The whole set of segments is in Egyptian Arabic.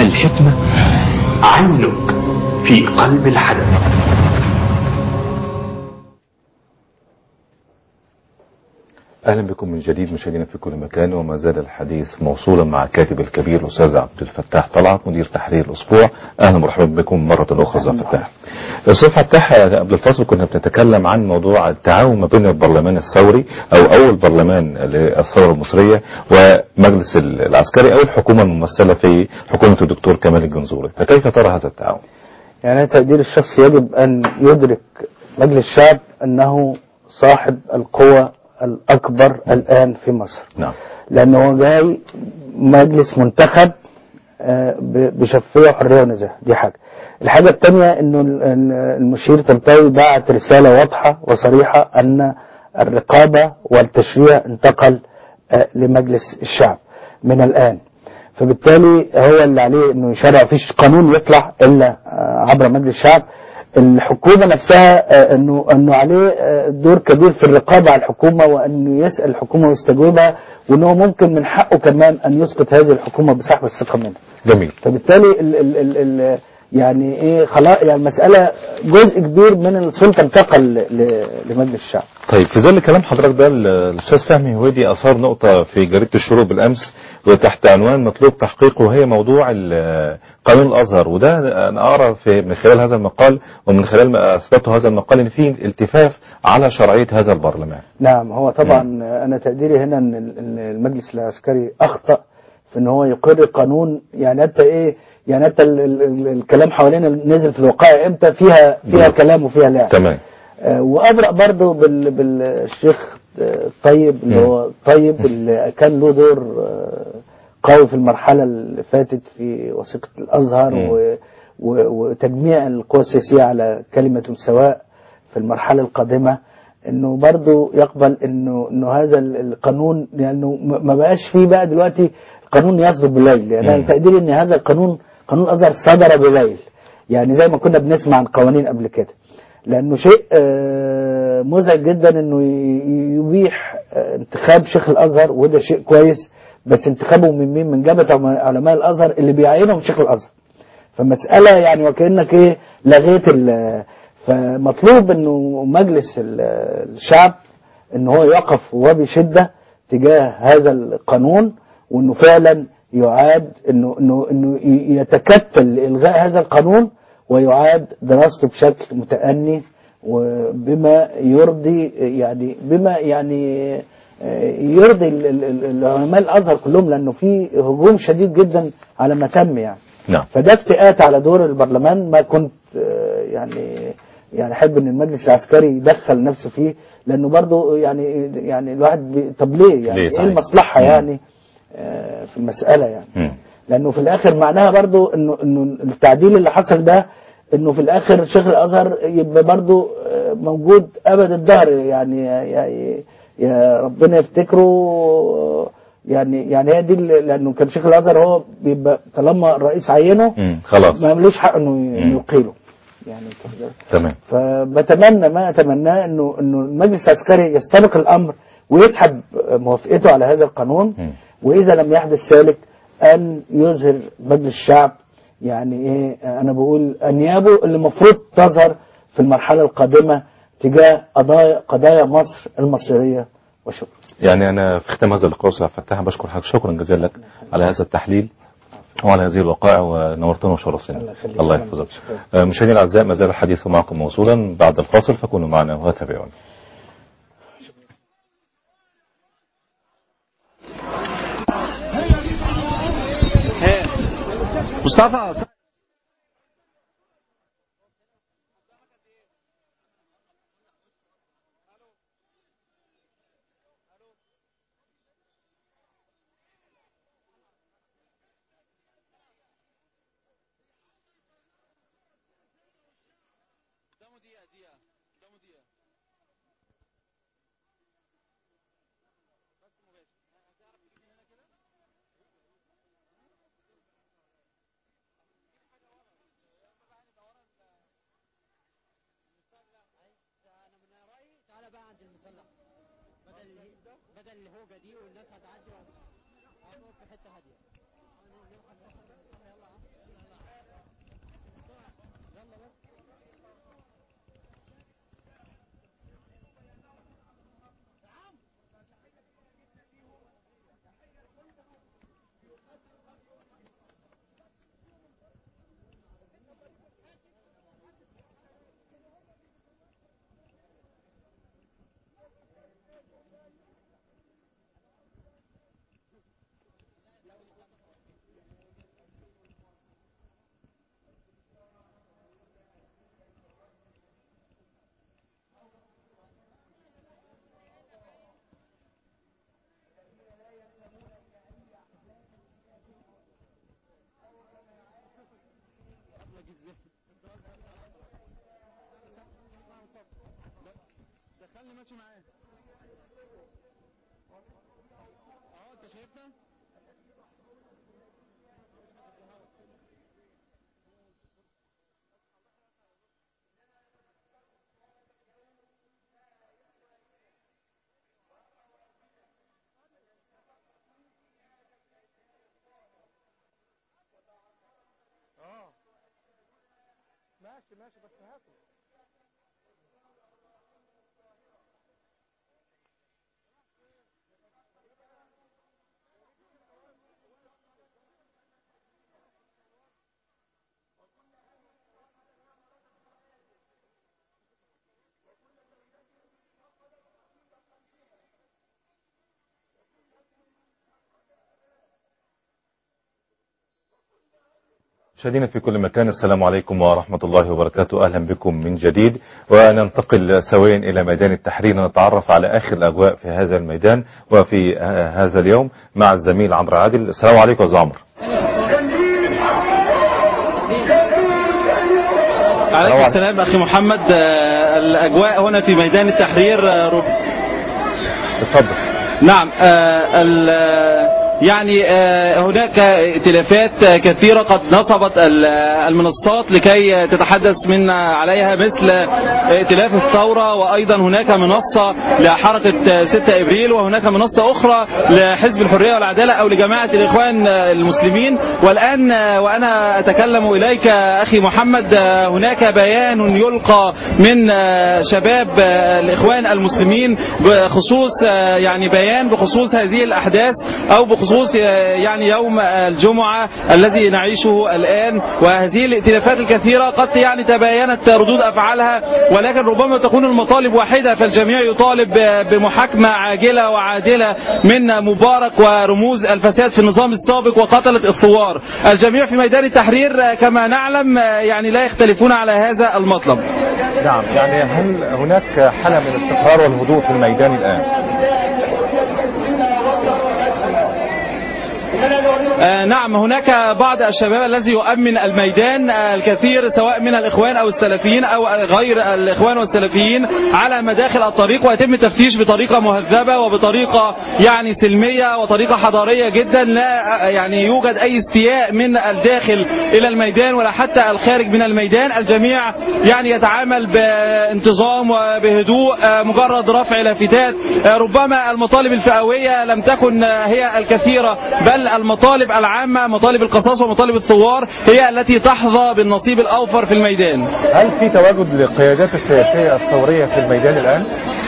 الحكمة عينك في قلب الحدث اهلا بكم من جديد مشاهدينا في كل مكان وما زال الحديث موصولا مع الكاتب الكبير الاستاذ عبد الفتاح طلعت مدير تحرير الاسبوع اهلا ومرحبا بكم مره اخرى استاذ فتاح. استاذ فتاح قبل الفصل كنا بنتكلم عن موضوع التعاون ما بين البرلمان الثوري او اول برلمان للثوره المصريه ومجلس العسكري او الحكومه الممثله في حكومه الدكتور كمال الجنزوري، فكيف ترى هذا التعاون؟ يعني تقدير الشخص يجب أن يدرك مجلس الشعب أنه صاحب القوة الأكبر الآن في مصر نعم لأنه جاي مجلس منتخب آه، ب- بشفافية وحرية ونزاهة دي حاجة الحاجة الثانية أنه ال- ال- المشير طنطاوي بعت رسالة واضحة وصريحة أن الرقابة والتشريع انتقل آه، لمجلس الشعب من الآن فبالتالي هو اللي عليه انه يشرع فيش قانون يطلع الا آه، عبر مجلس الشعب الحكومه نفسها آه، انه انه عليه آه، دور كبير في الرقابه على الحكومه وانه يسال الحكومه ويستجوبها وانه ممكن من حقه كمان ان يسقط هذه الحكومه بسحب الثقه منها جميل فبالتالي ال ال ال ال يعني ايه خلاص يعني المساله جزء كبير من السلطه انتقل ل- لمجلس الشعب طيب في ظل كلام حضرتك ده ال- الاستاذ فهمي هويدي اثار نقطه في جريده الشروق بالامس وتحت عنوان مطلوب تحقيقه وهي موضوع ال- قانون الازهر وده انا ارى في من خلال هذا المقال ومن خلال ما اثبته هذا المقال ان في التفاف على شرعيه هذا البرلمان. نعم هو طبعا انا تقديري هنا ان ال- إن المجلس العسكري اخطا في ان هو يقر قانون يعني انت ايه يعني انت ال ال ال الكلام حوالينا نزل في الوقائع امتى فيها فيها كلام وفيها لعب تمام آه، وابرأ برضه بال بالشيخ آه، طيب اللي مم. هو طيب اللي كان له دور آه، قوي في المرحله اللي فاتت في وثيقه الازهر مم. و و- وتجميع القوى السياسيه على كلمه سواء في المرحله القادمه انه برضه يقبل انه انه هذا ال- القانون لانه ما ما بقاش فيه بقى دلوقتي القانون يصدر بالليل يعني مم. انا تقديري ان هذا القانون قانون الازهر صدر بالليل يعني زي ما كنا بنسمع عن قوانين قبل كده لانه شيء آه، مزعج جدا انه ي- يبيح آه، انتخاب شيخ الازهر وده شيء كويس بس انتخابه من مين من جامعه عم- علماء الازهر اللي بيعينهم شيخ الازهر فمساله يعني وكانك ايه لغيت ال- فمطلوب انه مجلس ال- الشعب ان هو يقف وبشده تجاه هذا القانون وانه فعلا يعاد انه انه انه ي- يتكتل لالغاء هذا القانون ويعاد دراسته بشكل متأني وبما يرضي يعني بما يعني آه، يرضي ال- ال- ال- العلماء الازهر كلهم لانه في هجوم شديد جدا على ما تم يعني نعم فده افتئات على دور البرلمان ما كنت آه، يعني يعني احب ان المجلس العسكري يدخل نفسه فيه لانه برضه يعني يعني الواحد بي طب ليه يعني ليه ايه صحيح. المصلحه مم. يعني آه، في المساله يعني مم. لانه في الاخر معناها برضو انه انه التعديل اللي حصل ده انه في الاخر شيخ الازهر يبقى برضو آه، موجود ابد الدهر يعني يا, يا, يا ربنا يفتكره آه، يعني يعني هي دي اللي- لانه كان شيخ الازهر هو بيبقى طالما الرئيس عينه مم. خلاص ما ملوش حق انه ي- مم. يقيله يعني كده. تمام فبتمنى ما اتمناه انه انه المجلس العسكري يستبق الامر ويسحب موافقته على هذا القانون مم. واذا لم يحدث ذلك ان يظهر مجلس الشعب يعني ايه انا بقول انيابه اللي المفروض تظهر في المرحله القادمه تجاه قضايا قضايا مصر المصيريه وشكرا يعني انا في ختام هذا اللقاء استاذ فتاح بشكر حضرتك شكرا جزيلا لك على هذا التحليل وعلى هذه الوقائع ونورتنا وشرفتنا الله يخليك. الله يحفظك آه، مشاهدينا الاعزاء ما زال الحديث معكم موصولا بعد الفاصل فكونوا معنا وتابعونا مصطفى تعالى بقى عند المسلح بدل بدل الهوجه دي والناس هتعدي وهتقف في حته هاديه يلا دخلني ماشي معاه اه انت شايفنا اه ماشي ماشي بس هاته مشاهدينا في كل مكان السلام عليكم ورحمة الله وبركاته أهلا بكم من جديد وننتقل سويا إلى ميدان التحرير نتعرف على آخر الأجواء في هذا الميدان وفي آه، هذا اليوم مع الزميل عمرو عادل السلام عليكم يا أستاذ عمرو عليكم السلام أخي محمد آه، الأجواء هنا في ميدان التحرير آه، رب- اتفضل نعم آه، ال- آه، يعني آه، هناك ائتلافات آه، كثيرة قد نصبت ال- آه، المنصات لكي تتحدث من عليها مثل ائتلاف الثورة وأيضا هناك منصة لحركة آه، 6 إبريل وهناك منصة أخرى لحزب الحرية والعدالة أو لجماعة الإخوان آه، المسلمين والآن آه، وأنا أتكلم إليك أخي محمد آه، هناك بيان يلقى من آه، شباب آه، الإخوان المسلمين بخصوص آه، يعني بيان بخصوص هذه الأحداث أو بخصوص آه، يعني يوم الجمعة الذي نعيشه الآن وهذه الائتلافات الكثيرة قد يعني تباينت ردود أفعالها ولكن ربما تكون المطالب واحدة فالجميع يطالب ب- بمحاكمة عاجلة وعادلة من مبارك ورموز الفساد في النظام السابق وقتلة الثوار الجميع في ميدان التحرير آه، كما نعلم آه، يعني لا يختلفون على هذا المطلب نعم يعني هل هناك حالة من الاستقرار والهدوء في الميدان الآن آه، نعم هناك بعض الشباب الذي يؤمن الميدان آه، الكثير سواء من الإخوان أو السلفيين أو غير الإخوان والسلفيين على مداخل الطريق ويتم التفتيش بطريقة مهذبة وبطريقة يعني سلمية وطريقة حضارية جدا لا آه، يعني يوجد أي استياء من الداخل إلى الميدان ولا حتى الخارج من الميدان الجميع يعني يتعامل بانتظام وبهدوء آه، مجرد رفع لافتات آه، ربما المطالب الفئوية لم تكن آه، هي الكثيرة بل المطالب العامة مطالب القصاص ومطالب الثوار هي التي تحظى بالنصيب الأوفر في الميدان هل في تواجد للقيادات السياسية الثورية في الميدان الآن؟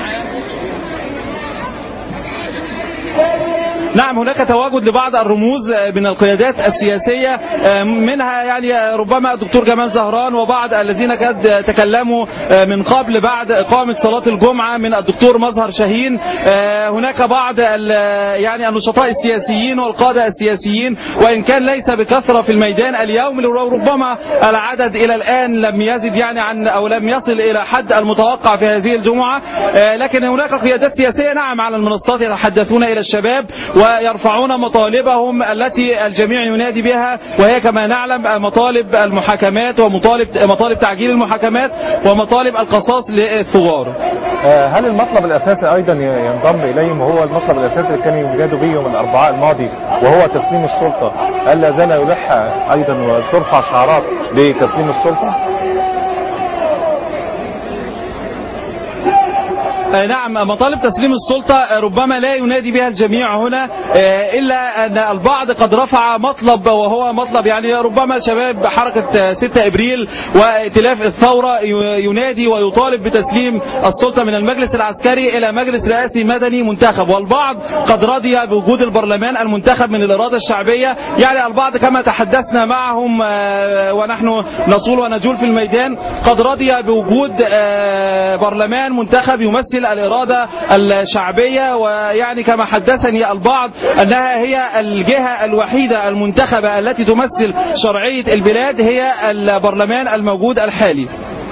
نعم هناك تواجد لبعض الرموز من القيادات السياسية منها يعني ربما الدكتور جمال زهران وبعض الذين قد تكلموا من قبل بعد إقامة صلاة الجمعة من الدكتور مظهر شاهين هناك بعض ال- يعني النشطاء السياسيين والقادة السياسيين وإن كان ليس بكثرة في الميدان اليوم ربما العدد إلى الآن لم يزد يعني عن أو لم يصل إلى حد المتوقع في هذه الجمعة لكن هناك قيادات سياسية نعم على المنصات يتحدثون إلى الشباب ويرفعون مطالبهم التي الجميع ينادي بها وهي كما نعلم مطالب المحاكمات ومطالب مطالب تعجيل المحاكمات ومطالب القصاص للثوار آه، هل المطلب الأساسي أيضا ي- ينضم إليهم وهو المطلب الأساسي اللي كانوا يجادوا به يوم الأربعاء الماضي وهو تسليم السلطة هل لا زال يلح أيضا وترفع شعارات لتسليم السلطة؟ آه، نعم مطالب تسليم السلطة آه، ربما لا ينادي بها الجميع هنا آه، إلا أن البعض قد رفع مطلب وهو مطلب يعني ربما شباب حركة آه، 6 إبريل وائتلاف الثورة ي- ينادي ويطالب بتسليم السلطة من المجلس العسكري إلى مجلس رئاسي مدني منتخب والبعض قد رضي بوجود البرلمان المنتخب من الإرادة الشعبية يعني البعض كما تحدثنا معهم آه، ونحن نصول ونجول في الميدان قد رضي بوجود آه، برلمان منتخب يمثل الإرادة الشعبية ويعني كما حدثني البعض أنها هي الجهة الوحيدة المنتخبة التي تمثل شرعية البلاد هي البرلمان الموجود الحالي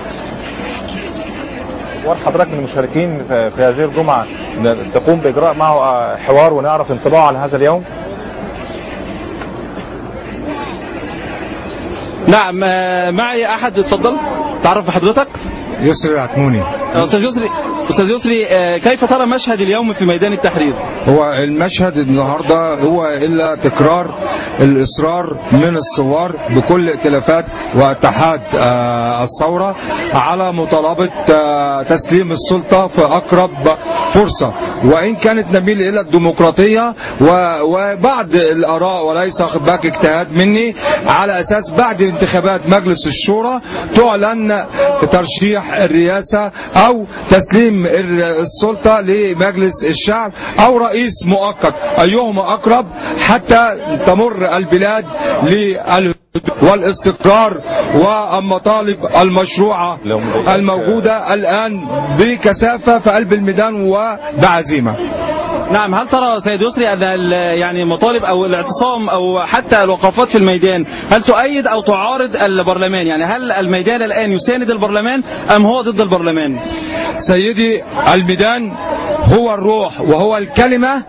وحضرتك من المشاركين في في هذه الجمعة ن- تقوم بإجراء معه آه، حوار ونعرف انطباعه على هذا اليوم؟ نعم آه، معي احد اتفضل تعرف بحضرتك يسري عتموني استاذ يسري استاذ يسري آه، كيف ترى مشهد اليوم في ميدان التحرير هو المشهد النهارده هو الا تكرار الاصرار من الثوار بكل ائتلافات واتحاد آه، الثوره على مطالبه آه، تسليم السلطه في اقرب فرصه وان كانت نميل الى الديمقراطيه و- وبعض الاراء وليس خد بالك اجتهاد مني على اساس بعد انتخابات مجلس الشورى تعلن ترشيح الرئاسه او تسليم ال- السلطه لمجلس الشعب او رئيس مؤقت ايهما اقرب حتى تمر البلاد لل والاستقرار والمطالب المشروعة لو مدونك- الموجودة الآن بكثافة في قلب الميدان وبعزيمة نعم هل ترى سيد يسري ان ال- يعني مطالب او الاعتصام او حتى الوقفات في الميدان هل تؤيد او تعارض البرلمان يعني هل الميدان الان يساند البرلمان ام هو ضد البرلمان سيدي الميدان هو الروح وهو الكلمة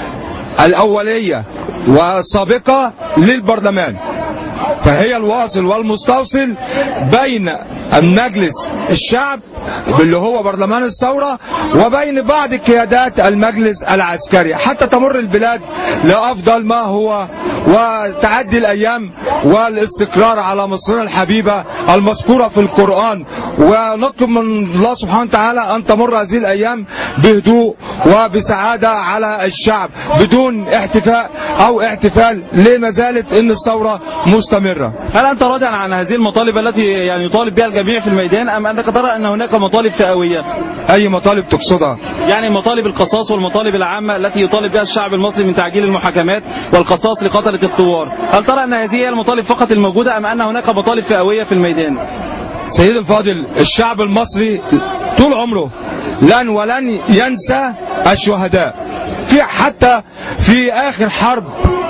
الأولية والسابقة للبرلمان فهي الواصل والمستوصل بين المجلس الشعب اللي هو برلمان الثورة وبين بعض قيادات المجلس العسكري حتى تمر البلاد لأفضل ما هو وتعدي الأيام والاستقرار على مصرنا الحبيبة المذكورة في القرآن ونطلب من الله سبحانه وتعالى أن تمر هذه الأيام بهدوء وبسعادة على الشعب بدون احتفاء أو احتفال لما زالت أن الثورة مستمرة هل انت راضي عن هذه المطالب التي يعني يطالب بها الجميع في الميدان ام انك ترى ان هناك مطالب فئويه أي مطالب تقصدها يعني مطالب القصاص والمطالب العامة التي يطالب بها الشعب المصري من تعجيل المحاكمات والقصاص لقتلة الثوار هل ترى أن هذه هي المطالب فقط الموجودة أم أن هناك مطالب فئوية في الميدان سيدي الفاضل الشعب المصري طول عمره لن ولن ينسى الشهداء في حتى في اخر حرب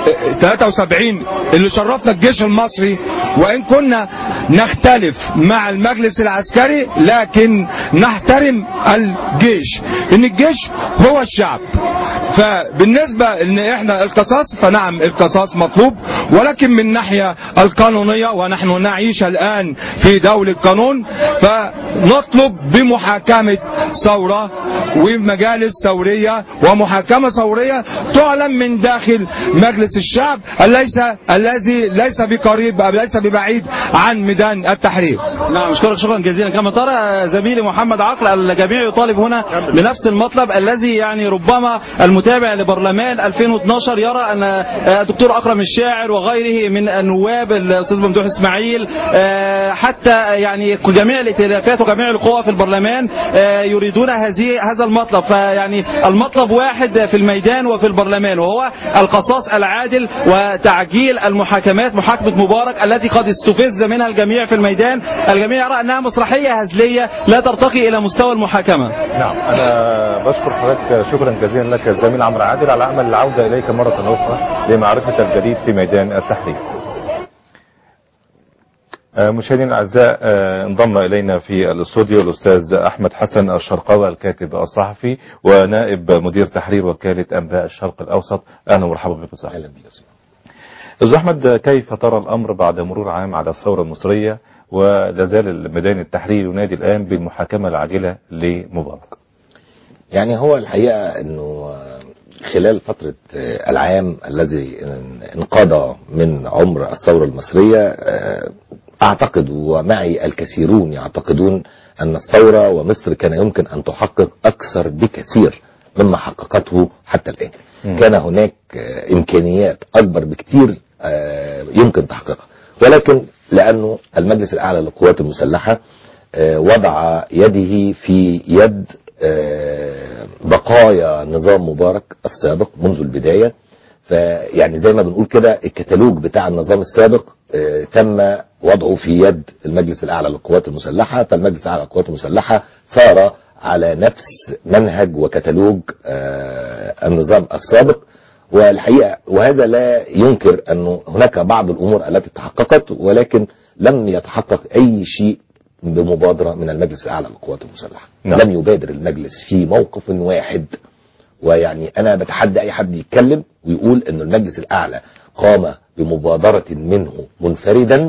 73 اللي شرفنا الجيش المصري وان كنا نختلف مع المجلس العسكري لكن نحترم الجيش ان الجيش هو الشعب فبالنسبة ان احنا القصاص فنعم القصاص مطلوب ولكن من ناحية القانونية ونحن نعيش الان في دولة قانون فنطلب بمحاكمة ثورة ومجالس ثورية ومحاكمة ثورية تعلن من داخل مجلس الشعب ليس الذي ليس بقريب أو ليس ببعيد عن ميدان التحرير نعم أشكرك شكرا جزيلا كما ترى زميلي محمد عقل الجميع يطالب هنا بنفس المطلب الذي يعني ربما المتابع لبرلمان 2012 يرى أن الدكتور أكرم الشاعر وغيره من النواب الأستاذ ممدوح إسماعيل آه، حتى يعني جميع الائتلافات وجميع القوى في البرلمان آه، يريدون هذه هذا المطلب فيعني المطلب واحد في الميدان وفي البرلمان وهو القصاص العادل وتعجيل المحاكمات محاكمة مبارك التي قد استفز منها الجميع في الميدان الجميع يرى أنها مسرحية هزلية لا ترتقي إلى مستوى المحاكمة نعم انا بشكر حضرتك شكرا جزيلا لك الزميل عمرو عادل على امل العوده اليك مره اخرى لمعرفه الجديد في ميدان التحرير. آه، مشاهدينا الاعزاء آه، انضم الينا في الاستوديو الاستاذ احمد حسن الشرقاوي الكاتب الصحفي ونائب مدير تحرير وكاله انباء الشرق الاوسط اهلا ومرحبا بك استاذ اهلا بك استاذ احمد كيف ترى الامر بعد مرور عام على الثوره المصريه ولا زال ميدان التحرير ينادي الان بالمحاكمه العاجله لمبارك. يعني هو الحقيقة انه خلال فترة العام الذي انقضى من عمر الثورة المصرية اعتقد ومعي الكثيرون يعتقدون ان الثورة ومصر كان يمكن ان تحقق اكثر بكثير مما حققته حتى الان مم. كان هناك امكانيات اكبر بكثير يمكن تحقيقها ولكن لانه المجلس الاعلى للقوات المسلحه آه، وضع يده في يد آه، بقايا نظام مبارك السابق منذ البدايه فيعني زي ما بنقول كده الكتالوج بتاع النظام السابق آه، تم وضعه في يد المجلس الاعلى للقوات المسلحه فالمجلس الاعلى للقوات المسلحه صار على نفس منهج وكتالوج آه، النظام السابق والحقيقه وهذا لا ينكر انه هناك بعض الامور التي تحققت ولكن لم يتحقق اي شيء بمبادره من المجلس الاعلى للقوات المسلحه نعم. لم يبادر المجلس في موقف واحد ويعني انا بتحدى اي حد يتكلم ويقول ان المجلس الاعلى قام بمبادره منه منفردا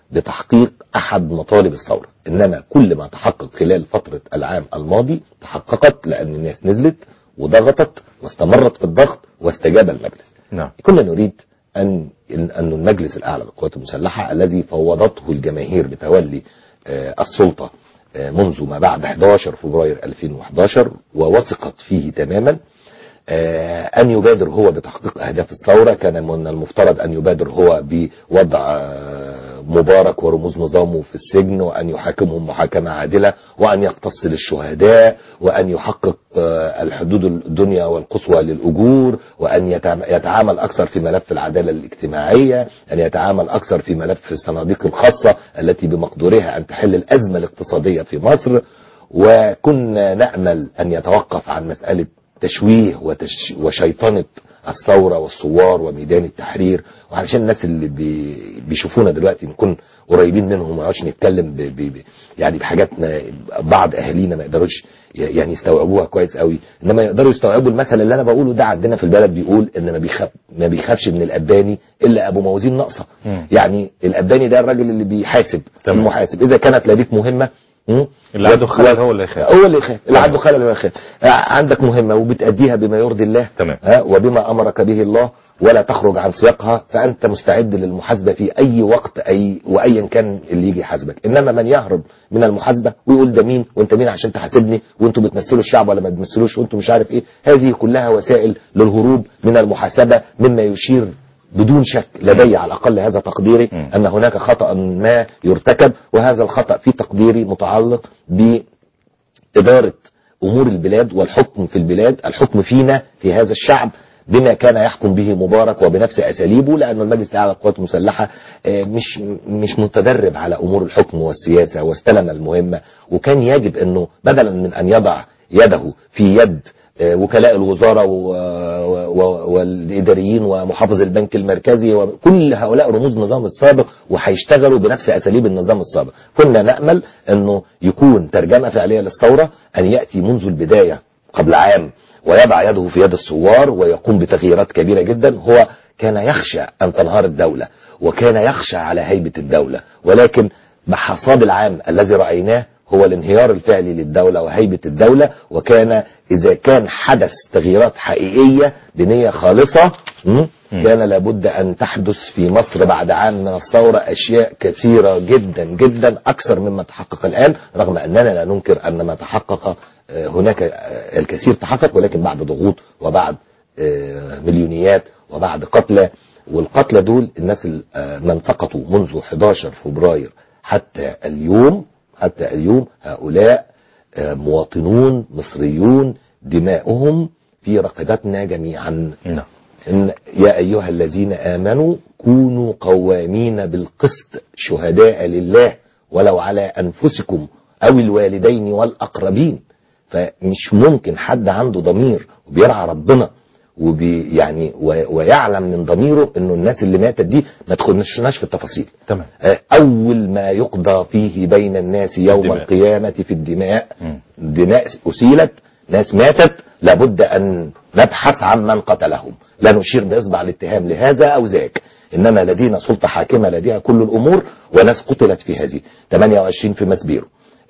بتحقيق أحد مطالب الثورة إنما كل ما تحقق خلال فترة العام الماضي تحققت لأن الناس نزلت وضغطت واستمرت في الضغط واستجاب المجلس نعم كنا نريد أن أن المجلس الأعلى للقوات المسلحة الذي فوضته الجماهير بتولي آه، السلطة آه، منذ ما بعد 11 فبراير 2011 ووثقت فيه تماما آه، أن يبادر هو بتحقيق أهداف الثورة كان من المفترض أن يبادر هو بوضع آه، مبارك ورموز نظامه في السجن وأن يحاكمهم محاكمة عادلة وأن يقتص للشهداء وأن يحقق آه، الحدود الدنيا والقصوى للأجور وأن يتعام- يتعامل أكثر في ملف العدالة الاجتماعية أن يتعامل أكثر في ملف الصناديق الخاصة التي بمقدورها أن تحل الأزمة الاقتصادية في مصر وكنا نأمل أن يتوقف عن مسألة تشويه وتش وشيطنة الثورة والثوار وميدان التحرير وعلشان الناس اللي بي بيشوفونا دلوقتي نكون قريبين منهم ما نقعدش نتكلم ب ب ب يعني بحاجات ما بعض اهالينا ما يقدروش ي- يعني يستوعبوها كويس قوي انما يقدروا يستوعبوا المثل اللي انا بقوله ده عندنا في البلد بيقول ان ما بيخاف ما بيخافش من الاباني الا ابو موازين ناقصه مم. يعني الاباني ده الراجل اللي بيحاسب تمام. المحاسب اذا كانت لديك مهمه مم، اللي عنده و- خلل هو اللي يخاف. هو اللي يخاف اللي تمام. عنده خلل هو يخاف آه، عندك مهمه وبتاديها بما يرضي الله تمام. ها وبما امرك به الله ولا تخرج عن سياقها فانت مستعد للمحاسبه في اي وقت اي وايا كان اللي يجي يحاسبك انما من يهرب من المحاسبه ويقول ده مين وانت مين عشان تحاسبني وانتوا بتمثلوا الشعب ولا ما بتمثلوش وانتوا مش عارف ايه هذه كلها وسائل للهروب من المحاسبه مما يشير بدون شك لدي على الاقل هذا تقديري مم. ان هناك خطا ما يرتكب وهذا الخطا في تقديري متعلق ب إدارة أمور البلاد والحكم في البلاد الحكم فينا في هذا الشعب بما كان يحكم به مبارك وبنفس أساليبه لأن المجلس الأعلى للقوات المسلحة آه، مش مش متدرب على أمور الحكم والسياسة واستلم المهمة وكان يجب أنه بدلا من أن يضع يده في يد آه، وكلاء الوزارة و- و- والإداريين ومحافظ البنك المركزي وكل هؤلاء رموز النظام السابق وهيشتغلوا بنفس أساليب النظام السابق كنا نأمل أنه يكون ترجمة فعلية للثورة أن يأتي منذ البداية قبل عام ويضع يده في يد الثوار ويقوم بتغييرات كبيرة جدا هو كان يخشى أن تنهار الدولة وكان يخشى على هيبة الدولة ولكن بحصاد العام الذي رأيناه هو الانهيار الفعلي للدولة وهيبة الدولة وكان إذا كان حدث تغييرات حقيقية بنية خالصة م? كان لابد أن تحدث في مصر بعد عام من الثورة أشياء كثيرة جدا جدا أكثر مما تحقق الآن رغم أننا لا ننكر أن ما تحقق آه، هناك آه، الكثير تحقق ولكن بعد ضغوط وبعد آه، مليونيات وبعد قتلى والقتلى دول الناس ال- آه، من سقطوا منذ 11 فبراير حتى اليوم حتى اليوم هؤلاء آه، مواطنون مصريون دماؤهم في رقبتنا جميعا نعم إن يا أيها الذين آمنوا كونوا قوامين بالقسط شهداء لله ولو على أنفسكم أو الوالدين والأقربين فمش ممكن حد عنده ضمير وبيرعى ربنا وبي يعني و- ويعلم من ضميره انه الناس اللي ماتت دي ما تخناش في التفاصيل تمام آه، أول ما يقضى فيه بين الناس يوم الدماء. القيامة في الدماء مم. دماء أسيلت ناس ماتت لابد أن نبحث عن من قتلهم لا نشير بإصبع الاتهام لهذا أو ذاك إنما لدينا سلطة حاكمة لديها كل الأمور وناس قتلت في هذه 28 في مسبيرو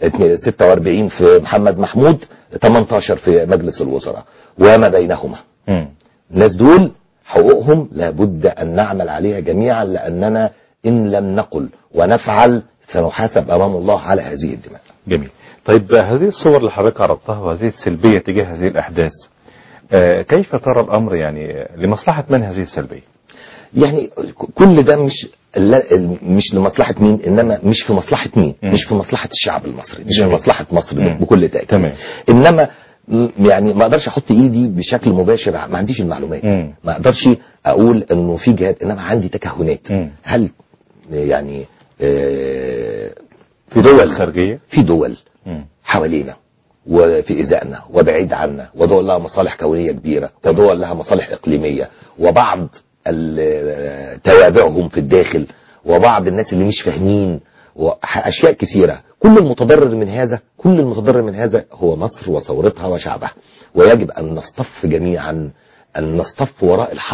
46 في محمد محمود 18 في مجلس الوزراء وما بينهما مم. الناس دول حقوقهم لابد أن نعمل عليها جميعا لأننا إن لم نقل ونفعل سنحاسب أمام الله على هذه الدماء جميل طيب هذه الصور اللي حضرتك عرضتها وهذه السلبية تجاه هذه الأحداث آه، كيف ترى الأمر يعني لمصلحة من هذه السلبية يعني كل ده مش لا- مش لمصلحة مين إنما مش في مصلحة مين مم. مش في مصلحة الشعب المصري مش في جميل. مصلحة مصر مم. بكل تأكيد تمام. إنما م- يعني ما اقدرش احط ايدي بشكل مباشر ما عنديش المعلومات مم. ما اقدرش اقول انه في جهاد انما عندي تكهنات مم. هل يعني آه، في دول خارجية في دول مم. حوالينا وفي إزائنا وبعيد عنا ودول لها مصالح كونية كبيرة ودول لها مصالح إقليمية وبعض ال- توابعهم في الداخل وبعض الناس اللي مش فاهمين وأشياء كثيرة كل المتضرر من هذا كل المتضرر من هذا هو مصر وثورتها وشعبها ويجب أن نصطف جميعا أن نصطف وراء الحق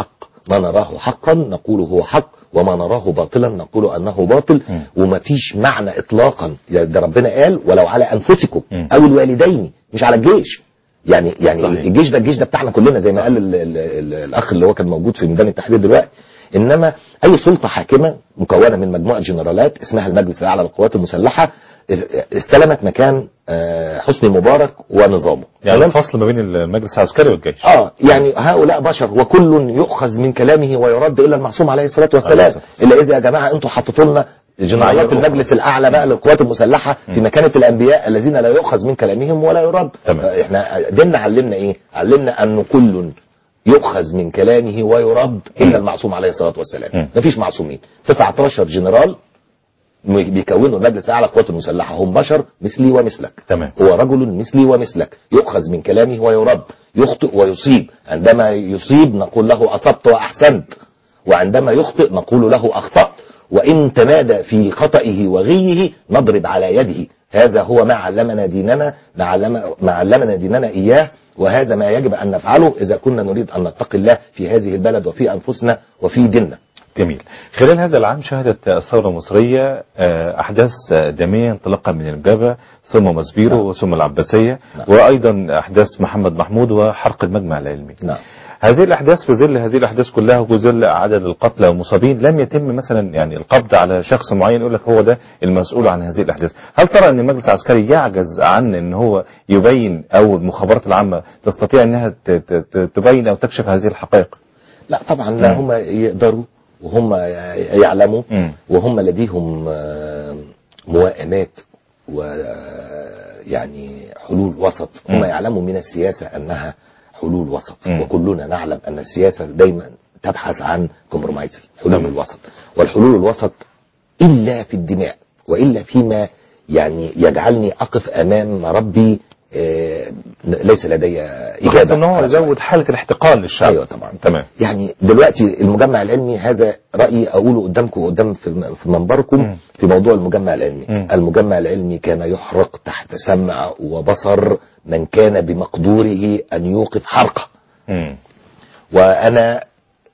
ما نراه حقا نقول هو حق وما نراه باطلا نقول انه باطل وما فيش معنى اطلاقا يا ده ربنا قال ولو على انفسكم مم. او الوالدين مش على الجيش يعني يعني صحيح. الجيش ده الجيش ده بتاعنا كلنا زي ما قال ال ال ال الاخ اللي هو كان موجود في ميدان التحرير دلوقتي انما اي سلطه حاكمه مكونه من مجموعه جنرالات اسمها المجلس الاعلى للقوات المسلحه استلمت مكان آه، حسني مبارك ونظامه يعني تمام؟ الفصل ما بين المجلس العسكري والجيش اه يعني هؤلاء بشر وكل يؤخذ من كلامه ويرد الا المعصوم عليه الصلاه عليه والسلام الصلاة الا اذا يا جماعه انتوا حطيتوا لنا جنرالات معايير المجلس الاعلى بقى للقوات المسلحه في مكانه الانبياء الذين لا يؤخذ من كلامهم ولا يرد تمام. آه، احنا ديننا علمنا ايه علمنا ان كل يؤخذ من كلامه ويرد الا المعصوم عليه الصلاه والسلام مم. مفيش معصومين 19 جنرال بيكونوا المجلس الاعلى للقوات المسلحه هم بشر مثلي ومثلك تمام. هو رجل مثلي ومثلك يؤخذ من كلامه ويرد يخطئ ويصيب عندما يصيب نقول له أصبت وأحسنت وعندما يخطئ نقول له أخطأت وإن تمادى في خطئه وغيه نضرب على يده هذا هو ما علمنا ديننا ما, علم ما علمنا ديننا إياه وهذا ما يجب أن نفعله إذا كنا نريد أن نتقي الله في هذه البلد وفي أنفسنا وفي ديننا جميل خلال هذا العام شهدت الثورة المصرية آه، أحداث دامية انطلاقا من الجبهة ثم مسبيرو ثم العباسية نعم. وأيضا أحداث محمد محمود وحرق المجمع العلمي نعم هذه الأحداث في ظل هذه الأحداث كلها وفي ظل عدد القتلى والمصابين لم يتم مثلا يعني القبض على شخص معين يقول لك هو ده المسؤول عن هذه الأحداث هل ترى أن المجلس العسكري يعجز عن أن هو يبين أو المخابرات العامة تستطيع أنها ت- ت- ت- تبين أو تكشف هذه الحقائق لا طبعا لا هم يقدروا وهم يعلموا مم. وهم لديهم آه، موائمات ويعني حلول وسط هم مم. يعلموا من السياسة أنها حلول وسط مم. وكلنا نعلم أن السياسة دايما تبحث عن كومبرومايز حلول تمام. الوسط والحلول الوسط إلا في الدماء وإلا فيما يعني يجعلني أقف أمام ربي آه، ليس لدي بحيث إجابة أن هو على سؤالك. يزود حالة الاحتقان للشعب ايوه طبعا تمام يعني دلوقتي المجمع العلمي هذا رايي اقوله قدامكم وقدام في الم- في منبركم مم. في موضوع المجمع العلمي مم. المجمع العلمي كان يحرق تحت سمع وبصر من كان بمقدوره ان يوقف حرقه مم. وانا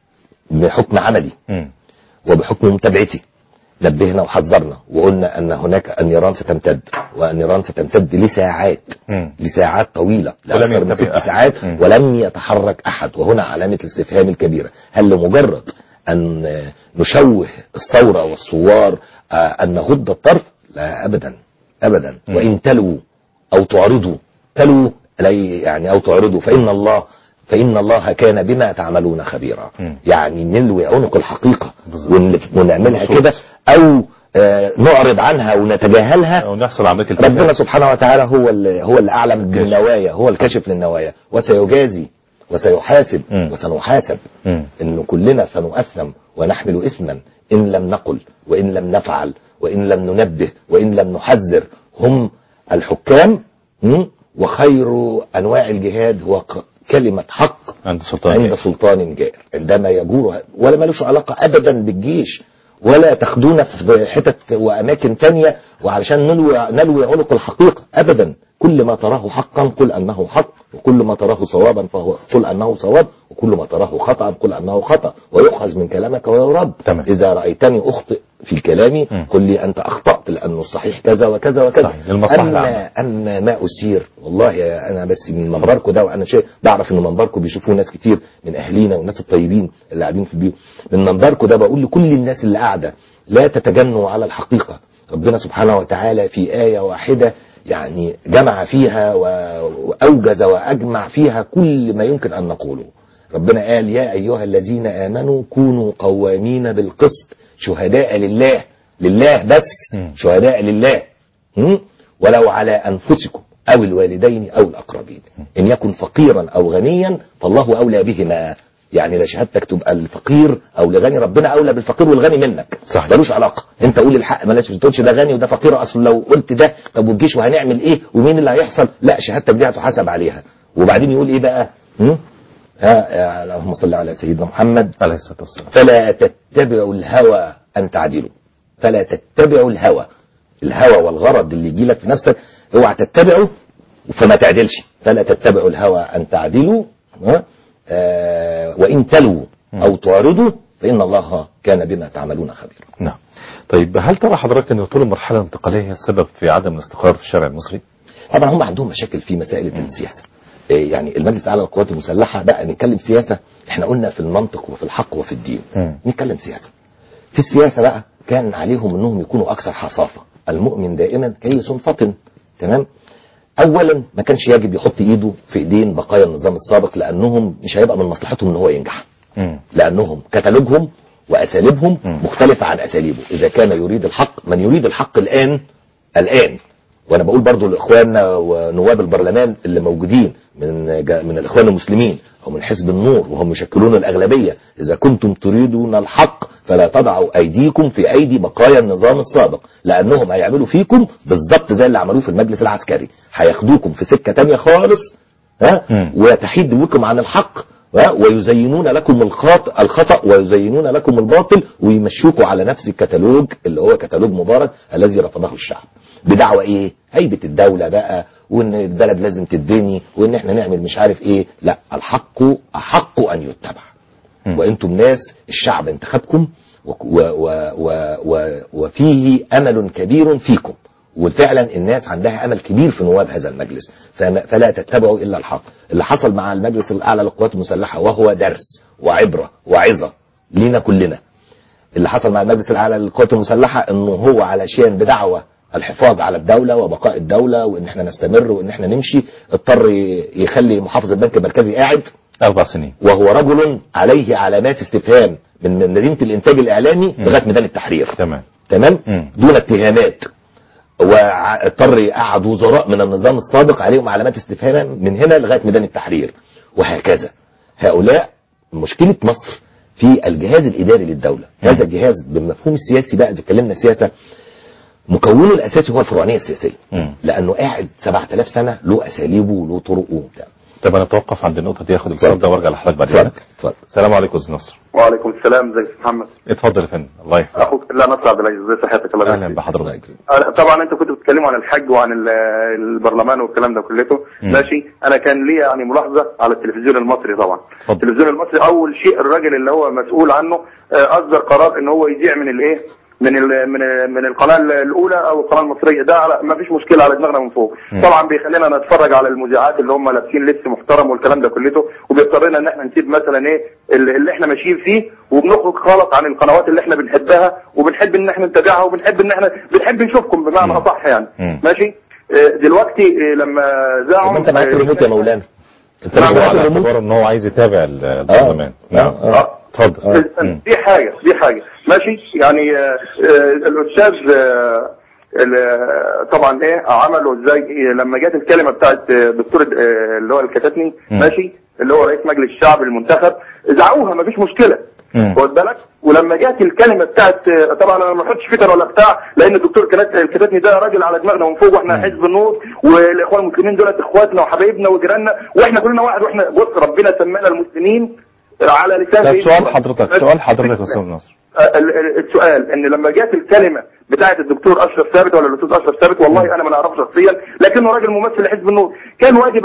بحكم عملي مم. وبحكم متابعتي نبهنا وحذرنا وقلنا ان هناك النيران ستمتد والنيران ستمتد لساعات مم. لساعات طويلة ولم لأكثر من ينتبه ست أحد. ساعات مم. ولم يتحرك أحد وهنا علامة الاستفهام الكبيرة هل لمجرد أن نشوه الثورة والثوار آه، أن نغض الطرف لا أبدا أبدا مم. وإن تلووا أو تعرضوا تلووا لا يعني أو تعرضوا فإن الله فإن الله كان بما تعملون خبيرا مم. يعني نلوي عنق الحقيقة بالظبط. ون- ونعملها بالظبط. كده أو آه، نعرض عنها ونتجاهلها أو نحصل عملية ربنا التفاهم سبحانه وتعالى هو اللي هو اللي اعلم الكاشف. بالنوايا هو الكاشف للنوايا وسيجازي وسيحاسب مم. وسنحاسب مم. ان كلنا سنؤثم ونحمل اثما ان لم نقل وان لم نفعل وان لم ننبه وان لم نحذر هم الحكام مم؟ وخير انواع الجهاد هو ق- كلمه حق عند سلطان عند سلطان جائر عندما يجور ولا ملوش علاقة أبدا بالجيش ولا تاخدونا في حتت وأماكن تانية وعلشان نلوي, نلوي عنق الحقيقة أبدا كل ما تراه حقا قل أنه حق وكل ما تراه صوابا فهو قل أنه صواب وكل ما تراه خطأ قل أنه خطأ ويؤخذ من كلامك ويرد تمام. إذا رأيتني أخطئ في كلامي مم. قل لي أنت أخطأت لأنه الصحيح كذا وكذا وكذا صحيح، للمصلحة أما العامة. اما ما اسير والله يا انا بس من منبركم ده وانا شيء بعرف ان منبركم بيشوفوه ناس كتير من اهلينا والناس الطيبين اللي قاعدين في البيوت من منبركم ده بقول لكل الناس اللي قاعده لا تتجنوا على الحقيقه ربنا سبحانه وتعالى في ايه واحده يعني جمع فيها و- واوجز واجمع فيها كل ما يمكن ان نقوله ربنا قال يا ايها الذين امنوا كونوا قوامين بالقسط شهداء لله لله بس مم. شهداء لله م? ولو على أنفسكم أو الوالدين أو الأقربين إن يكن فقيرا أو غنيا فالله أولى بهما يعني لا شهادتك تبقى الفقير أو الغني ربنا أولى بالفقير والغني منك صحيح. ملوش علاقة أنت قول الحق ملاش ما تقولش ده غني وده فقير أصل لو قلت ده طب والجيش وهنعمل إيه ومين اللي هيحصل لا شهادتك دي هتحاسب عليها وبعدين يقول إيه بقى م? ها يا اللهم صل على سيدنا محمد عليه الصلاة والسلام فلا تتبعوا الهوى أن تعدلوا فلا تتبعوا الهوى الهوى والغرض اللي يجي لك في نفسك اوعى تتبعه فما تعدلش فلا تتبعوا الهوى أن تعدلوا ها؟ آه وإن تلوا او تعرضوا فان الله كان بما تعملون خبيرا نعم طيب هل ترى حضرتك ان طول المرحله الانتقاليه هي السبب في عدم الاستقرار في الشارع المصري؟ طبعا هم عندهم مشاكل في مسائل السياسه إيه يعني المجلس الاعلى للقوات المسلحه بقى نتكلم سياسه احنا قلنا في المنطق وفي الحق وفي الدين مم. نتكلم سياسه في السياسه بقى كان عليهم انهم يكونوا اكثر حصافه المؤمن دائما كيس فطن تمام اولا ما كانش يجب يحط ايده في ايدين بقايا النظام السابق لانهم مش هيبقى من مصلحتهم ان هو ينجح مم. لانهم كتالوجهم واساليبهم مم. مختلفه عن اساليبه اذا كان يريد الحق من يريد الحق الان الان وانا بقول برضو لاخواننا ونواب البرلمان اللي موجودين من جا- من الاخوان المسلمين او من حزب النور وهم يشكلون الاغلبيه اذا كنتم تريدون الحق فلا تضعوا ايديكم في ايدي بقايا النظام السابق لانهم هيعملوا فيكم بالضبط زي اللي عملوه في المجلس العسكري هياخدوكم في سكه تانية خالص ها مم. وتحيد بكم عن الحق ها؟ ويزينون لكم الخطأ الخطأ ويزينون لكم الباطل ويمشوكوا على نفس الكتالوج اللي هو كتالوج مبارك الذي رفضه الشعب بدعوى ايه هيبة الدولة بقى وان البلد لازم تتبني وان احنا نعمل مش عارف ايه لا الحق احق ان يتبع مم. وانتم ناس الشعب انتخبكم و و و و و وفيه امل كبير فيكم وفعلا الناس عندها امل كبير في نواب هذا المجلس فما- فلا تتبعوا الا الحق اللي حصل مع المجلس الاعلى للقوات المسلحه وهو درس وعبره وعظه لينا كلنا اللي حصل مع المجلس الاعلى للقوات المسلحه انه هو علشان بدعوه الحفاظ على الدوله وبقاء الدوله وان احنا نستمر وان احنا نمشي اضطر ي- يخلي محافظ البنك المركزي قاعد اربع سنين وهو رجل عليه علامات استفهام من من مدينه الانتاج الاعلامي لغايه ميدان التحرير تمام تمام مم. دون اتهامات واضطر يقعد وزراء من النظام السابق عليهم علامات استفهام من هنا لغايه ميدان التحرير وهكذا هؤلاء مشكله مصر في الجهاز الاداري للدوله هذا الجهاز بالمفهوم السياسي بقى اذا اتكلمنا سياسه مكونه الاساسي هو الفرعونيه السياسيه مم. لانه قاعد 7000 سنه له اساليبه وله طرقه وبتاع طب انا اتوقف عند النقطه دي اخد الاتصال ده وارجع لحضرتك بعد اتفضل اذنك اتفضل السلام عليكم استاذ نصر وعليكم السلام ازيك يا محمد اتفضل يا فندم الله يحفظك اخوك الله نصر عبد العزيز ازي صحتك الله اهلا يبارك فيك. بحضرتك أنا- طبعا انتوا كنتوا بتتكلموا عن الحج وعن ال- البرلمان والكلام ده كلته مم. ماشي انا كان لي يعني ملاحظه على التلفزيون المصري طبعا اتفضل. التلفزيون المصري اول شيء الراجل اللي هو مسؤول عنه آه، اصدر قرار ان هو يذيع من الايه من ال من ال من القناه الاولى او القناه المصريه ده على ما فيش مشكله على دماغنا من فوق مم. طبعا بيخلينا نتفرج على المذيعات اللي هم لابسين لبس محترم والكلام ده كلته وبيضطرنا ان احنا نسيب مثلا ايه اللي اللي احنا ماشيين فيه وبنخرج خالص عن القنوات اللي احنا بنحبها وبنحب ان احنا نتابعها وبنحب ان احنا بنحب نشوفكم بمعنى مم. اصح يعني مم. ماشي آه، دلوقتي آه، لما طب ذاعوا انت معاك آه، ريموت يا مولانا انت نعم، مش معاك على الريموت اعتبار ان هو عايز يتابع ال- البرلمان نعم آه. اتفضل مم. دي حاجة دي حاجة ماشي يعني آه، آه، الأستاذ آه، ال- طبعا ايه عملوا ازاي إيه لما جت الكلمة بتاعت آه، دكتور آه، اللي هو الكتاتني مم. ماشي اللي هو رئيس مجلس الشعب المنتخب زعوها مفيش مشكلة مم. واخد بالك ولما جت الكلمة بتاعت آه، طبعا انا ما احطش فكر ولا بتاع لان الدكتور كنات- الكتاتني ده راجل على دماغنا من فوق واحنا مم. حزب النور والاخوان المسلمين دولت اخواتنا وحبايبنا وجيراننا واحنا كلنا واحد واحنا بص ربنا سمانا المسلمين على لسان طب سيدنا سؤال محمد. حضرتك بس- سؤال حضرتك يا استاذ نصر ال- ال- السؤال ان لما جت الكلمه بتاعه الدكتور اشرف ثابت ولا الاستاذ اشرف ثابت والله انا ما نعرفه شخصيا لكنه راجل ممثل لحزب النور كان واجب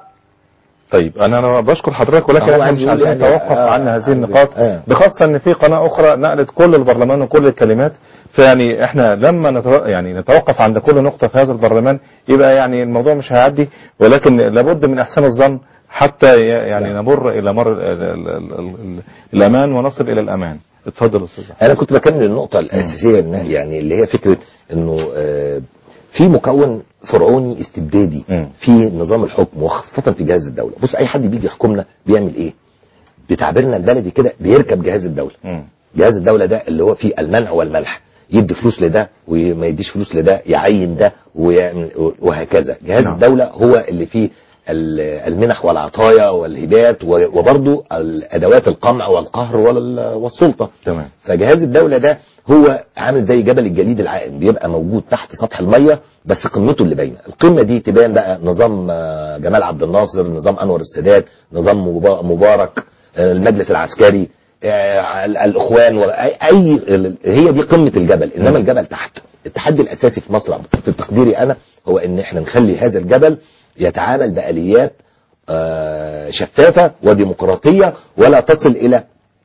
طيب انا انا بشكر حضرتك ولكن هو احنا عايز مش يقول عايزين يعني- نتوقف آه، عن هذه عايز- النقاط آه. بخاصه ان في قناه اخرى نقلت كل البرلمان وكل الكلمات فيعني احنا لما نتو... يعني نتوقف عند كل نقطه في هذا البرلمان يبقى يعني الموضوع مش هيعدي ولكن لابد من احسان الظن حتى ي- يعني نمر الى مر ال... ال... ال... ال... الامان ونصل الى الامان اتفضل استاذ أحمد. انا كنت بكمل النقطه الاساسيه إنها يعني اللي هي فكره انه آه، في مكون فرعوني استبدادي مم. في نظام الحكم وخاصه في جهاز الدوله بص اي حد بيجي يحكمنا بيعمل ايه بتعبيرنا البلدي كده بيركب جهاز الدوله مم. جهاز الدولة ده اللي هو فيه المنع والمنح يدي فلوس لده وما يديش فلوس لده يعين ده ويعمل- وهكذا جهاز نعم. الدولة هو اللي فيه ال- المنح والعطايا والهبات و- وبرضه الأدوات القمع والقهر وال- والسلطة تمام فجهاز الدولة ده هو عامل زي جبل الجليد العائم بيبقى موجود تحت سطح المية بس قمته اللي باينه القمة دي تبان بقى نظام آه، جمال عبد الناصر نظام أنور السادات نظام مبا- مبارك آه، المجلس العسكري آه، ال- الإخوان ولا أي أي- ال- هي دي قمة الجبل إنما الجبل تحت التحدي الأساسي في مصر في تقديري أنا هو إن إحنا نخلي هذا الجبل يتعامل بآليات آه، شفافة وديمقراطية ولا تصل إلى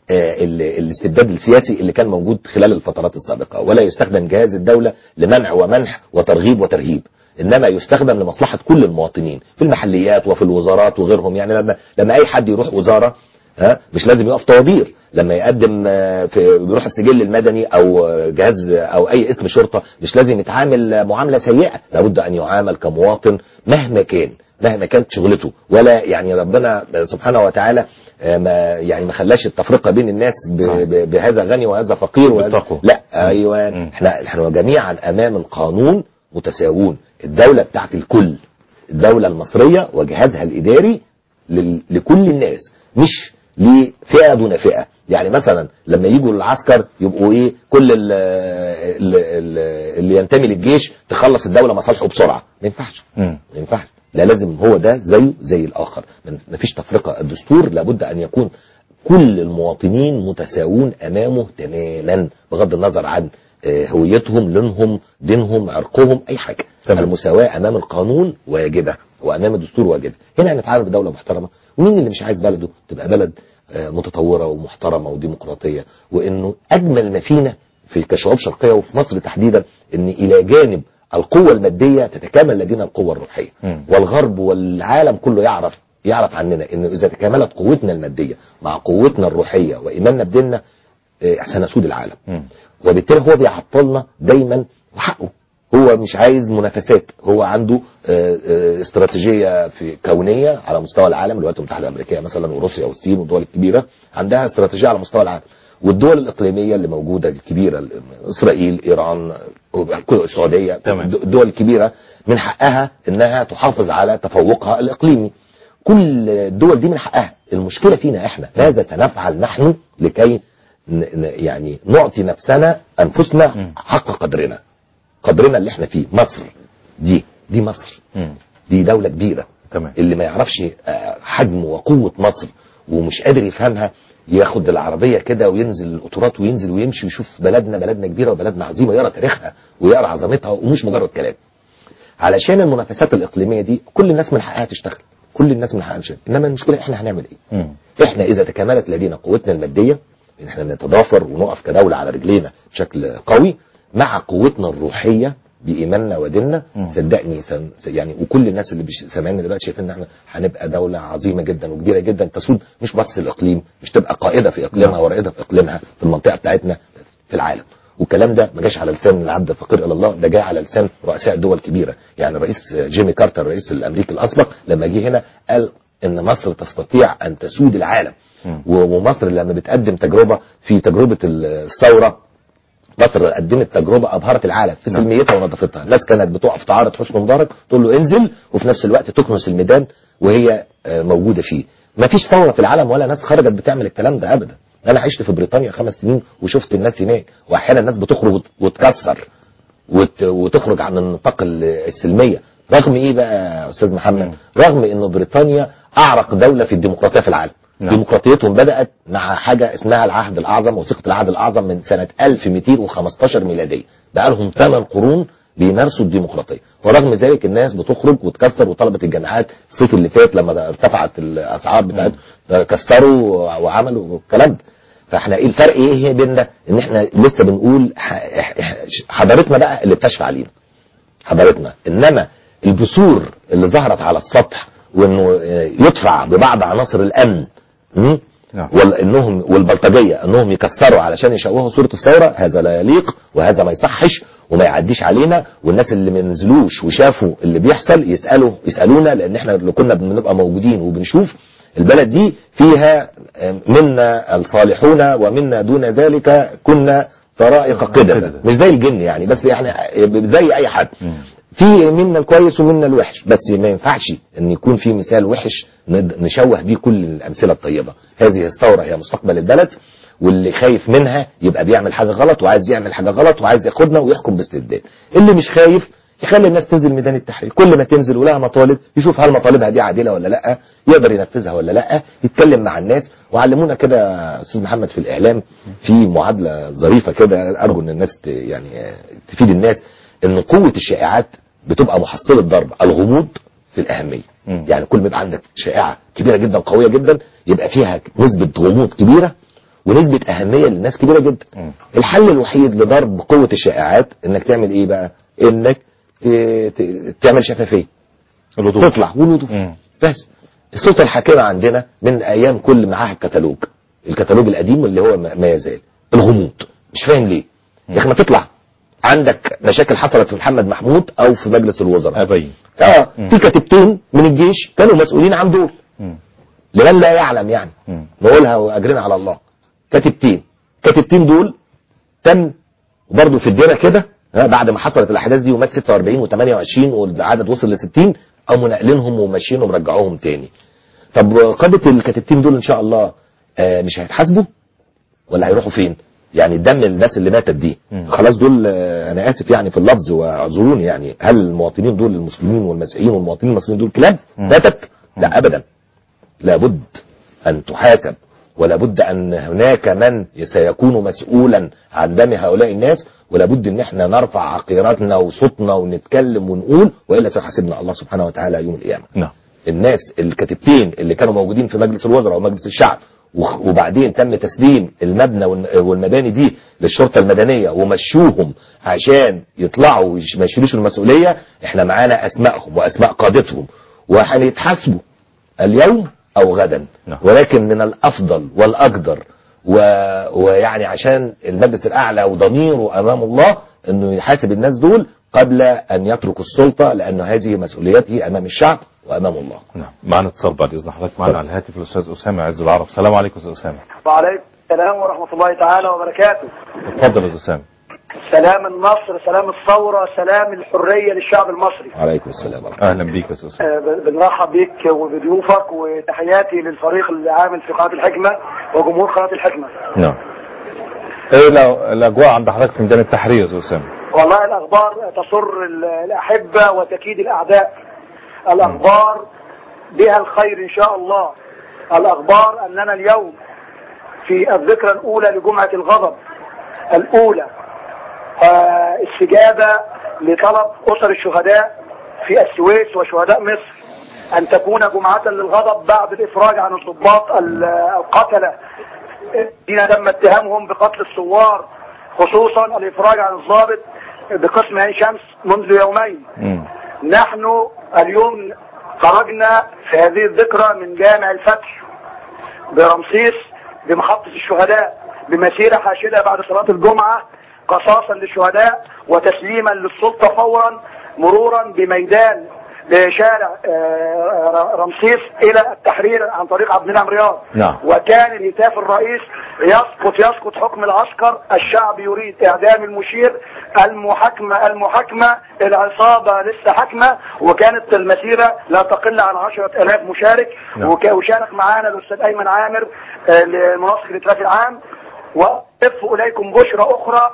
آه، ال- الاستبداد السياسي اللي كان موجود خلال الفترات السابقة ولا يستخدم جهاز الدولة لمنع ومنح وترغيب وترهيب إنما يستخدم لمصلحة كل المواطنين في المحليات وفي الوزارات وغيرهم يعني لما لما أي حد يروح وزارة ها مش لازم يقف طوابير لما يقدم آه، في بيروح السجل المدني او آه، جهاز او اي اسم شرطه مش لازم يتعامل آه، معامله سيئه لابد ان يعامل كمواطن مهما كان مهما كانت شغلته ولا يعني ربنا سبحانه وتعالى آه، ما يعني ما خلاش التفرقه بين الناس ب- صح. ب- بهذا غني وهذا فقير وهذا بالتقوى. لا ايوه مم. احنا احنا جميعا امام القانون متساوون الدوله بتاعت الكل الدوله المصريه وجهازها الاداري لل- لكل الناس مش لفئه دون فئه يعني مثلا لما يجوا العسكر يبقوا ايه كل ال ال ال اللي ينتمي للجيش تخلص الدوله مصالحه بسرعه ما ينفعش مم. ما ينفعش لا لازم هو ده زيه زي الاخر ما فيش تفرقه الدستور لابد ان يكون كل المواطنين متساوون امامه تماما بغض النظر عن آه، هويتهم لونهم دينهم عرقهم اي حاجه تمام. المساواه امام القانون واجبه وامام الدستور واجبه هنا هنتعامل بدوله محترمه ومين اللي مش عايز بلده تبقى بلد آه، متطوره ومحترمه وديمقراطيه وانه اجمل ما فينا في كشعوب شرقيه وفي مصر تحديدا ان الى جانب القوه الماديه تتكامل لدينا القوه الروحيه مم. والغرب والعالم كله يعرف يعرف عننا انه اذا تكاملت قوتنا الماديه مع قوتنا الروحيه وايماننا بديننا آه، سنسود العالم مم. وبالتالي هو بيعطلنا دايما وحقه هو مش عايز منافسات هو عنده آه، آه، استراتيجية في كونية على مستوى العالم الولايات المتحدة الأمريكية مثلا وروسيا والصين والدول الكبيرة عندها استراتيجية على مستوى العالم والدول الإقليمية اللي موجودة الكبيرة إسرائيل إيران كل السعودية تمام. الدول الكبيرة من حقها إنها تحافظ على تفوقها الإقليمي كل الدول دي من حقها المشكلة فينا احنا ماذا سنفعل نحن لكي ن- ن- يعني نعطي نفسنا أنفسنا حق قدرنا قدرنا اللي احنا فيه مصر دي دي مصر مم. دي دولة كبيرة تمام. اللي ما يعرفش آه، حجم وقوة مصر ومش قادر يفهمها ياخد العربية كده وينزل القطورات وينزل ويمشي ويشوف بلدنا بلدنا كبيرة وبلدنا عظيمة يرى تاريخها ويرى عظمتها ومش مجرد كلام علشان المنافسات الإقليمية دي كل الناس من حقها تشتغل كل الناس من حقها تشتغل إنما المشكلة إحنا هنعمل إيه مم. احنا اذا تكاملت لدينا قوتنا الماديه ان احنا نتضافر ونقف كدوله على رجلينا بشكل قوي مع قوتنا الروحيه بايماننا وديننا مم. صدقني سن يعني وكل الناس اللي بيش- سامعيننا دلوقتي شايفين ان احنا هنبقى دوله عظيمه جدا وكبيره جدا تسود مش بس الاقليم مش تبقى قائده في اقليمها ورائده في اقليمها في المنطقه بتاعتنا في العالم والكلام ده ما جاش على لسان العبد الفقير الى الله ده جاي على لسان رؤساء دول كبيره يعني الرئيس جيمي كارتر الرئيس الامريكي الاسبق لما جه هنا قال ان مصر تستطيع ان تسود العالم مم. ومصر لما بتقدم تجربه في تجربه الثوره مصر قدمت تجربه ابهرت العالم في نعم. سلميتها ونظافتها الناس كانت بتقف تعارض حسن مبارك تقول له انزل وفي نفس الوقت تكنس الميدان وهي آه، موجوده فيه ما فيش ثوره في العالم ولا ناس خرجت بتعمل الكلام ده ابدا انا عشت في بريطانيا خمس سنين وشفت الناس هناك واحيانا الناس بتخرج وت- وتكسر وت- وتخرج عن النطاق ال- السلميه رغم ايه بقى يا استاذ محمد رغم ان بريطانيا اعرق دوله في الديمقراطيه في العالم نعم. ديمقراطيتهم بدات مع حاجه اسمها العهد الاعظم وثيقه العهد الاعظم من سنه 1215 ميلاديه بقى لهم 8 قرون بيمارسوا الديمقراطيه ورغم ذلك الناس بتخرج وتكسر وطلبه الجامعات الصيف اللي فات لما ارتفعت الاسعار بتاعت كسروا وعملوا الكلام ده فاحنا ايه الفرق ايه بيننا ان احنا لسه بنقول ح- ح- حضارتنا بقى اللي بتشفى علينا حضارتنا انما الجسور اللي ظهرت على السطح وانه آه، يدفع ببعض عناصر الامن م? نعم. وانهم والبلطجيه انهم يكسروا علشان يشوهوا صوره الثوره هذا لا يليق وهذا ما يصحش وما يعديش علينا والناس اللي ما نزلوش وشافوا اللي بيحصل يسالوا يسالونا لان احنا اللي كنا بنبقى موجودين وبنشوف البلد دي فيها آه، منا الصالحون ومنا دون ذلك كنا طرائق قددا قددا. مش زي الجن يعني بس يعني زي اي حد في منا الكويس ومنا الوحش بس ما ينفعش ان يكون في مثال وحش ند- نشوه بيه كل الامثله الطيبه هذه الثوره هي مستقبل البلد واللي خايف منها يبقى بيعمل حاجه غلط وعايز يعمل حاجه غلط وعايز ياخدنا ويحكم باستبداد اللي مش خايف يخلي الناس تنزل ميدان التحرير كل ما تنزل ولها مطالب يشوف هل مطالبها دي عادله ولا لا يقدر ينفذها ولا لا يتكلم مع الناس وعلمونا كده يا استاذ محمد في الاعلام في معادله ظريفه كده ارجو ان الناس ت- يعني آه، تفيد الناس ان قوه الشائعات بتبقى محصله ضرب الغموض في الاهميه مم. يعني كل ما يبقى عندك شائعه كبيره جدا قويه جدا يبقى فيها نسبه غموض كبيره ونسبه اهميه للناس كبيره جدا مم. الحل الوحيد لضرب قوه الشائعات انك تعمل ايه بقى انك ت... ت... تعمل شفافيه الوضوح تطلع والوضوح مم. بس السلطه الحاكمه عندنا من ايام كل معاها الكتالوج الكتالوج القديم اللي هو ما ما يزال الغموض مش فاهم ليه يا اخي ما تطلع عندك مشاكل حصلت في محمد محمود او في مجلس الوزراء ابين اه مم. في كتيبتين من الجيش كانوا مسؤولين عن دول مم. لمن لا يعلم يعني مم. نقولها واجرنا على الله كتيبتين كتيبتين دول تم برضه في الديره كده ها، بعد ما حصلت الاحداث دي ومات 46 و28 والعدد وصل ل 60 قاموا ناقلينهم وماشيينهم رجعوهم تاني طب قاده الكتيبتين دول ان شاء الله آه، مش هيتحاسبوا ولا هيروحوا فين يعني دم الناس اللي ماتت دي مم. خلاص دول آه، انا اسف يعني في اللفظ واعذروني يعني هل المواطنين دول المسلمين والمسيحيين والمواطنين المصريين دول كلاب مم. ماتت لا ابدا لابد أن تحاسب ولابد أن هناك من سيكون مسؤولا عن دم هؤلاء الناس ولابد أن احنا نرفع عقيرتنا وصوتنا ونتكلم ونقول وإلا سيحاسبنا الله سبحانه وتعالى يوم القيامة نعم الناس الكتيبتين اللي كانوا موجودين في مجلس الوزراء ومجلس الشعب وخ- وبعدين تم تسليم المبنى والم- والمباني دي للشرطه المدنيه ومشوهم عشان يطلعوا ويش- ما يشيلوش المسؤوليه احنا معانا اسمائهم واسماء قادتهم وهنتحاسبوا اليوم او غدا نعم. ولكن من الافضل والاقدر و... ويعني عشان المجلس الاعلى وضميره امام الله انه يحاسب الناس دول قبل ان يتركوا السلطه لان هذه مسؤوليته امام الشعب وامام الله نعم معنا اتصال بعد اذن حضرتك معنا على الهاتف الاستاذ اسامه عز العرب السلام عليكم استاذ اسامه وعليكم السلام ورحمة الله تعالى وبركاته اتفضل يا استاذ اسامه سلام النصر سلام الثورة سلام الحرية للشعب المصري وعليكم السلام ورحمه الله اهلا بيك يا استاذ اسامه آه، ب- بنرحب بيك وبضيوفك وتحياتي للفريق العامل في قناة الحكمة وجمهور قناة الحكمة نعم ايه الأ- الاجواء عند حضرتك في ميدان التحرير يا استاذ اسامه والله الأخبار تسر ال- الأحبة وتكيد الأعداء الأخبار بها الخير إن شاء الله الأخبار أننا اليوم في الذكرى الأولى لجمعة الغضب الأولى آه، استجابة لطلب أسر الشهداء في السويس وشهداء مصر أن تكون جمعة للغضب بعد الإفراج عن الضباط ال- القتلة الذين تم اتهامهم بقتل الثوار خصوصا الإفراج عن الضابط بقسم عين شمس منذ يومين مم. نحن اليوم خرجنا في هذه الذكرى من جامع الفتح برمسيس بمحطة الشهداء بمسيرة حاشدة بعد صلاة الجمعة قصاصا للشهداء وتسليما للسلطة فورا مرورا بميدان بشارع آه، رمسيس إلى التحرير عن طريق عبد المنعم رياض نعم. وكان الهتاف الرئيس يسقط يسقط حكم العسكر الشعب يريد إعدام المشير المحاكمة المحاكمة العصابة لسه حاكمة وكانت المسيرة لا تقل عن عشرة ألاف مشارك نعم. وك- وشارك معانا الأستاذ أيمن عامر آه، لمنسق الإتلاف العام وأضف إليكم بشرى أخرى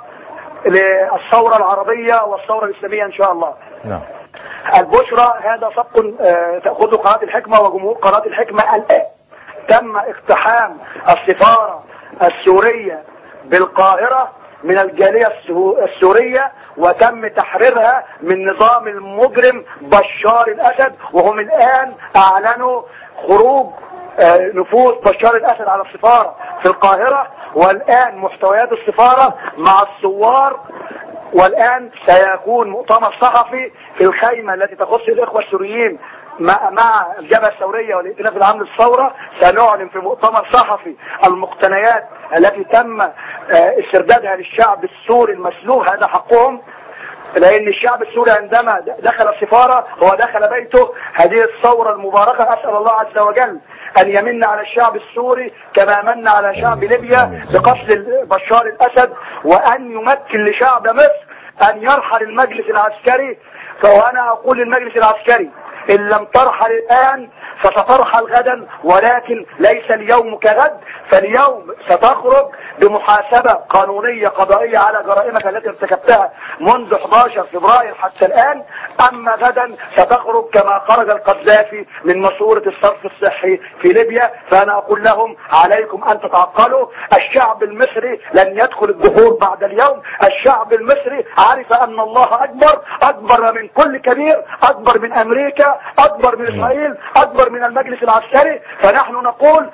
للثورة العربية والثورة الإسلامية إن شاء الله نعم البشرى هذا سبق آه، تأخذه قناة الحكمة وجمهور قناة الحكمة الآن تم اقتحام السفارة السورية بالقاهرة من الجالية السو- السورية وتم تحريرها من نظام المجرم بشار الأسد وهم الآن أعلنوا خروج آه، نفوذ بشار الأسد على السفارة في القاهرة والآن محتويات السفارة مع الثوار والآن سيكون مؤتمر صحفي في الخيمة التي تخص الإخوة السوريين مع مع الجبهة الثورية والائتلاف العام للثورة سنعلن في مؤتمر صحفي المقتنيات التي تم آه، استردادها للشعب السوري المسلوب هذا حقهم لأن الشعب السوري عندما دخل السفارة هو دخل بيته هذه الثورة المباركة أسأل الله عز وجل أن يمن على الشعب السوري كما من على شعب ليبيا بقتل بشار الأسد وأن يمكن لشعب مصر أن يرحل المجلس العسكري فأنا أقول للمجلس العسكري إن لم ترحل الآن فسترحل غدا ولكن ليس اليوم كغد فاليوم ستخرج بمحاسبة قانونية قضائية على جرائمك التي ارتكبتها منذ 11 فبراير حتى الآن أما غدا ستخرج كما خرج القذافي من ماسورة الصرف الصحي في ليبيا فأنا أقول لهم عليكم أن تتعقلوا الشعب المصري لن يدخل الجحور بعد اليوم الشعب المصري عرف أن الله أكبر أكبر من كل كبير أكبر من أمريكا أكبر من إسرائيل أكبر من المجلس العسكري فنحن نقول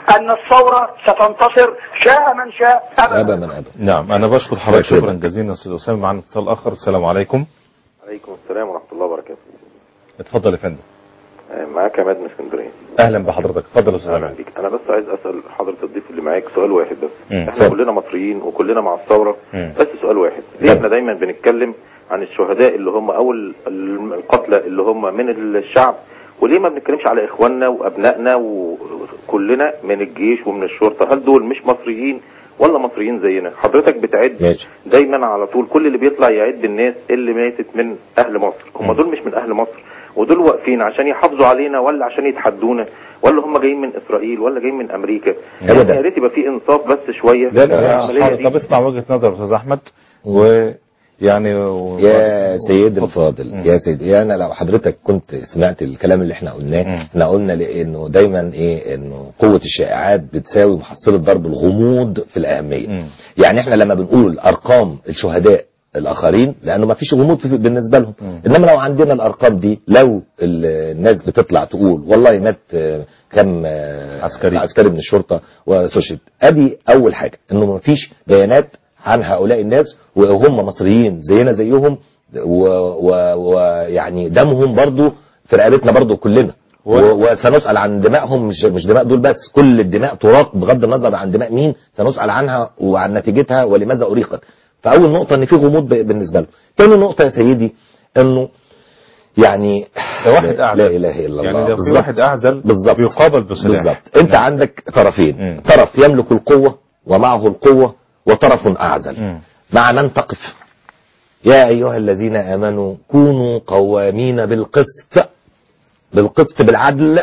أن الثورة ستنتصر شاء من شاء ابا أبدا من ابا نعم انا بشكر حضرتك شكرا. شكرا جزيلا يا استاذ اسامه معانا اتصال اخر السلام عليكم عليكم السلام ورحمة الله وبركاته اتفضل يا فندم آه، معاك عماد من اسكندرية اهلا بحضرتك اتفضل يا استاذ اهلا عماد بيك انا بس عايز اسال حضرة الضيف اللي معاك سؤال واحد بس مم. احنا كلنا مصريين وكلنا مع الثورة مم. بس سؤال واحد ليه احنا دايما بنتكلم عن الشهداء اللي هم او ال- ال- القتلى اللي هم من الشعب وليه ما بنتكلمش على اخواننا وابنائنا وكلنا من الجيش ومن الشرطة هل دول مش مصريين ولا مصريين زينا حضرتك بتعد ماشي. دايما على طول كل اللي بيطلع يعد الناس اللي ماتت من اهل مصر هم دول مش من اهل مصر ودول واقفين عشان يحافظوا علينا ولا عشان يتحدونا ولا هم جايين من اسرائيل ولا جايين من امريكا أبداً. يعني يا ريت يبقى في انصاف بس شويه لا لا العملية لا دي. طب اسمع وجهه نظر يا استاذ احمد ويعني و... يا سيد اتفضل. الفاضل مم. يا سيدي انا لو حضرتك كنت سمعت الكلام اللي احنا قلناه مم. احنا قلنا لانه دايما ايه انه قوه الشائعات بتساوي محصله ضرب الغموض في الاهميه مم. يعني احنا لما بنقول ارقام الشهداء الاخرين لانه ما فيش غموض في بالنسبه لهم مم. انما لو عندنا الارقام دي لو ال- الناس بتطلع تقول والله مات آه، كم آه، عسكري. عسكري من الشرطه واستشهد ادي اول حاجه انه ما فيش بيانات عن هؤلاء الناس وهم مصريين زينا زيهم ويعني و... ويعني دمهم برضو في رقبتنا برضو كلنا و- و... وسنسأل عن دمائهم مش مش دماء دول بس كل الدماء تراق بغض النظر عن دماء مين سنسأل عنها وعن نتيجتها ولماذا أريقت فأول نقطة إن في غموض ب- بالنسبة له تاني نقطة يا سيدي إنه يعني ده واحد لا, أعزل. لا إله إلا يعني الله لو في بالظبط. واحد أعزل بالظبط بيقابل بسلاح. بالظبط انت نعم. عندك طرفين مم. طرف يملك القوة ومعه القوة وطرف أعزل مم. مع من تقف يا أيها الذين آمنوا كونوا قوامين بالقسط بالقسط بالعدل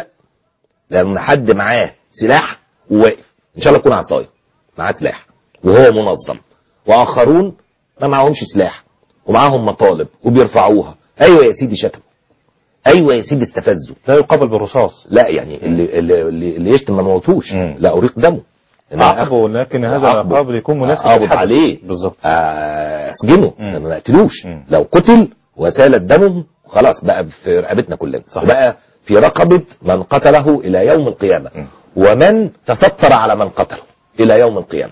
لما حد معاه سلاح وواقف إن شاء الله يكون عصاية معاه سلاح وهو منظم وآخرون ما معهمش سلاح ومعاهم مطالب وبيرفعوها أيوة يا سيدي شتموا أيوة يا سيدي استفزوا لا يقابل بالرصاص لا يعني اللي اللي اللي, اللي يشتم ما موتوش مم. لا أريق دمه إنما عاقبه لكن هذا عاقبه. العقاب يكون مناسب اقبض للحدث. عليه بالظبط آه، اسجنه مم. لما ما قتلوش مم. لو قتل وسالت دمه خلاص بقى في رقبتنا كلنا صح. بقى في رقبة من قتله إلى يوم القيامة مم. ومن تستر على من قتله إلى يوم القيامة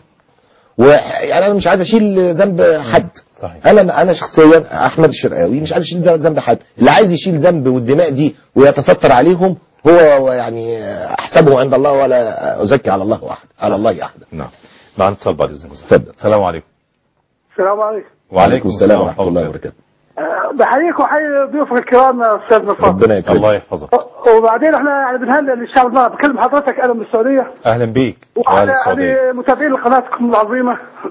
ويعني أنا مش عايز أشيل ذنب حد صحيح. أنا أنا شخصيا أحمد الشرقاوي مش عايز أشيل ذنب حد اللي عايز يشيل ذنب والدماء دي ويتستر عليهم هو يعني أحسبه عند الله ولا أزكي على الله أحد على الله أحد نعم معنا اتصال بعد اذنك اتفضل. السلام عليكم السلام عليكم وعليكم السلام ورحمة الله وبركاته أه، بحييك وحيي ضيوفك الكرام يا استاذ نصار ربنا يكرمك الله يحفظك وبعدين احنا يعني بنهنئ للشعب المصري بكلم حضرتك انا من السعوديه اهلا بيك وانا وأهل السعوديه يعني متابعين لقناتكم العظيمه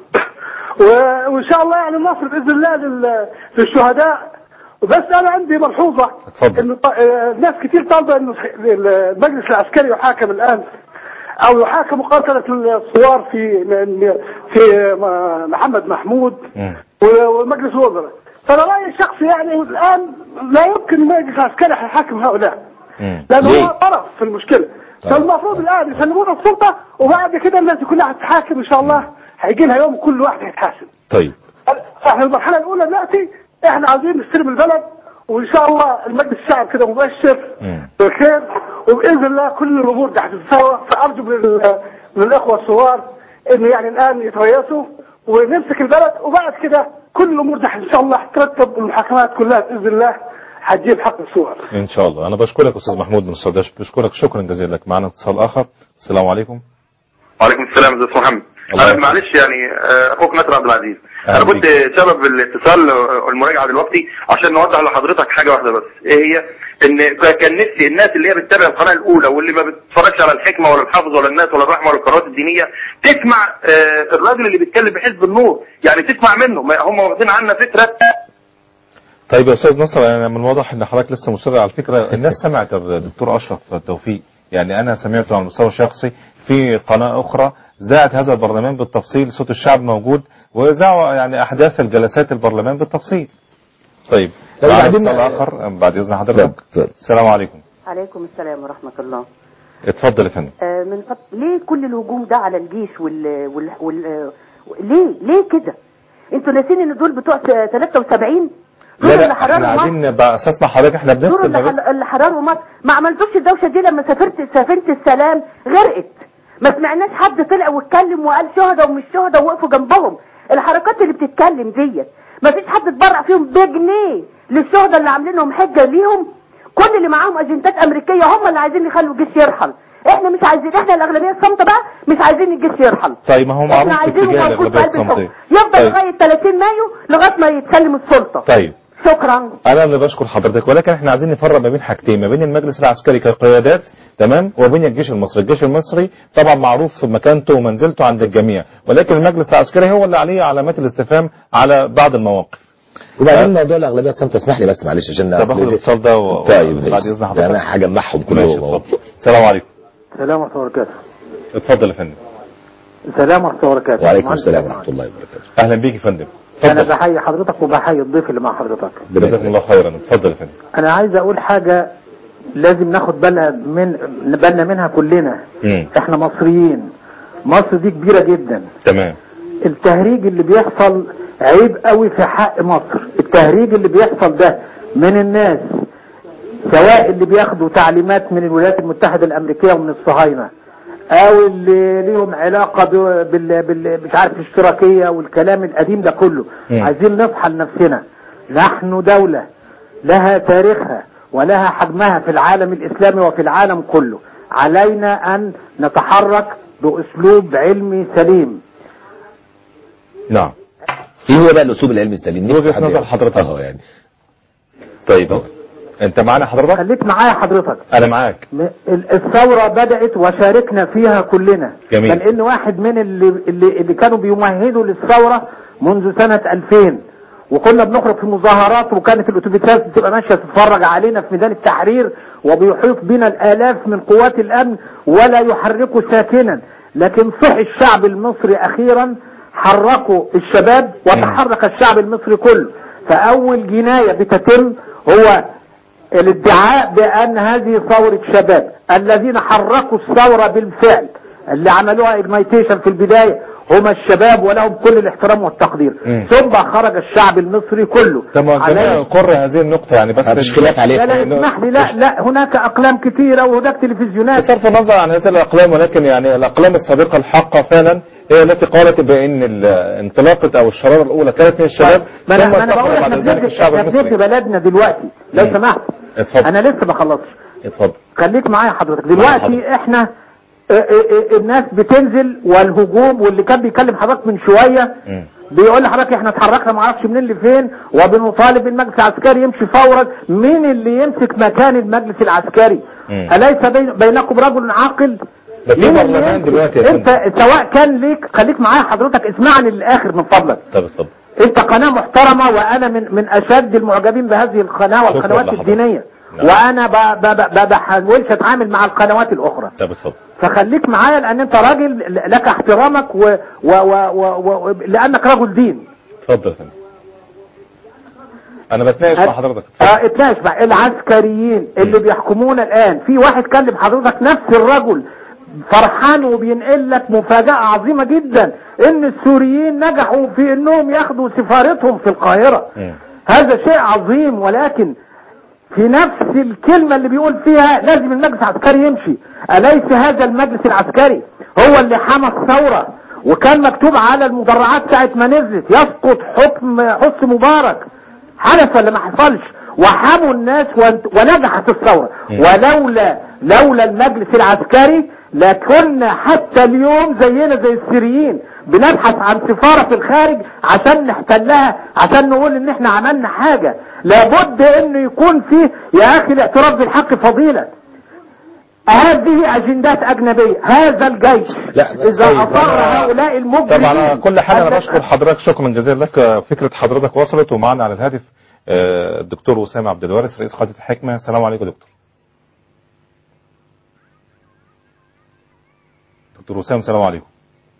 و- وان شاء الله يعني النصر باذن الله لل- للشهداء بس انا عندي ملحوظه اتفضل. انه ط- آه، ناس كتير طالبه انه المجلس العسكري يحاكم الان او يحاكم قتله الثوار في في محمد محمود مم. ومجلس الوزراء فانا رايي الشخصي يعني الان لا يمكن المجلس العسكري يحاكم هؤلاء مم. لانه ليه؟ هو طرف في المشكله طيب. فالمفروض الان يسلمونا السلطه وبعد كده الناس كلها هتتحاكم ان شاء الله هيجي لها يوم كل واحد هيتحاسب طيب فاحنا المرحله الاولى دلوقتي احنا عايزين نستلم البلد وان شاء الله المجلس الشعب كده مبشر مم. بخير وباذن الله كل الامور دي هتتساوى فارجو من, ال- من الاخوه الثوار انه يعني الان يتريثوا ونمسك البلد وبعد كده كل الامور دي ان شاء الله هترتب والمحاكمات كلها باذن الله هتجيب حق الثوار ان شاء الله انا بشكرك استاذ محمود من السعوديه بشكرك شكرا جزيلا لك معنا اتصال اخر السلام عليكم وعليكم السلام استاذ محمد الله انا يحفظك. معلش يعني آه، اخوك نصر عبد العزيز أهلا انا كنت بيك. سبب الاتصال آه، المراجعه دلوقتي عشان نوضح لحضرتك حاجه واحده بس ايه هي ان ك- كان نفسي الناس اللي هي بتتابع القناه الاولى واللي ما بتتفرجش على الحكمه ولا الحافظ ولا الناس ولا الرحمه ولا القنوات الدينيه تسمع آه، الراجل اللي بيتكلم بحزب النور يعني تسمع منه ما هم واخدين عنا فكره طيب يا استاذ نصر انا من الواضح ان حضرتك لسه مصر على الفكره الناس سمعت الدكتور اشرف توفيق يعني انا سمعته على المستوى الشخصي في قناه اخرى ذاعت هذا البرلمان بالتفصيل صوت الشعب موجود وذاعوا يعني احداث الجلسات البرلمان بالتفصيل طيب طيب معنا بعدين- اتصال اخر بعد اذن لا، حضرتك اتفضل. السلام عليكم عليكم السلام ورحمة الله اتفضل يا فندم آه، من فضل ليه كل الهجوم ده على الجيش وال, وال... وال... آه، ليه ليه كده انتوا ناسين ان دول بتوع س- 73 دول لا اللي لا احنا حرروا مصر عايزين نبقى اساسنا حضرتك احنا دول بنفصل اللي, ما بس حل- اللي حرروا مصر ما عملتوش الدوشة دي لما سافرت سفينة السلام غرقت ما سمعناش حد طلع واتكلم وقال شهداء ومش شهداء ووقفوا جنبهم الحركات اللي بتتكلم ديت ما فيش حد اتبرع فيهم بجنيه للشهداء اللي عاملين لهم حجه ليهم كل اللي معاهم اجندات امريكيه هم اللي عايزين يخلوا الجيش يرحل احنا مش عايزين احنا الاغلبيه الصامته بقى مش عايزين الجيش يرحل طيب ما هو احنا معروف في عايزينه اتجاه موجود الاغلبيه في قلب الحكم الصمتيه يفضل طيب. لغايه 30 مايو لغايه ما يتسلم السلطه طيب شكرا انا اللي بشكر حضرتك ولكن احنا عايزين نفرق ما بين حاجتين ما بين المجلس العسكري كقيادات تمام وبين الجيش المصري الجيش المصري طبعا معروف في مكانته ومنزلته عند الجميع ولكن المجلس العسكري هو اللي عليه علامات الاستفهام على بعض المواقف وبعدين موضوع الاغلبيه الصامته اسمح لي بس معلش عشان طب اخد الاتصال ده و... طيب بعد ماشي. اذن ده حضرتك انا هجمعهم ماشي كلهم اهو اتفضل السلام عليكم السلام ورحمة الله وبركاته اتفضل يا فندم السلام ورحمة الله وبركاته وعليكم السلام ورحمه الله وبركاته اهلا بيك يا فندم أنا اتفضل بحيي حضرتك وبحيي الضيف اللي مع حضرتك جزاكم الله خيرا اتفضل يا فندم أنا عايز أقول حاجة لازم ناخد بالنا من بالنا منها كلنا مم. إحنا مصريين مصر دي كبيرة جدا تمام التهريج اللي بيحصل عيب قوي في حق مصر التهريج اللي بيحصل ده من الناس سواء اللي بياخدوا تعليمات من الولايات المتحدة الأمريكية ومن الصهاينة أو اللي ليهم علاقة ب- بال... بال... مش عارف الاشتراكية والكلام القديم ده كله مم. عايزين نصحى لنفسنا نحن دولة لها تاريخها ولها حجمها في العالم الإسلامي وفي العالم كله علينا أن نتحرك بأسلوب علمي سليم نعم ايه هو بقى الاسلوب العلمي السليم نفسي وجهة حد نظر يعرف. حضرتك. اه يعني طيب انت معانا حضرتك خليك معايا حضرتك انا معاك م- ال- الثورة بدأت وشاركنا فيها كلنا جميل. بل ان واحد من اللي, اللي, اللي كانوا بيمهدوا للثورة منذ سنة 2000 وكنا بنخرج في مظاهرات وكانت الاتوبيسات بتبقى ماشيه تتفرج علينا في ميدان التحرير وبيحيط بنا الالاف من قوات الامن ولا يحركوا ساكنا لكن صح الشعب المصري اخيرا حركوا الشباب وتحرك الشعب المصري كله فاول جنايه بتتم هو الادعاء بان هذه ثورة شباب الذين حركوا الثورة بالفعل اللي عملوها اجنايتيشن في البداية هم الشباب ولهم كل الاحترام والتقدير مم. ثم خرج الشعب المصري كله طب ما عليه- جميع نقر هذه النقطة يعني بس مفيش خلاف عليه. لا لا اسمح لي لا لا هناك اقلام كثيرة وهناك تلفزيونات بصرف النظر عن هذه الأقلام ولكن يعني الأقلام السابقة الحقة فعلا هي التي قالت بأن الانطلاقة أو الشرارة الأولى كانت من الشباب ما انا ثم ما انا اتأخر بقول بعد احنا ذلك بنبني الشعب احنا بنبني المصري بلدنا دلوقتي لو مم. سمحت اتفضل انا لسه ما خلصتش اتفضل خليك معايا حضرتك معايا دلوقتي احنا اه، اه، اه، الناس بتنزل والهجوم واللي كان بيكلم حضرتك من شويه مم. بيقول لحضرتك احنا اتحركنا ما اعرفش منين لفين وبنطالب المجلس العسكري يمشي فورا مين اللي يمسك مكان المجلس العسكري مم. اليس بين بينكم رجل عاقل ده في مين اللي برلمان يمسك؟ دلوقتي يا انت فندم. سواء كان ليك خليك معايا حضرتك اسمعني للاخر من فضلك طب اتفضل انت قناة محترمة وانا من من اشد المعجبين بهذه القناة شكراً والقنوات لحضرتك. الدينية نعم. وانا ب- ب- ب- ب- بحاولش اتعامل مع القنوات الاخرى طب اتفضل فخليك معايا لان انت راجل لك احترامك و و و و و لانك رجل دين اتفضل يا فندم أنا بتناقش مع حضرتك اه اتناقش بقى العسكريين اللي بيحكمونا الان في واحد كلم حضرتك نفس الرجل فرحان وبينقل لك مفاجأة عظيمة جدا ان السوريين نجحوا في انهم ياخدوا سفارتهم في القاهرة مم. هذا شيء عظيم ولكن في نفس الكلمة اللي بيقول فيها لازم المجلس العسكري يمشي أليس هذا المجلس العسكري هو اللي حمى الثورة وكان مكتوب على المدرعات ساعة ما نزلت يسقط حكم حسن مبارك حدث ولا ما حصلش وحموا الناس وانت- ونجحت الثورة ولولا لولا المجلس العسكري لكنا حتى اليوم زينا زي السوريين بنبحث عن سفارة في الخارج عشان نحتلها عشان نقول ان احنا عملنا حاجة لابد انه يكون فيه يا اخي الاعتراف بالحق فضيلة هذه اجندات اجنبية هذا الجيش لا، بس اذا طيب، اطاع أنا- هؤلاء المجرمين طبعا على كل حال انا هذا- بشكر حضرتك شكرا جزيلا لك فكره حضرتك وصلت ومعنا على الهاتف آه، الدكتور وسام عبد الوارث رئيس قاده الحكمه السلام عليكم يا دكتور دكتور وسام السلام عليكم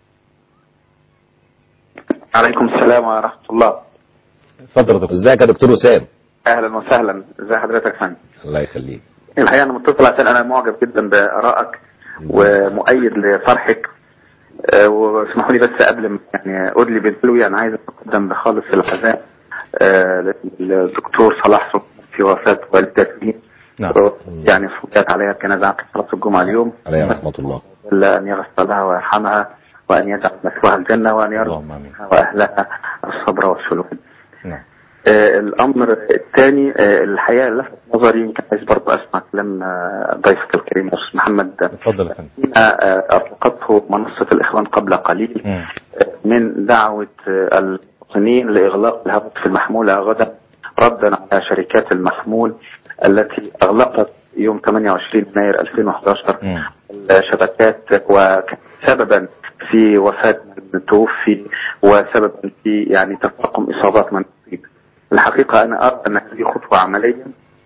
عليكم السلام ورحمة الله اتفضل يا دكتور ازيك يا دكتور وسام أهلا وسهلا ازي حضرتك يا فندم الله يخليك الحقيقة أنا متصل عشان أنا معجب جدا بآرائك ومؤيد لطرحك آه، واسمحوا لي بس قبل ما يعني أدلي بالدلوي أنا عايز أقدم بخالص العزاء آه، للدكتور صلاح صبحي في وفاة والدتي نعم يعني فوجئت عليها الجنازة في صلاة الجمعة اليوم عليه رحمة الله وجل أن يغفر لها ويرحمها وأن يجعل مثواها الجنة وأن يرزق وأهلها الصبر والسلوك نعم. آه، الأمر الثاني آه، الحقيقة لفت نظري يمكن عايز برضه أسمع كلام آه، ضيفك الكريم أستاذ محمد اتفضل يا فندم حين آه، أطلقته منصة الإخوان قبل قليل مم. من دعوة آه، المواطنين لإغلاق الهواتف المحمولة غدا ردا على شركات المحمول التي أغلقت يوم 28 يناير 2011 مم. الشبكات وكان سببا في وفاة من توفي وسببا في يعني تفاقم إصابات من أصيب الحقيقة أنا أرى أن هذه خطوة عملية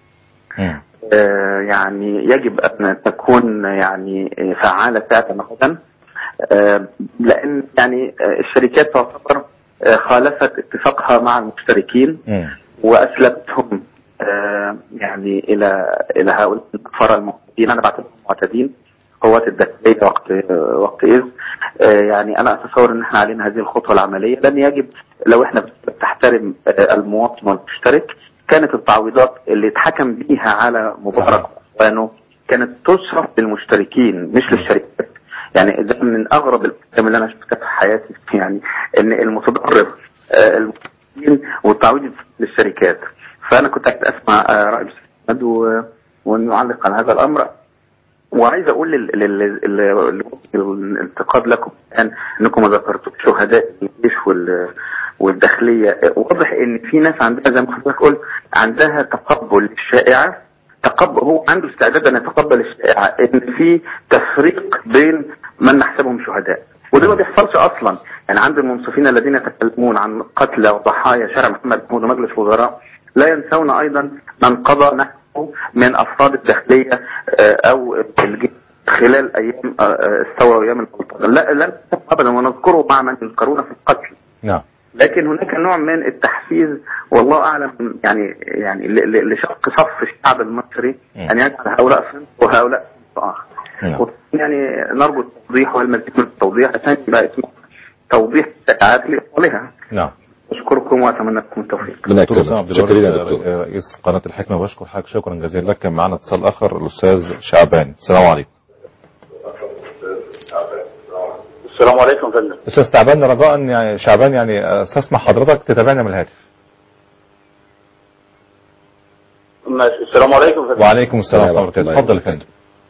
مم. آه، يعني يجب أن تكون يعني فعالة فعلا غدا آه، لأن يعني آه، الشركات تعتبر آه، خالفت اتفاقها مع المشتركين مم. وأسلمتهم آه، يعني إلى إلى هؤلاء الكفار المعتدين أنا بعتبرهم معتدين قوات الداخلية وقت آه، وقت إذ آه، يعني أنا أتصور أن احنا علينا هذه الخطوة العملية لأن يجب لو احنا بتحترم آه، المواطن والمشترك كانت التعويضات اللي اتحكم بيها على مبارك واخوانه كانت تصرف للمشتركين مش للشركات يعني ده من اغرب الاحكام اللي انا شفتها في حياتي يعني ان المتضرر آه، المشتركين والتعويض للشركات فانا كنت عايز اسمع آه، راي الاستاذ احمد و- ونعلق على هذا الامر وعايز اقول لل- لل- لل- للانتقاد لكم الان انكم ما ذكرتوش شهداء الجيش وال والداخليه واضح ان في ناس عندها زي ما حضرتك قلت عندها تقبل للشائعه تقبل هو عنده استعداد ان يتقبل الشائعه ان في تفريق بين من نحسبهم شهداء وده ما بيحصلش اصلا يعني عند المنصفين الذين يتكلمون عن قتلى وضحايا شارع محمد محمود ومجلس الوزراء لا ينسون ايضا من قضى نحوه من افراد الداخليه آه، او الجيش خلال ايام آه، آه، الثوره وايام البلطجه لا لا ننسى ابدا ونذكره مع من يذكرون في القتل نعم لكن هناك نوع من التحفيز والله اعلم يعني يعني ل- ل- لشق صف الشعب المصري ان يجعل هؤلاء صنف وهؤلاء صنف اخر نعم. يعني نرجو التوضيح والمزيد من التوضيح عشان يبقى اسمه توضيح الشائعات لاطفالها نعم اشكركم واتمنى لكم التوفيق دكتور أسامة عبد الوارث رئيس قناة الحكمة بشكر حضرتك شكرا جزيلا لك كان معنا اتصال آخر الأستاذ شعبان السلام عليكم السلام عليكم يا فندم أستاذ تعبان رجاء يعني شعبان يعني استسمح حضرتك تتابعنا من الهاتف ماشي السلام عليكم يا فندم وعليكم السلام ورحمة الله وبركاته اتفضل يا فندم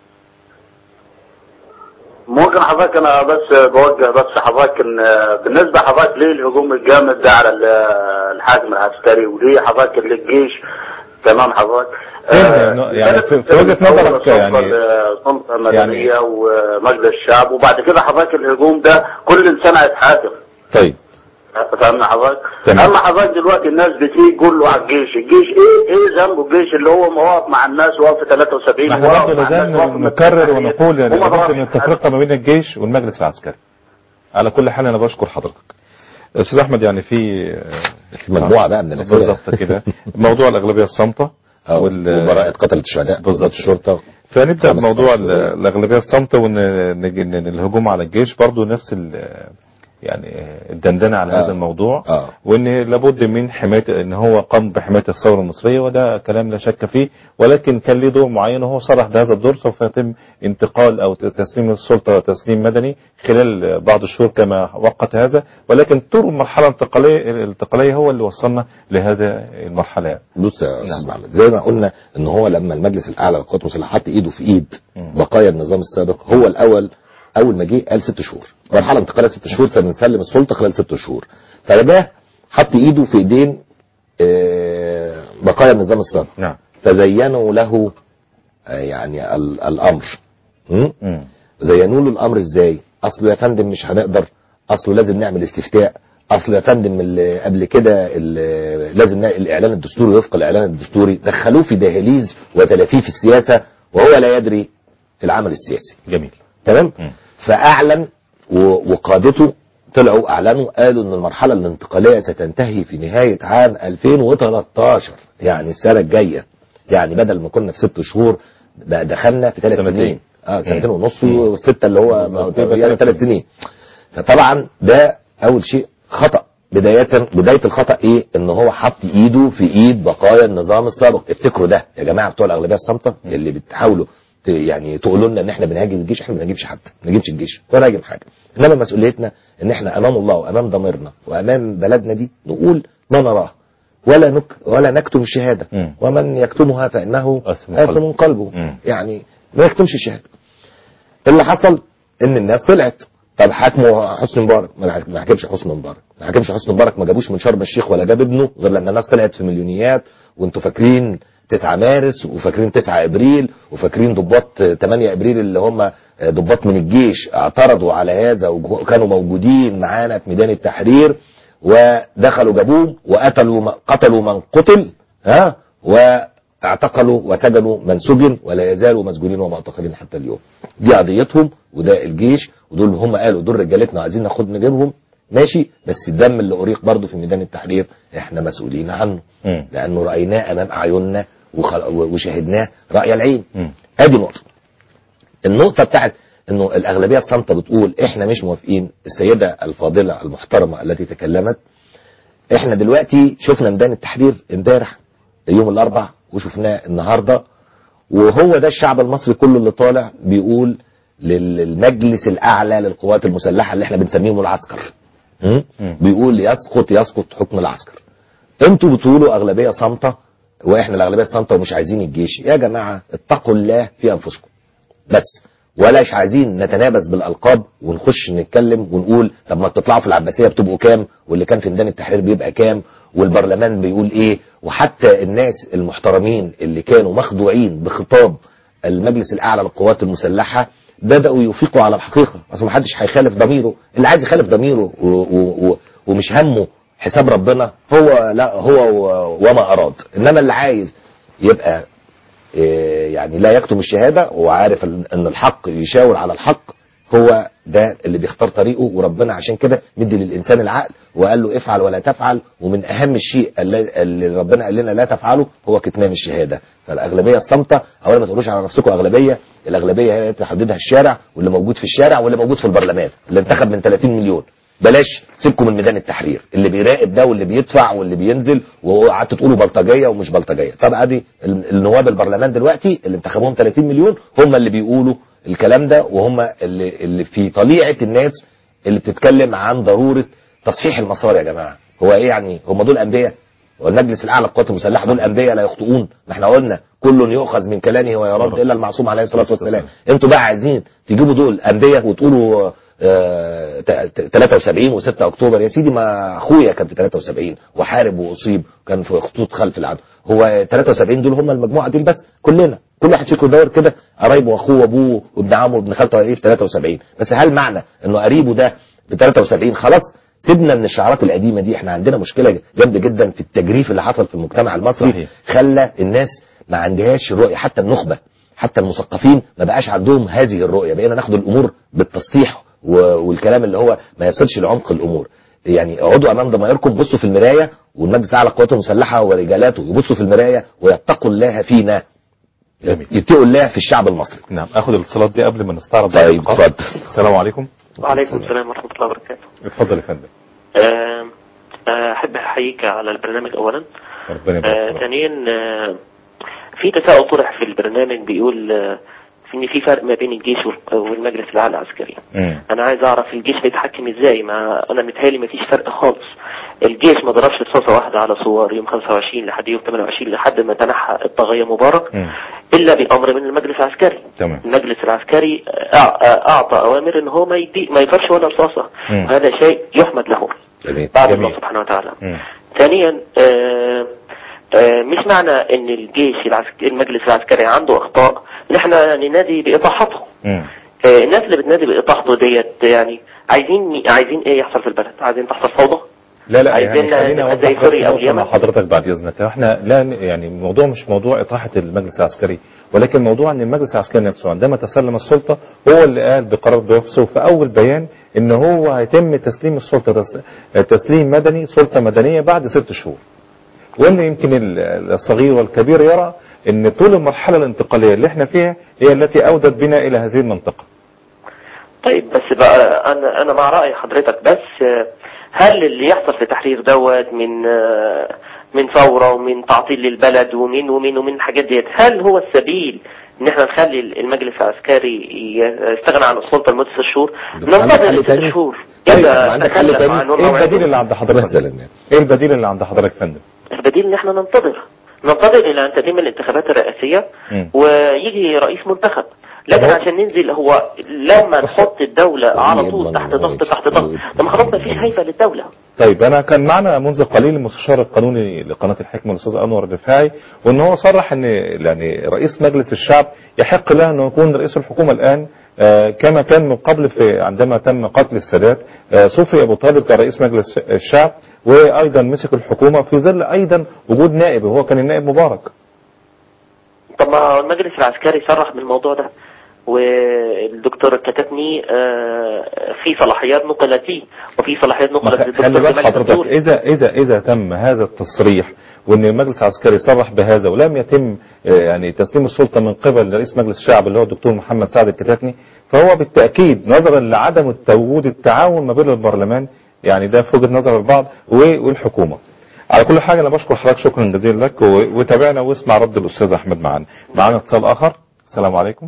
ممكن حضرتك انا بس بوجه بس حضرتك ان بالنسبه حضرتك ليه الهجوم الجامد ده على ال- الحاكم العسكري وليه حضرتك للجيش تمام حضرتك فين يعني في في وجهة نظرك يعني سلطه مدنيه ومجلس الشعب وبعد كده حضرتك الهجوم ده كل انسان هيتحاكم طيب فاهمنا حضرتك تمام. اما حضرتك دلوقتي الناس بتيجي تقول له على الجيش الجيش ايه ايه ذنبه الجيش اللي هو مواقف مع الناس وقف 73 ما احنا وواقف برضه مع الناس لازال وقف نكرر ونقول يعني هما لابد طبعاً من التفرقة ما بين الجيش والمجلس العسكري على كل حال أنا بشكر حضرتك أستاذ أحمد يعني في مجموعة بقى من الأسئلة. بالظبط كده موضوع الأغلبية الصامتة وال- وبراءة قتلة الشهداء بالظبط الشرطة فنبدا خمس بموضوع خمس ال- الاغلبيه الصامته وان نج- إن الهجوم على الجيش برضو نفس ال- يعني الدندنه على آه. هذا الموضوع آه. وان لابد من حمايه ان هو قام بحمايه الثوره المصريه وده كلام لا شك فيه ولكن كان ليه دور معين وهو صرح بهذا الدور سوف يتم انتقال او تسليم السلطه تسليم مدني خلال بعض الشهور كما وقت هذا ولكن طول المرحله الانتقاليه الانتقاليه هو اللي وصلنا لهذا المرحله يعني. بص يا استاذ محمد زي ما قلنا ان هو لما المجلس الاعلى للقوات المسلحه حط ايده في ايد بقايا النظام السابق هو الاول اول ما جه قال ست شهور مرحله انتقاليه ست شهور سنسلم السلطه خلال ست شهور فده حط ايده في ايدين آه، بقايا النظام السابق نعم فزينوا له آه، يعني ال- الامر م? مم. زينوا له الامر ازاي اصله يا فندم مش هنقدر اصله لازم نعمل استفتاء اصل يا فندم اللي قبل كده اللي لازم نعمل الاعلان الدستوري وفق الاعلان الدستوري دخلوه في دهاليز وتلافيه في السياسه وهو لا يدري في العمل السياسي جميل تمام فاعلن و- وقادته طلعوا اعلنوا قالوا ان المرحله الانتقاليه ستنتهي في نهايه عام 2013 يعني السنه الجايه يعني بدل ما كنا في ست شهور ده دخلنا في ثلاث سنتين. سنين اه سنتين مم. ونص والسته اللي هو بالظبط. يعني ثلاث سنين فطبعا ده اول شيء خطا بداية بداية الخطأ ايه ان هو حط ايده في ايد بقايا النظام السابق افتكروا ده يا جماعة بتوع الاغلبية الصامتة اللي بتحاولوا ت- يعني تقولوا لنا ان احنا بنهاجم الجيش احنا ما بنهاجمش حد ما بنهاجمش الجيش ولا نهاجم حاجه انما مسؤوليتنا ان احنا امام الله وامام ضميرنا وامام بلدنا دي نقول ما نراه ولا نك ولا نكتم الشهاده مم. ومن يكتمها فانه آثم آثم قلبه. قلبه مم. يعني ما يكتمش الشهاده اللي حصل ان الناس طلعت طب حاكموا حسني مبارك ما ما حكمش حسني مبارك ما حكمش حسني مبارك ما جابوش من شرم الشيخ ولا جاب ابنه غير لما الناس طلعت في مليونيات وانتوا فاكرين 9 مارس وفاكرين 9 ابريل وفاكرين ضباط 8 ابريل اللي هم ضباط من الجيش اعترضوا على هذا وكانوا موجودين معانا في ميدان التحرير ودخلوا جابوه وقتلوا قتلوا من قتل ها واعتقلوا وسجنوا من سجن ولا يزالوا مسجونين ومعتقلين حتى اليوم دي قضيتهم وده الجيش ودول هم قالوا دول رجالتنا عايزين ناخد نجيبهم ماشي بس الدم اللي أريق برضه في ميدان التحرير احنا مسؤولين عنه مم. لأنه رأيناه أمام أعيننا وخل- وشاهدناه رأي العين مم. ادي نقطة النقطة بتاعت انه الاغلبية الصامتة بتقول احنا مش موافقين السيدة الفاضلة المحترمة التي تكلمت احنا دلوقتي شفنا ميدان التحرير امبارح يوم الاربع وشفناه النهاردة وهو ده الشعب المصري كله اللي طالع بيقول للمجلس الاعلى للقوات المسلحة اللي احنا بنسميهم العسكر م? بيقول يسقط يسقط حكم العسكر انتوا بتقولوا اغلبية صامتة واحنا الاغلبية الصامتة ومش عايزين الجيش يا جماعة اتقوا الله في انفسكم بس ولاش عايزين نتنابز بالالقاب ونخش نتكلم ونقول طب ما تطلعوا في العباسيه بتبقوا كام واللي كان في ميدان التحرير بيبقى كام والبرلمان بيقول ايه وحتى الناس المحترمين اللي كانوا مخدوعين بخطاب المجلس الاعلى للقوات المسلحه بداوا يفيقوا على الحقيقه اصل ما حدش هيخالف ضميره اللي عايز يخالف ضميره و و و ومش همه حساب ربنا هو لا هو و- وما اراد انما اللي عايز يبقى إيه، يعني لا يكتم الشهادة وعارف ان إن الحق يشاور على الحق هو ده اللي بيختار طريقه وربنا عشان كده مدي للإنسان العقل وقال له افعل ولا تفعل ومن أهم الشيء اللي اللي ربنا قال لنا لا تفعله هو كتمان الشهادة فالأغلبية الصامتة أولا ما تقولوش على نفسكم أغلبية الأغلبية هي اللي تحددها الشارع واللي موجود في الشارع واللي موجود في البرلمان اللي انتخب من 30 مليون بلاش سيبكم من ميدان التحرير اللي بيراقب ده واللي بيدفع واللي بينزل وقعدتوا تقولوا بلطجيه ومش بلطجيه طب ادي ال- النواب البرلمان دلوقتي اللي انتخبوهم 30 مليون هم اللي بيقولوا الكلام ده وهم اللي, اللي في طليعه الناس اللي بتتكلم عن ضروره تصحيح المسار يا جماعه هو ايه يعني هم دول انبياء والمجلس الاعلى للقوات المسلحه دول انبياء لا يخطئون ما احنا قلنا كل يؤخذ من كلامه ويرد الا المعصوم عليه الصلاه والسلام انتوا بقى عايزين تجيبوا دول انبياء وتقولوا آه، ت- ت- 73 و6 اكتوبر يا سيدي ما اخويا كان في 73 وحارب واصيب كان في خطوط خلف العدو هو 73 دول هم المجموعه دي بس كلنا كل واحد فيكم يدور كده قرايبه واخوه وابوه وابن عمه وابن خالته ايه في 73 بس هل معنى انه قريبه ده في 73 خلاص سيبنا من الشعارات القديمه دي احنا عندنا مشكله جامده جدا في التجريف اللي حصل في المجتمع المصري صحيح. خلى الناس ما عندهاش رؤيه حتى النخبه حتى المثقفين ما بقاش عندهم هذه الرؤيه بقينا ناخد الامور بالتسطيح و- والكلام اللي هو ما يصلش لعمق الامور يعني اقعدوا امام ضمائركم بصوا في المرايه والمجلس الاعلى للقوات المسلحه ورجالاته يبصوا في المرايه ويتقوا الله فينا جميل. يتقوا الله في الشعب المصري نعم اخد الاتصالات دي قبل ما نستعرض طيب النقاط. اتفضل السلام عليكم وعليكم السلام ورحمة الله وبركاته اتفضل يا فندم آه، آه، أحب أحييك على البرنامج أولا ربنا آه، يبارك فيك. ثانيا آه، في تساؤل طرح في البرنامج بيقول آه، إن في فرق ما بين الجيش وال- والمجلس الأعلى العسكري مم. أنا عايز أعرف الجيش بيتحكم إزاي ما أنا متهيألي ما فيش فرق خالص الجيش ما ضربش رصاصة واحدة على صور يوم 25 لحد يوم 28 لحد ما تنحى الطاغية مبارك مم. إلا بأمر من المجلس العسكري تمام المجلس العسكري أع- أعطى أوامر إن هو ما يدي ما يفرش ولا رصاصة مم. وهذا شيء يحمد له جميل بعد جميل. الله سبحانه وتعالى مم. ثانيا آه، آه، مش معنى ان الجيش العسكري المجلس العسكري عنده اخطاء ان احنا ننادي باطاحته مم. آه، الناس اللي بتنادي باطاحته ديت يعني عايزين عايزين ايه يحصل في البلد عايزين تحصل فوضى لا لا عايزين يعني خليني نبقى اوضح زي بس سوريا أو نقطة مع اليمن؟ حضرتك بعد اذنك احنا لا ن- يعني الموضوع مش موضوع اطاحه المجلس العسكري ولكن موضوع ان المجلس العسكري نفسه عندما تسلم السلطه هو اللي قال بقرار بنفسه في اول بيان ان هو هيتم تسليم السلطه تس- تسليم مدني سلطه مدنيه بعد ست شهور وان يمكن ال- الصغير والكبير يرى ان طول المرحله الانتقاليه اللي احنا فيها هي التي اودت بنا الى هذه المنطقه طيب بس بقى انا انا مع راي حضرتك بس آه، هل اللي يحصل في تحرير دوت من آه، من ثورة ومن تعطيل للبلد ومن ومن ومن الحاجات ديت هل هو السبيل ان احنا نخلي المجلس العسكري يستغنى عن السلطة لمدة ست شهور ننتظر ست شهور يبقى نتكلم عن ايه البديل اللي عند حضرتك مثلا ايه البديل اللي عند حضرتك يا فندم البديل ان احنا ننتظر ننتظر الى ان تتم الانتخابات الرئاسية مم. ويجي رئيس منتخب لكن عشان ننزل هو لما نحط الدولة على طول تحت ضغط تحت ضغط لما خلاص ما فيش هيبة للدولة طيب انا كان معنا منذ قليل المستشار القانوني لقناه الحكمه الاستاذ انور الرفاعي وان هو صرح ان يعني رئيس مجلس الشعب يحق له انه يكون رئيس الحكومه الان آه، كما كان من قبل في عندما تم قتل السادات آه، صفي ابو طالب كرئيس مجلس الشعب وايضا مسك الحكومه في ظل ايضا وجود نائب وهو كان النائب مبارك طب ما المجلس العسكري صرح بالموضوع ده والدكتور كتبني آه، في صلاحيات نقلت لي وفي صلاحيات ما نقلت خ- للدكتور خلي بال جمال حضرتك الدكتور اذا اذا اذا تم هذا التصريح وان المجلس العسكري صرح بهذا ولم يتم آه، يعني تسليم السلطه من قبل رئيس مجلس الشعب اللي هو الدكتور محمد سعد الكتاتني فهو بالتاكيد نظرا لعدم وجود التعاون ما بين البرلمان يعني ده في وجهه نظر البعض و- والحكومه. على كل حاجه انا بشكر حضرتك شكرا جزيلا لك و- وتابعنا واسمع رد الاستاذ احمد معانا. معانا اتصال اخر السلام عليكم.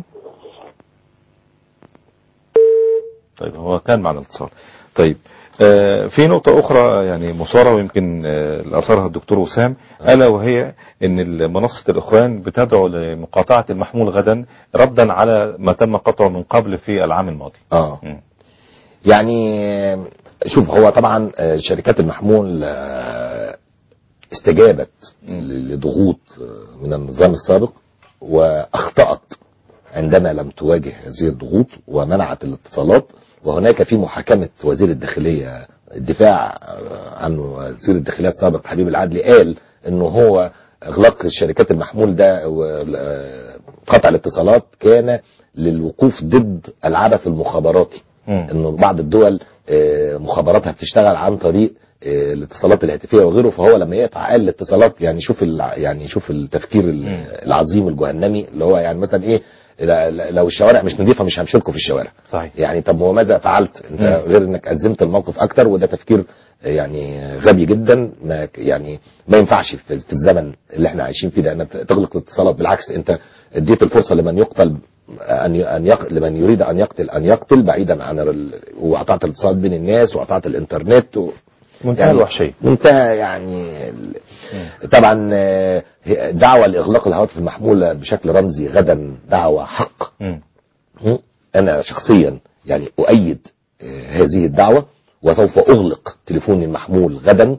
طيب هو كان معنا الاتصال طيب آه، في نقطة أخرى يعني مثارة ويمكن آه، اللي أثارها الدكتور وسام ألا وهي أن منصة الإخوان بتدعو لمقاطعة المحمول غدا ردا على ما تم قطعه من قبل في العام الماضي. اه يعني شوف هو طبعا آه، شركات المحمول آه، استجابت لضغوط آه، من النظام السابق واخطأت عندما لم تواجه هذه الضغوط ومنعت الاتصالات وهناك في محاكمة وزير الداخلية الدفاع آه، عنه وزير الداخلية السابق حبيب العدلي قال انه هو اغلاق الشركات المحمول ده وقطع الاتصالات كان للوقوف ضد العبث المخابراتي انه بعض الدول آه، مخابراتها بتشتغل عن طريق آه، الاتصالات الهاتفيه وغيره فهو لما يقطع قال الاتصالات يعني شوف الع- يعني شوف التفكير ال- العظيم الجهنمي اللي هو يعني مثلا ايه لا- لا- لو الشوارع مش نظيفه مش همشي لكم في الشوارع صحيح يعني طب وماذا فعلت انت مم. غير انك ازمت الموقف اكتر وده تفكير يعني غبي جدا ما يعني ما ينفعش في في الزمن اللي احنا عايشين فيه ده انك تغلق الاتصالات بالعكس انت اديت الفرصه لمن يقتل ان ان يق... لمن يريد ان يقتل ان يقتل بعيدا عن ال... وقطعت الاتصالات بين الناس وقطعت الانترنت و... منتهى الوحشية. منتهى يعني ال- طبعا آه، دعوه لاغلاق الهواتف المحموله بشكل رمزي غدا دعوه حق مم. م? أنا شخصيا يعني أؤيد آه، هذه الدعوة وسوف أغلق تليفوني المحمول غدا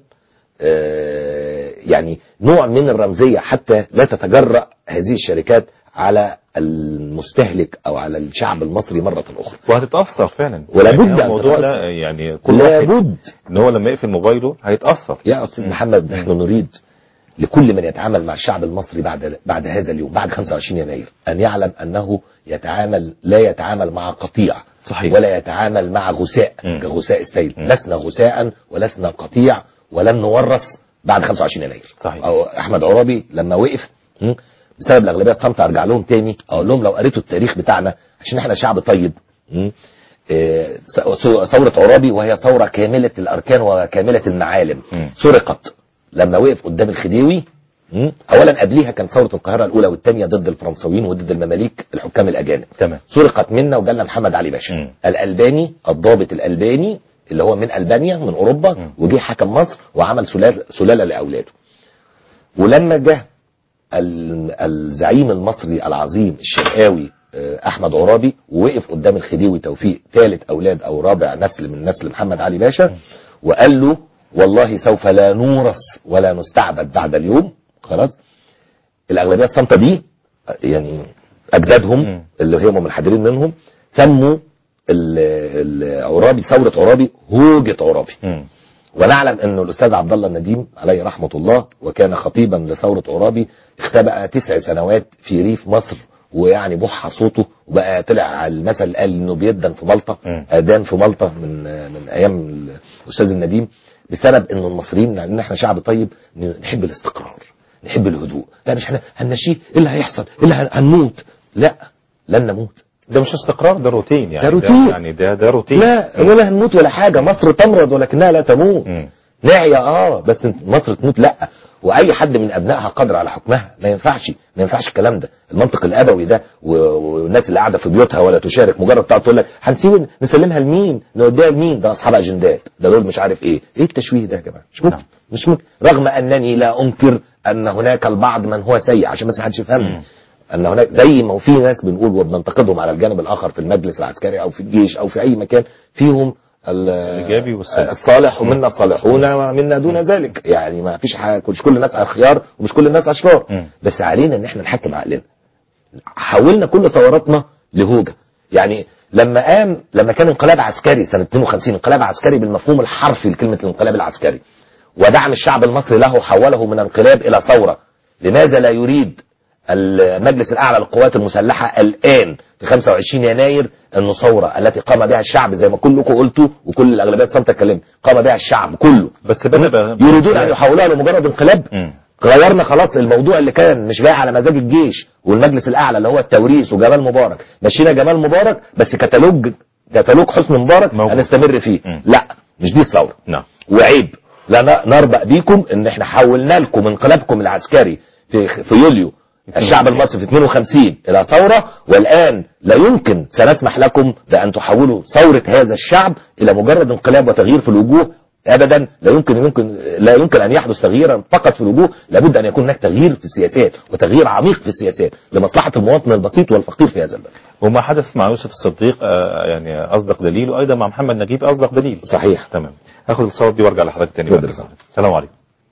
آه، يعني نوع من الرمزية حتى لا تتجرأ هذه الشركات على المستهلك أو على الشعب المصري مرة أخرى وهتتأثر فعلا ولا يعني بد هو أن الموضوع تتأثر. ده يعني كل لا واحد بد ان هو لما يقفل موبايله هيتأثر يا أستاذ محمد نحن نريد لكل من يتعامل مع الشعب المصري بعد بعد هذا اليوم بعد 25 يناير أن يعلم أنه يتعامل لا يتعامل مع قطيع صحيح. ولا يتعامل مع غثاء كغثاء السيل لسنا غثاء ولسنا قطيع ولن نورث بعد 25 يناير صحيح. أو أحمد عرابي لما وقف م? بسبب الأغلبية الصامتة أرجع لهم تاني أقول لهم لو قريتوا التاريخ بتاعنا عشان احنا شعب طيب م? آه، ث- ثورة عرابي وهي ثورة كاملة الأركان وكاملة المعالم سرقت لما وقف قدام الخديوي م? أولا قبليها كانت ثورة القاهرة الأولى والثانية ضد الفرنساويين وضد المماليك الحكام الأجانب تمام سرقت منا وجالنا محمد علي باشا الألباني الضابط الألباني اللي هو من ألبانيا من أوروبا وجه حكم مصر وعمل سلالة, سلالة لأولاده ولما جه ال- الزعيم المصري العظيم الشرقاوي آه، احمد عرابي ووقف قدام الخديوي توفيق ثالث اولاد او رابع نسل من نسل محمد علي باشا وقال له والله سوف لا نورث ولا نستعبد بعد اليوم خلاص الاغلبيه الصامته دي آه، يعني اجدادهم اللي هم منحدرين منهم سموا ال- العرابي ثوره عرابي هوجه عرابي ونعلم انه الاستاذ عبد الله النديم عليه رحمه الله وكان خطيبا لثوره عرابي اختبأ تسع سنوات في ريف مصر ويعني بح صوته وبقى طلع على المثل قال انه بيدن في ملطه ادان في ملطه من من ايام الاستاذ النديم بسبب انه المصريين لان احنا شعب طيب نحب الاستقرار نحب الهدوء لا مش احنا هنمشيه ايه اللي هيحصل ايه اللي هن- هنموت لا لن نموت ده مش استقرار ده روتين يعني ده روتين. يعني ده ده روتين لا ولا هنموت ولا حاجة مصر تمرض ولكنها لا تموت نعيا اه بس مصر تموت لا واي حد من ابنائها قادر على حكمها ما ينفعش ما ينفعش الكلام ده المنطق الابوي ده و- والناس اللي قاعده في بيوتها ولا تشارك مجرد تقعد تقول لك هنسيب نسلمها لمين نوديها لمين ده اصحاب اجندات ده دول مش عارف ايه ايه التشويه ده يا جماعه مش ممكن مش ممكن رغم انني لا انكر ان هناك البعض من هو سيء عشان بس ما حدش يفهمني ان هناك زي ما في ناس بنقول وبننتقدهم على الجانب الاخر في المجلس العسكري او في الجيش او في اي مكان فيهم ال- الايجابي والسلبي الصالح ومنا الصالحون ومنا دون ذلك يعني ما فيش حاجه مش كل الناس على خيار ومش كل الناس اشرار بس علينا ان احنا نحكم عقلنا حولنا كل ثوراتنا لهوجه يعني لما قام لما كان انقلاب عسكري سنه 52 انقلاب عسكري بالمفهوم الحرفي لكلمه الانقلاب العسكري ودعم الشعب المصري له حوله من انقلاب الى ثوره لماذا لا يريد المجلس الاعلى للقوات المسلحه الان في 25 يناير انه ثوره التي قام بها الشعب زي ما كلكم قلتوا وكل الاغلبيه الصامته اتكلمت قام بها الشعب كله بس بدا يريدون ان يحولوها لمجرد انقلاب غيرنا خلاص الموضوع اللي كان مش جاي على مزاج الجيش والمجلس الاعلى اللي هو التوريث وجمال مبارك مشينا جمال مبارك بس كتالوج كتالوج حسني مبارك هنستمر فيه لا مش دي الثوره نعم وعيب لا ن- نربأ بيكم ان احنا حولنا لكم انقلابكم العسكري في في يوليو الشعب المصري في 52 الى ثوره والان لا يمكن سنسمح لكم بان تحولوا ثوره هذا الشعب الى مجرد انقلاب وتغيير في الوجوه ابدا لا يمكن يمكن لا يمكن ان يحدث تغييرا فقط في الوجوه لابد ان يكون هناك تغيير في السياسات وتغيير عميق في السياسات لمصلحه المواطن البسيط والفقير في هذا البلد وما حدث مع يوسف الصديق آه، يعني اصدق دليل وايضا مع محمد نجيب اصدق دليل صحيح تمام هاخد الاتصالات دي وارجع لحضرتك تاني بعد إذنك. السلام عليكم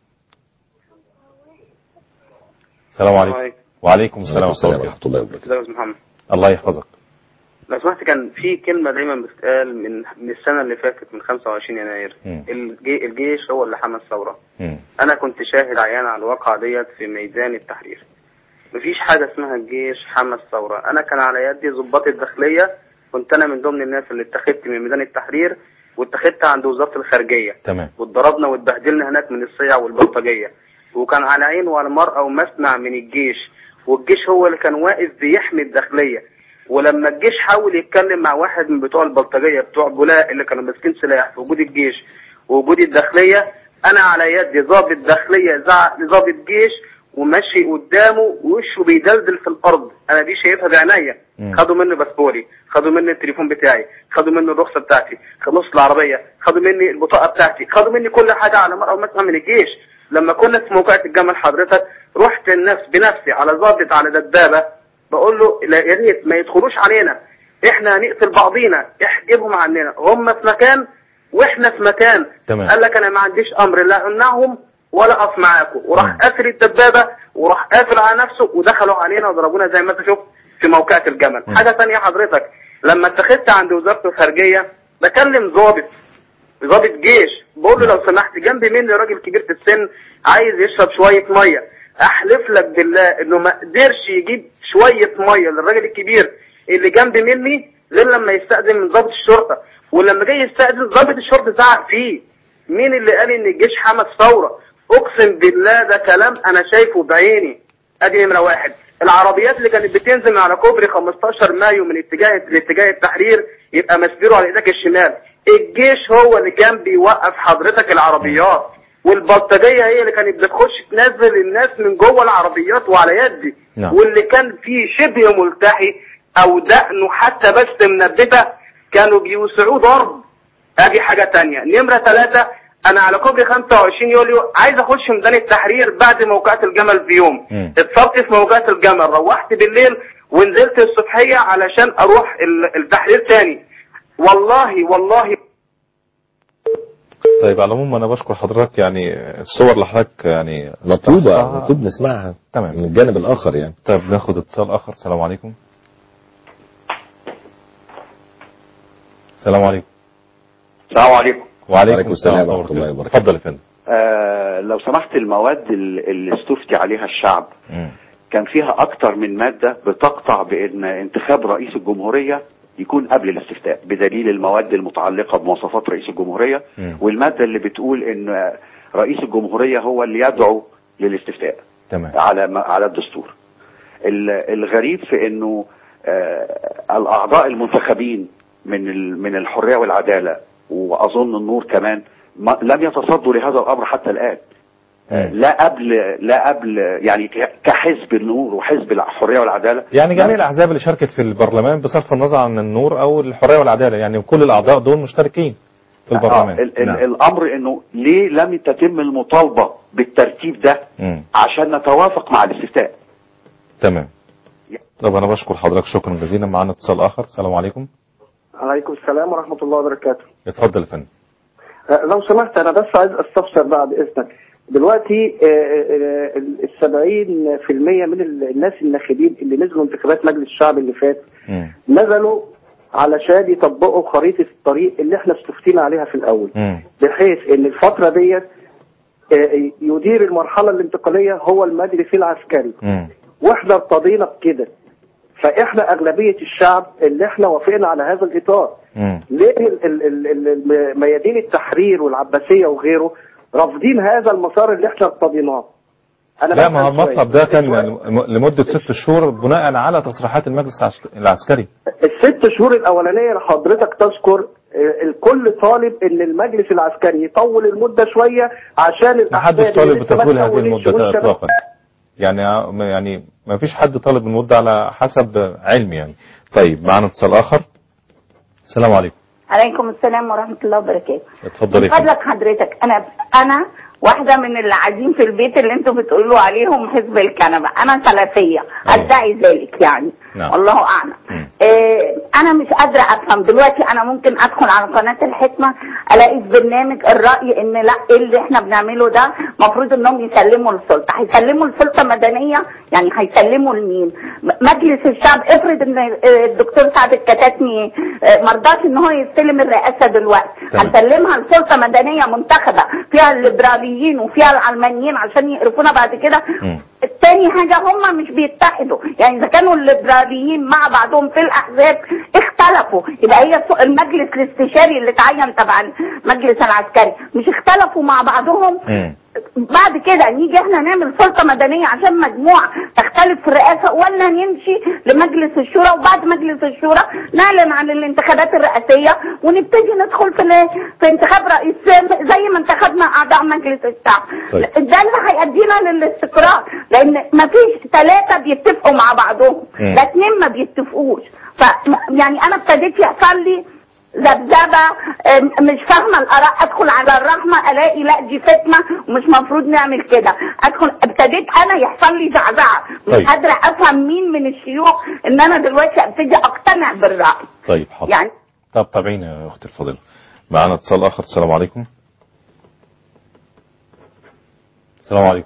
السلام عليكم وعليكم السلام ورحمه الله وبركاته وبركاته ازيك يا استاذ محمد الله يحفظك لو سمحت كان في كلمة دايما بتتقال من من السنة اللي فاتت من 25 يناير مم. الجي الجيش هو اللي حمى الثورة مم. أنا كنت شاهد عيان على الواقعة ديت في ميدان التحرير مفيش حاجة اسمها الجيش حمى الثورة أنا كان على يدي ضباط الداخلية كنت أنا من ضمن الناس اللي اتخذت من ميدان التحرير واتخذت عند وزارة الخارجية تمام واتضربنا واتبهدلنا هناك من الصيع والبلطجية وكان على عين وعلى مرأى ومسمع من الجيش والجيش هو اللي كان واقف بيحمي الداخلية ولما الجيش حاول يتكلم مع واحد من بتوع البلطجية بتوع بولاق اللي كانوا ماسكين سلاح في وجود الجيش ووجود الداخلية أنا على يدي ضابط داخلية زعق لضابط جيش وماشي قدامه ووشه بيدلدل في الأرض أنا دي شايفها بعينيا خدوا مني باسبوري خدوا مني التليفون بتاعي خدوا مني الرخصة بتاعتي خلص العربية خدوا مني البطاقة بتاعتي خدوا مني كل حاجة على مرأة ومسمع من الجيش لما كنا في موقعة الجمل حضرتك رحت النفس بنفسي على ضابط على دبابة بقول له لا يا ريت ما يدخلوش علينا احنا هنقتل بعضينا احجبهم عننا هم في مكان واحنا في مكان تمام. قال لك انا ما عنديش امر لا امنعهم ولا اقف معاكم وراح قافل الدبابه وراح قافل على نفسه ودخلوا علينا وضربونا زي ما انت شفت في موقعة الجمل حاجه ثانيه حضرتك لما اتخذت عند وزاره الخارجيه بكلم ضابط ضابط جيش بقول له لو سمحت جنبي مني راجل كبير في السن عايز يشرب شويه ميه احلف لك بالله انه ما قدرش يجيب شويه ميه للراجل الكبير اللي جنبي مني غير لما يستأذن من ضابط الشرطه ولما جاي يستأذن ضابط الشرطه زعق فيه مين اللي قال ان الجيش حمى الثوره اقسم بالله ده كلام انا شايفه بعيني ادي نمره واحد العربيات اللي كانت بتنزل من على كوبري 15 مايو من اتجاه لاتجاه التحرير يبقى مسبيره على ايدك الشمال الجيش هو اللي كان بيوقف حضرتك العربيات والبلطجيه هي اللي كانت بتخش تنزل الناس من جوه العربيات وعلى يدي نعم. واللي كان فيه شبه ملتحي او دقنه حتى بس منبته كانوا بيوسعوه ضرب ادي حاجه تانية نمره ثلاثة انا على كوبري 25 يوليو عايز اخش ميدان التحرير بعد موقعة الجمل في يوم اتصبت في موقعة الجمل روحت بالليل ونزلت الصبحية علشان اروح ال- التحرير تاني والله والله طيب على العموم انا بشكر حضرتك يعني الصور اللي حضرتك يعني مطلوبة طرحتها. مطلوب نسمعها تمام من الجانب الآخر يعني طيب ناخد اتصال اخر السلام عليكم السلام عليكم السلام عليكم وعليكم السلام ورحمه الله وبركاته اتفضل يا فندم آه لو سمحت المواد ال- اللي استفتي عليها الشعب مم. كان فيها أكتر من مادة بتقطع بأن انتخاب رئيس الجمهورية يكون قبل الاستفتاء بدليل المواد المتعلقة بمواصفات رئيس الجمهورية مم. والمادة اللي بتقول أن رئيس الجمهورية هو اللي يدعو للاستفتاء تمام على ما- على الدستور ال- الغريب في انه آه، الاعضاء المنتخبين من ال- من الحريه والعداله واظن النور كمان ما لم يتصدوا لهذا الامر حتى الان آه، لا قبل لا قبل يعني ك- كحزب النور وحزب الحريه والعداله يعني جميع الاحزاب اللي شاركت في البرلمان بصرف النظر عن النور او الحريه والعداله يعني كل الاعضاء دول مشتركين في البرلمان آه ال ال نعم. الامر انه ليه لم تتم المطالبه بالترتيب ده مم. عشان نتوافق مع الاستفتاء تمام طب انا بشكر حضرتك شكرا جزيلا معانا اتصال اخر السلام عليكم عليكم السلام ورحمة الله وبركاته اتفضل يا فندم آه، لو سمحت أنا بس عايز أستفسر بعد إذنك دلوقتي السبعين في المية من ال- الناس الناخبين اللي نزلوا انتخابات مجلس الشعب اللي فات نزلوا علشان يطبقوا خريطة الطريق اللي احنا استفتينا عليها في الأول بحيث ان الفترة ديت آه، يدير المرحلة الانتقالية هو المجلس العسكري واحنا ارتضينا بكده فاحنا اغلبية الشعب اللي احنا وافقنا على هذا الاطار ليه ال- ال- ال- ال- الم- ميادين التحرير والعباسية وغيره رافضين هذا المسار اللي احنا ارتضيناه انا لا بسأل ما هو سؤال. المطلب ده كان لم- لمده ست شهور بناء على تصريحات المجلس العسك- العسكري الست شهور الاولانيه حضرتك تذكر آه، الكل طالب ان المجلس العسكري يطول المده شويه عشان ما حدش الأحزاب طالب اللي لسه ما بتطويل هذه تكونتش المده والشباب- اطلاقا يعني يعني ما فيش حد طالب المده على حسب علمي يعني طيب معانا اتصال اخر السلام عليكم عليكم السلام ورحمة الله وبركاته اتفضلي من يا فندم. فضلك حضرتك أنا أنا واحدة من اللي قاعدين في البيت اللي انتوا بتقولوا عليهم حزب الكنبة أنا سلفية أدعي ذلك يعني نعم. والله أعلم إيه أنا مش قادرة أفهم دلوقتي أنا ممكن أدخل على قناة الحكمة ألاقي في برنامج الرأي إن لا إيه اللي إحنا بنعمله ده المفروض إنهم يسلموا السلطة هيسلموا السلطة مدنية يعني هيسلموا لمين م- مجلس الشعب افرض إن آه، الدكتور سعد الكتاتني آه، مرضاش إن هو يستلم الرئاسة دلوقتي هنسلمها لسلطة مدنية منتخبة فيها الليبراليين وفيها العلمانيين عشان يقرفونا بعد كده تاني حاجة هم مش بيتحدوا يعني إذا كانوا الليبراليين مع بعضهم في الأحزاب اختلفوا يبقى هي سو- المجلس الاستشاري اللي اتعين تبع المجلس العسكري مش اختلفوا مع بعضهم بعد كده نيجي احنا نعمل سلطة مدنية عشان مجموعة تختلف في الرئاسة ولا نمشي لمجلس الشورى وبعد مجلس الشورى نعلن عن الانتخابات الرئاسية ونبتدي ندخل في ال- في انتخاب رئيس زي ما انتخبنا اعضاء مجلس الشعب طيب. ده اللي هيأدينا للاستقرار لان مفيش ثلاثة بيتفقوا مع بعضهم مم. لا اتنين ما بيتفقوش ف يعني انا ابتديت يحصل لي ذبذبه ام- مش فاهمه الاراء ادخل على الرحمه الاقي لا دي فتنه ومش مفروض نعمل كده ادخل ابتديت انا يحصل لي زعزعه مش طيب. قادره افهم مين من الشيوخ ان انا دلوقتي ابتدي اقتنع بالراي طيب حاضر يعني طب تابعينا يا اختي الفاضله معانا اتصال اخر السلام عليكم السلام عليكم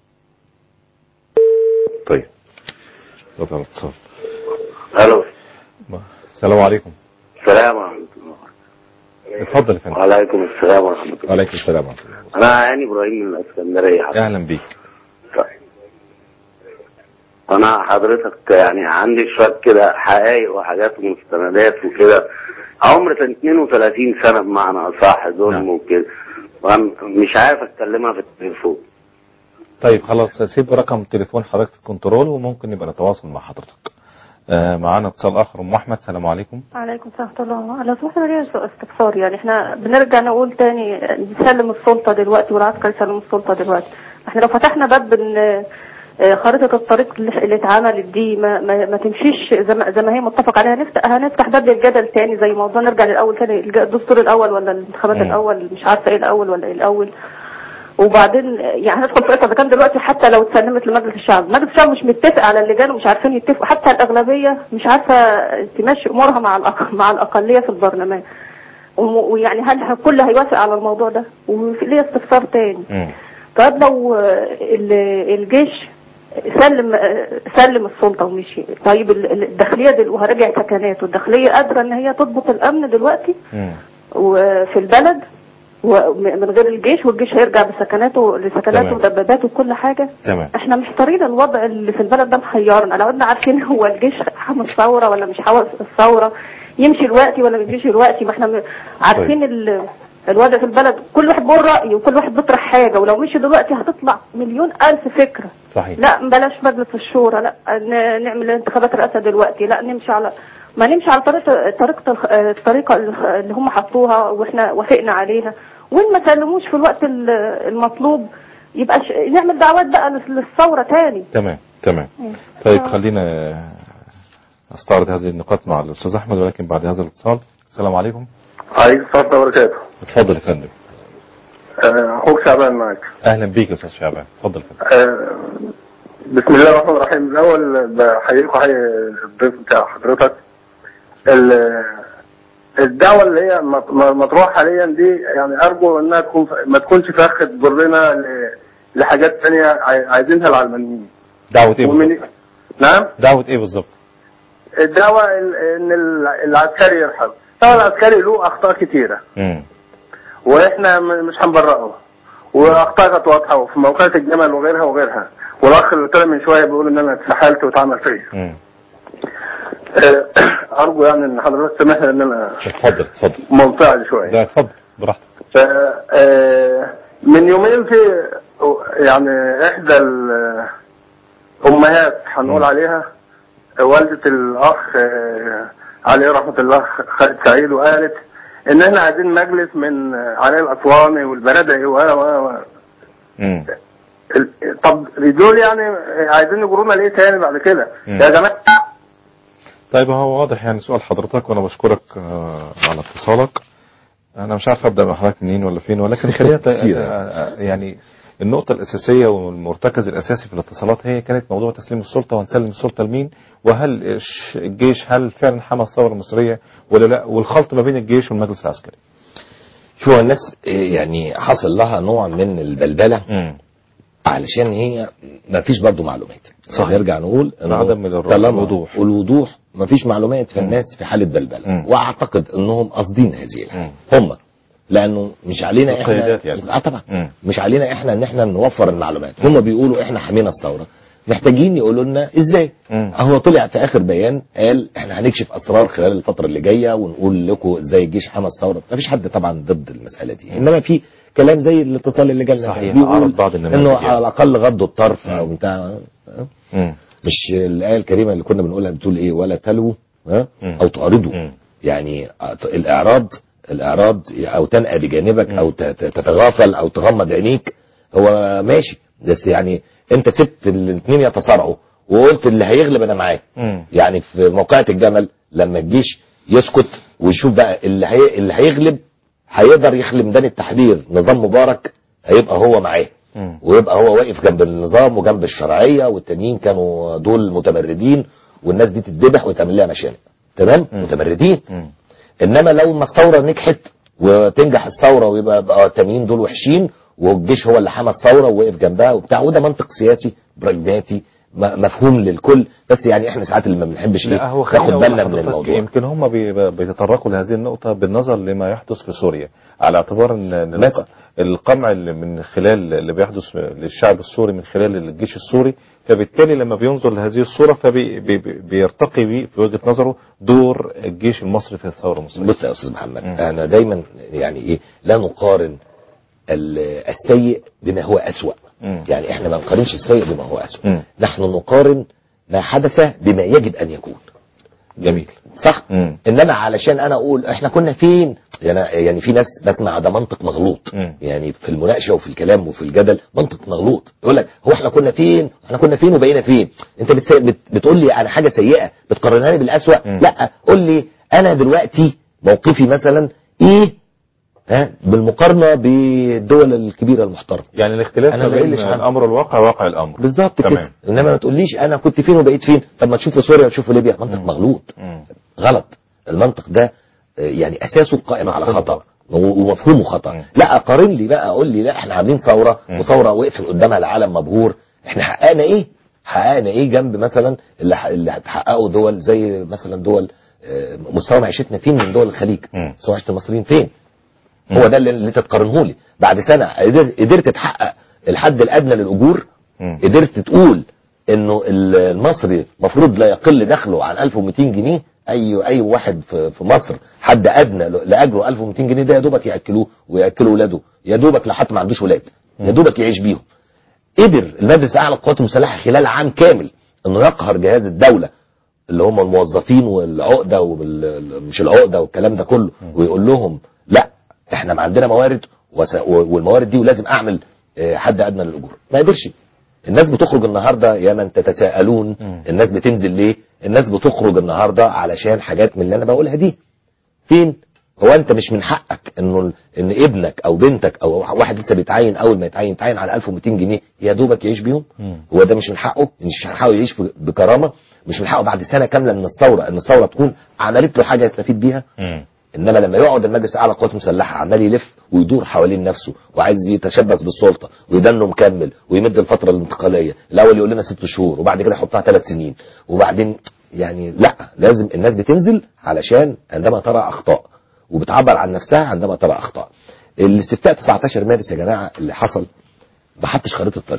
طيب قطع الاتصال الو السلام عليكم السلام ورحمة الله اتفضل يا فندم وعليكم السلام ورحمة الله وعليكم السلام ورحمه الله أنا هاني إبراهيم من الإسكندرية حضرتك. اهلا بيك أنا حضرتك يعني عندي شوية كده حقائق وحاجات ومستندات وكده عمر كان 32 سنة بمعنى أصح ظلم وكده وأنا مش عارف أتكلمها في التليفون طيب خلاص سيب رقم تليفون حضرتك في الكنترول وممكن نبقى نتواصل مع حضرتك آه معانا اتصال اخر ام احمد السلام عليكم عليكم السلام ورحمة الله أنا سمحت لي استفسار يعني احنا بنرجع نقول تاني نسلم السلطة دلوقتي والعسكر يسلموا السلطة دلوقتي احنا لو فتحنا باب ان آه، خريطة الطريق اللي اللي اتعملت دي ما, ما, ما تمشيش زي ما, زي ما هي متفق عليها هنفتح هنفتح باب للجدل تاني زي موضوع نرجع للأول تاني الج- الدستور الأول ولا الانتخابات مم. الأول مش عارفة ايه الأول ولا ايه الأول وبعدين يعني هندخل في اذا كان دلوقتي حتى لو اتسلمت لمجلس الشعب، مجلس الشعب مش متفق على اللجان ومش عارفين يتفقوا حتى الاغلبيه مش عارفه تمشي امورها مع الأق... مع الاقليه في البرلمان. وم- ويعني هل الكل هيوافق على الموضوع ده؟ وفي ليه استفسار تاني. طيب لو آه، ال- الجيش سلم آه، سلم السلطه ومشي، طيب ال- ال- الداخليه دل... وهرجع سكنات والداخليه قادره ان هي تضبط الامن دلوقتي وفي البلد ومن غير الجيش والجيش هيرجع بسكناته لسكناته تمام. ودباباته وكل حاجه تمام احنا محتارين الوضع اللي في البلد ده محيرنا لو احنا عارفين هو الجيش حمى الثوره ولا مش حمى الثوره يمشي الوقت ولا ما يمشيش الوقت ما احنا م- عارفين ال الوضع في البلد كل واحد بيقول رأيه وكل واحد بيطرح حاجة ولو مشي دلوقتي هتطلع مليون ألف فكرة صحيح لا بلاش مجلس الشورى لا ن- نعمل انتخابات رئاسة دلوقتي لا نمشي على ما نمشي على طريقة طريقة الخ- الطريقة اللي هم حطوها واحنا وافقنا عليها وين ما سلموش في الوقت ال- المطلوب يبقى ش... نعمل دعوات بقى لل- للثورة تاني تمام تمام طيب خلينا استعرض هذه النقاط مع الاستاذ احمد ولكن بعد هذا الاتصال السلام عليكم عليكم السلام وبركاته اتفضل يا فندم آه، اخوك شعبان معك اهلا بيك يا استاذ شعبان اتفضل يا فندم آه، بسم الله الرحمن الرحيم الاول بحييك وحيي الضيف بتاع حضرتك ال- الدعوه اللي هي مط- مطروحه حاليا دي يعني ارجو انها تكون ما تكونش فخ تجرنا ل- لحاجات تانية عاي- عايزينها العلمانيين دعوة ايه ومن- بالظبط نعم دعوة ايه بالظبط الدعوه ال- ان ال- العسكري يرحل طبعا العسكري له اخطاء كتيره مم. واحنا م- مش هنبرئه واخطاء كانت واضحه وفي موقعة الجمل وغيرها وغيرها والاخ اللي طلع من شويه بيقول ان انا اتسحلت واتعمل فيا مم. آه، ارجو يعني ان حضرتك تسامحني ان انا اتفضل اتفضل منفعل شويه لا اتفضل براحتك ف آه، من يومين في يعني احدى الامهات هنقول عليها والدة الاخ آه، عليه رحمة الله خالد سعيد وقالت ان احنا عايزين مجلس من آه، علي الاسواني والبلدعي و و و مم. ال- طب دول يعني عايزين يجرونا ليه تاني بعد كده مم. يا جماعه طيب هو واضح يعني سؤال حضرتك وانا بشكرك آه، على اتصالك انا مش عارف ابدا مع حضرتك منين ولا فين ولكن خلينا ت- كتير. آه، آه، يعني النقطة الأساسية والمرتكز الأساسي في الاتصالات هي كانت موضوع تسليم السلطة وهنسلم السلطة لمين وهل الش- الجيش هل فعلا حمى الثورة المصرية ولا لا والخلط ما بين الجيش والمجلس العسكري شو الناس يعني حصل لها نوع من البلبلة علشان هي ما فيش برضه معلومات صحيح. نرجع نقول إنه عدم الر- طالما الوضوح. والوضوح ما فيش معلومات فالناس في حالة بلبلة واعتقد انهم قاصدين هذه الحالة هم لانه مش علينا احنا القيادات يعني. اه طبعا مم. مش علينا احنا ان احنا نوفر المعلومات هم بيقولوا احنا حمينا الثوره محتاجين يقولوا لنا ازاي هو طلع في اخر بيان قال احنا هنكشف اسرار خلال الفتره اللي جايه ونقول لكم ازاي الجيش حمى الثوره مفيش حد طبعا ضد المساله دي انما في كلام زي الاتصال اللي جالنا صحيح، بيقول عرض بعض النماذج انه يعني. على الاقل غضوا الطرف او بتاع مم. مش الايه الكريمه اللي كنا بنقولها بتقول ايه ولا تلووا ها او تعرضوا يعني الاعراض الاعراض او تنأى بجانبك او ت- ت- تتغافل او تغمض عينيك هو ماشي بس يعني انت سبت الاثنين يتصارعوا وقلت اللي هيغلب انا معاه مم. يعني في موقعة الجمل لما الجيش يسكت ويشوف بقى اللي هي اللي هيغلب هيقدر يخلي ميدان التحرير نظام مبارك هيبقى هو معاه مم. ويبقى هو واقف جنب النظام وجنب الشرعيه والتانيين كانوا دول متمردين والناس دي تتذبح ويتعمل لها مشانق تمام متمردين انما لو ما الثوره نجحت وتنجح الثوره ويبقى بقى التانيين دول وحشين والجيش هو اللي حمى الثوره ووقف جنبها وبتاع وده منطق سياسي براجماتي م- مفهوم للكل بس يعني احنا ساعات اللي ما بنحبش لا هو خليني ناخد أقول بالنا من لحضرتك الموضوع يمكن هم بي- بيتطرقوا لهذه النقطة بالنظر لما يحدث في سوريا على اعتبار ان إن مثلا. القمع اللي من خلال اللي بيحدث للشعب السوري من خلال الجيش السوري فبالتالي لما بينظر لهذه الصورة فبيرتقي بيه في وجهة نظره دور الجيش المصري في الثورة المصرية بص يا استاذ محمد انا دايما يعني ايه لا نقارن ال- السيء بما هو اسوأ يعني احنا ما نقارنش السيء بما هو اسوأ نحن نقارن ما حدث بما يجب ان يكون جميل صح انما علشان انا اقول احنا كنا فين يعني يعني في ناس بسمع ده منطق مغلوط يعني في المناقشه وفي الكلام وفي الجدل منطق مغلوط يقول لك هو احنا كنا فين احنا كنا فين وبقينا فين انت بتس... بت... بتقول لي على حاجه سيئه بتقارنها لي بالاسوأ لا قول لي انا دلوقتي موقفي مثلا ايه ها بالمقارنه بالدول الكبيره المحترمه يعني الاختلاف أنا ما ما بين يقلش عن- الامر الواقع واقع الامر بالظبط تمام. كده انما ما تقوليش انا كنت فين وبقيت فين طب ما تشوف في سوريا وتشوف في ليبيا منطق مغلوط غلط المنطق ده آه، يعني اساسه قائم على خطا و- ومفهومه خطا لا قارن لي بقى قول لي لا احنا عاملين ثوره وثوره وقف قدامها العالم مبهور احنا حققنا ايه حققنا ايه جنب مثلا اللي ح- اللي هتحققه دول زي مثلا دول آه، مستوى معيشتنا فين من دول الخليج مستوى معيشه المصريين فين هو ده اللي اللي انت تقارنه لي بعد سنه قدر- قدرت تحقق الحد الادنى للاجور قدرت تقول انه ال- المصري المفروض لا يقل دخله عن 1200 جنيه اي اي واحد في في مصر حد ادنى لاجره 1200 جنيه ده يا دوبك ياكلوه وياكلوا ولاده يا دوبك لحد ما عندوش ولاد يا دوبك يعيش بيهم قدر المجلس الاعلى للقوات المسلحه خلال عام كامل انه يقهر جهاز الدوله اللي هم الموظفين والعقده ومش العقده والكلام ده كله ويقول لهم لا احنا ما عندنا موارد وس- والموارد دي ولازم اعمل آه، حد ادنى للاجور ما قدرش الناس بتخرج النهارده يا من تتساءلون الناس بتنزل ليه الناس بتخرج النهارده علشان حاجات من اللي انا بقولها دي فين هو انت مش من حقك انه ان ابنك او بنتك او واحد لسه بيتعين اول ما يتعين يتعين على 1200 جنيه يا دوبك يعيش بيهم هو ده مش من حقه مش من حقه يعيش ب- بكرامه مش من حقه بعد سنه كامله من الثوره ان الثوره تكون عملت له حاجه يستفيد بيها انما لما يقعد المجلس الاعلى للقوات المسلحه عمال يلف ويدور حوالين نفسه وعايز يتشبث بالسلطه ويدنه مكمل ويمد الفتره الانتقاليه الاول يقول لنا ست شهور وبعد كده يحطها ثلاث سنين وبعدين يعني لا لازم الناس بتنزل علشان عندما ترى اخطاء وبتعبر عن نفسها عندما ترى اخطاء الاستفتاء 19 مارس يا جماعه اللي حصل ما حطش خريطه الطريق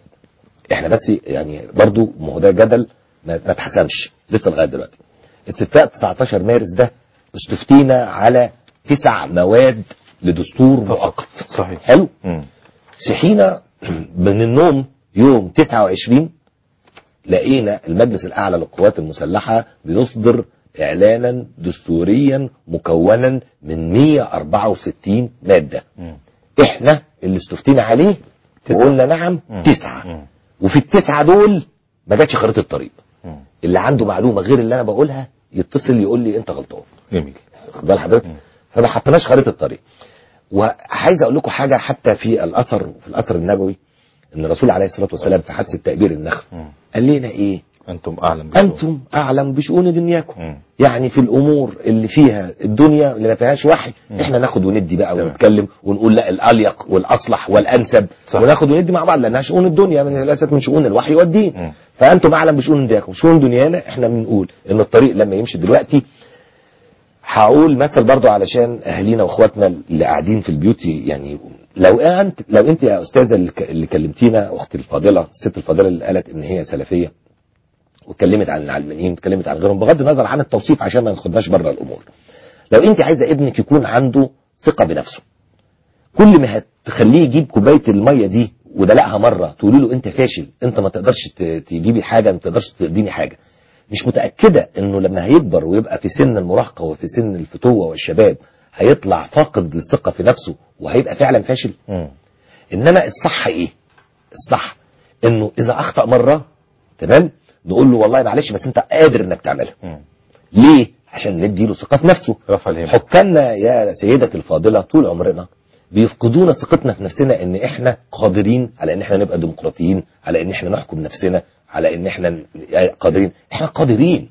احنا بس يعني برضو ما هو ده جدل ما ما اتحسمش لسه لغايه دلوقتي استفتاء 19 مارس ده استفتينا على تسع مواد لدستور مؤقت صحيح حلو صحينا من النوم يوم 29 لقينا المجلس الاعلى للقوات المسلحه بيصدر اعلانا دستوريا مكونا من 164 ماده احنا اللي استفتينا عليه وقلنا نعم تسعه وفي التسعه دول ما جاتش خريطه الطريق اللي عنده معلومه غير اللي انا بقولها يتصل يقول لي انت غلطان جميل خد بال حضرتك فما حطيناش خريطه الطريق وعايز اقول لكم حاجه حتى في الاثر في الاثر النبوي ان الرسول عليه الصلاه والسلام في حادثه تأبير النخل قال لنا ايه انتم اعلم بشؤون. انتم اعلم بشؤون دنياكم يعني في الامور اللي فيها الدنيا اللي ما فيهاش وحي احنا ناخد وندي بقى ونتكلم ونقول لا الاليق والاصلح والانسب صح. وناخد وندي مع بعض لانها شؤون الدنيا من ليست من شؤون الوحي والدين فانتم اعلم بشؤون دنياكم شؤون دنيانا احنا بنقول ان الطريق لما يمشي دلوقتي هقول مثل برضو علشان اهالينا واخواتنا اللي قاعدين في البيوت يعني لو انت لو انت يا استاذه اللي ك- اللي كلمتينا اختي الفاضله الست الفاضله اللي قالت ان هي سلفيه واتكلمت عن العلمانيين واتكلمت عن غيرهم بغض النظر عن التوصيف عشان ما ناخدناش بره الامور لو انت عايزه ابنك يكون عنده ثقه بنفسه كل ما هتخليه يجيب كوبايه الميه دي ودلقها مره تقولي له انت فاشل انت ما تقدرش ت- تجيبي حاجه ما تقدرش تديني حاجه مش متاكده انه لما هيكبر ويبقى في سن المراهقه وفي سن الفتوه والشباب هيطلع فاقد للثقه في نفسه وهيبقى فعلا فاشل انما الصح ايه الصح انه اذا اخطا مره تمام نقول له والله معلش بس انت قادر انك تعملها ليه عشان ندي له ثقه في نفسه رفع الهمة حكامنا يا سيدتي الفاضله طول عمرنا بيفقدونا ثقتنا في نفسنا ان احنا قادرين على ان احنا نبقى ديمقراطيين على ان احنا نحكم نفسنا على ان احنا ن- قادرين احنا قادرين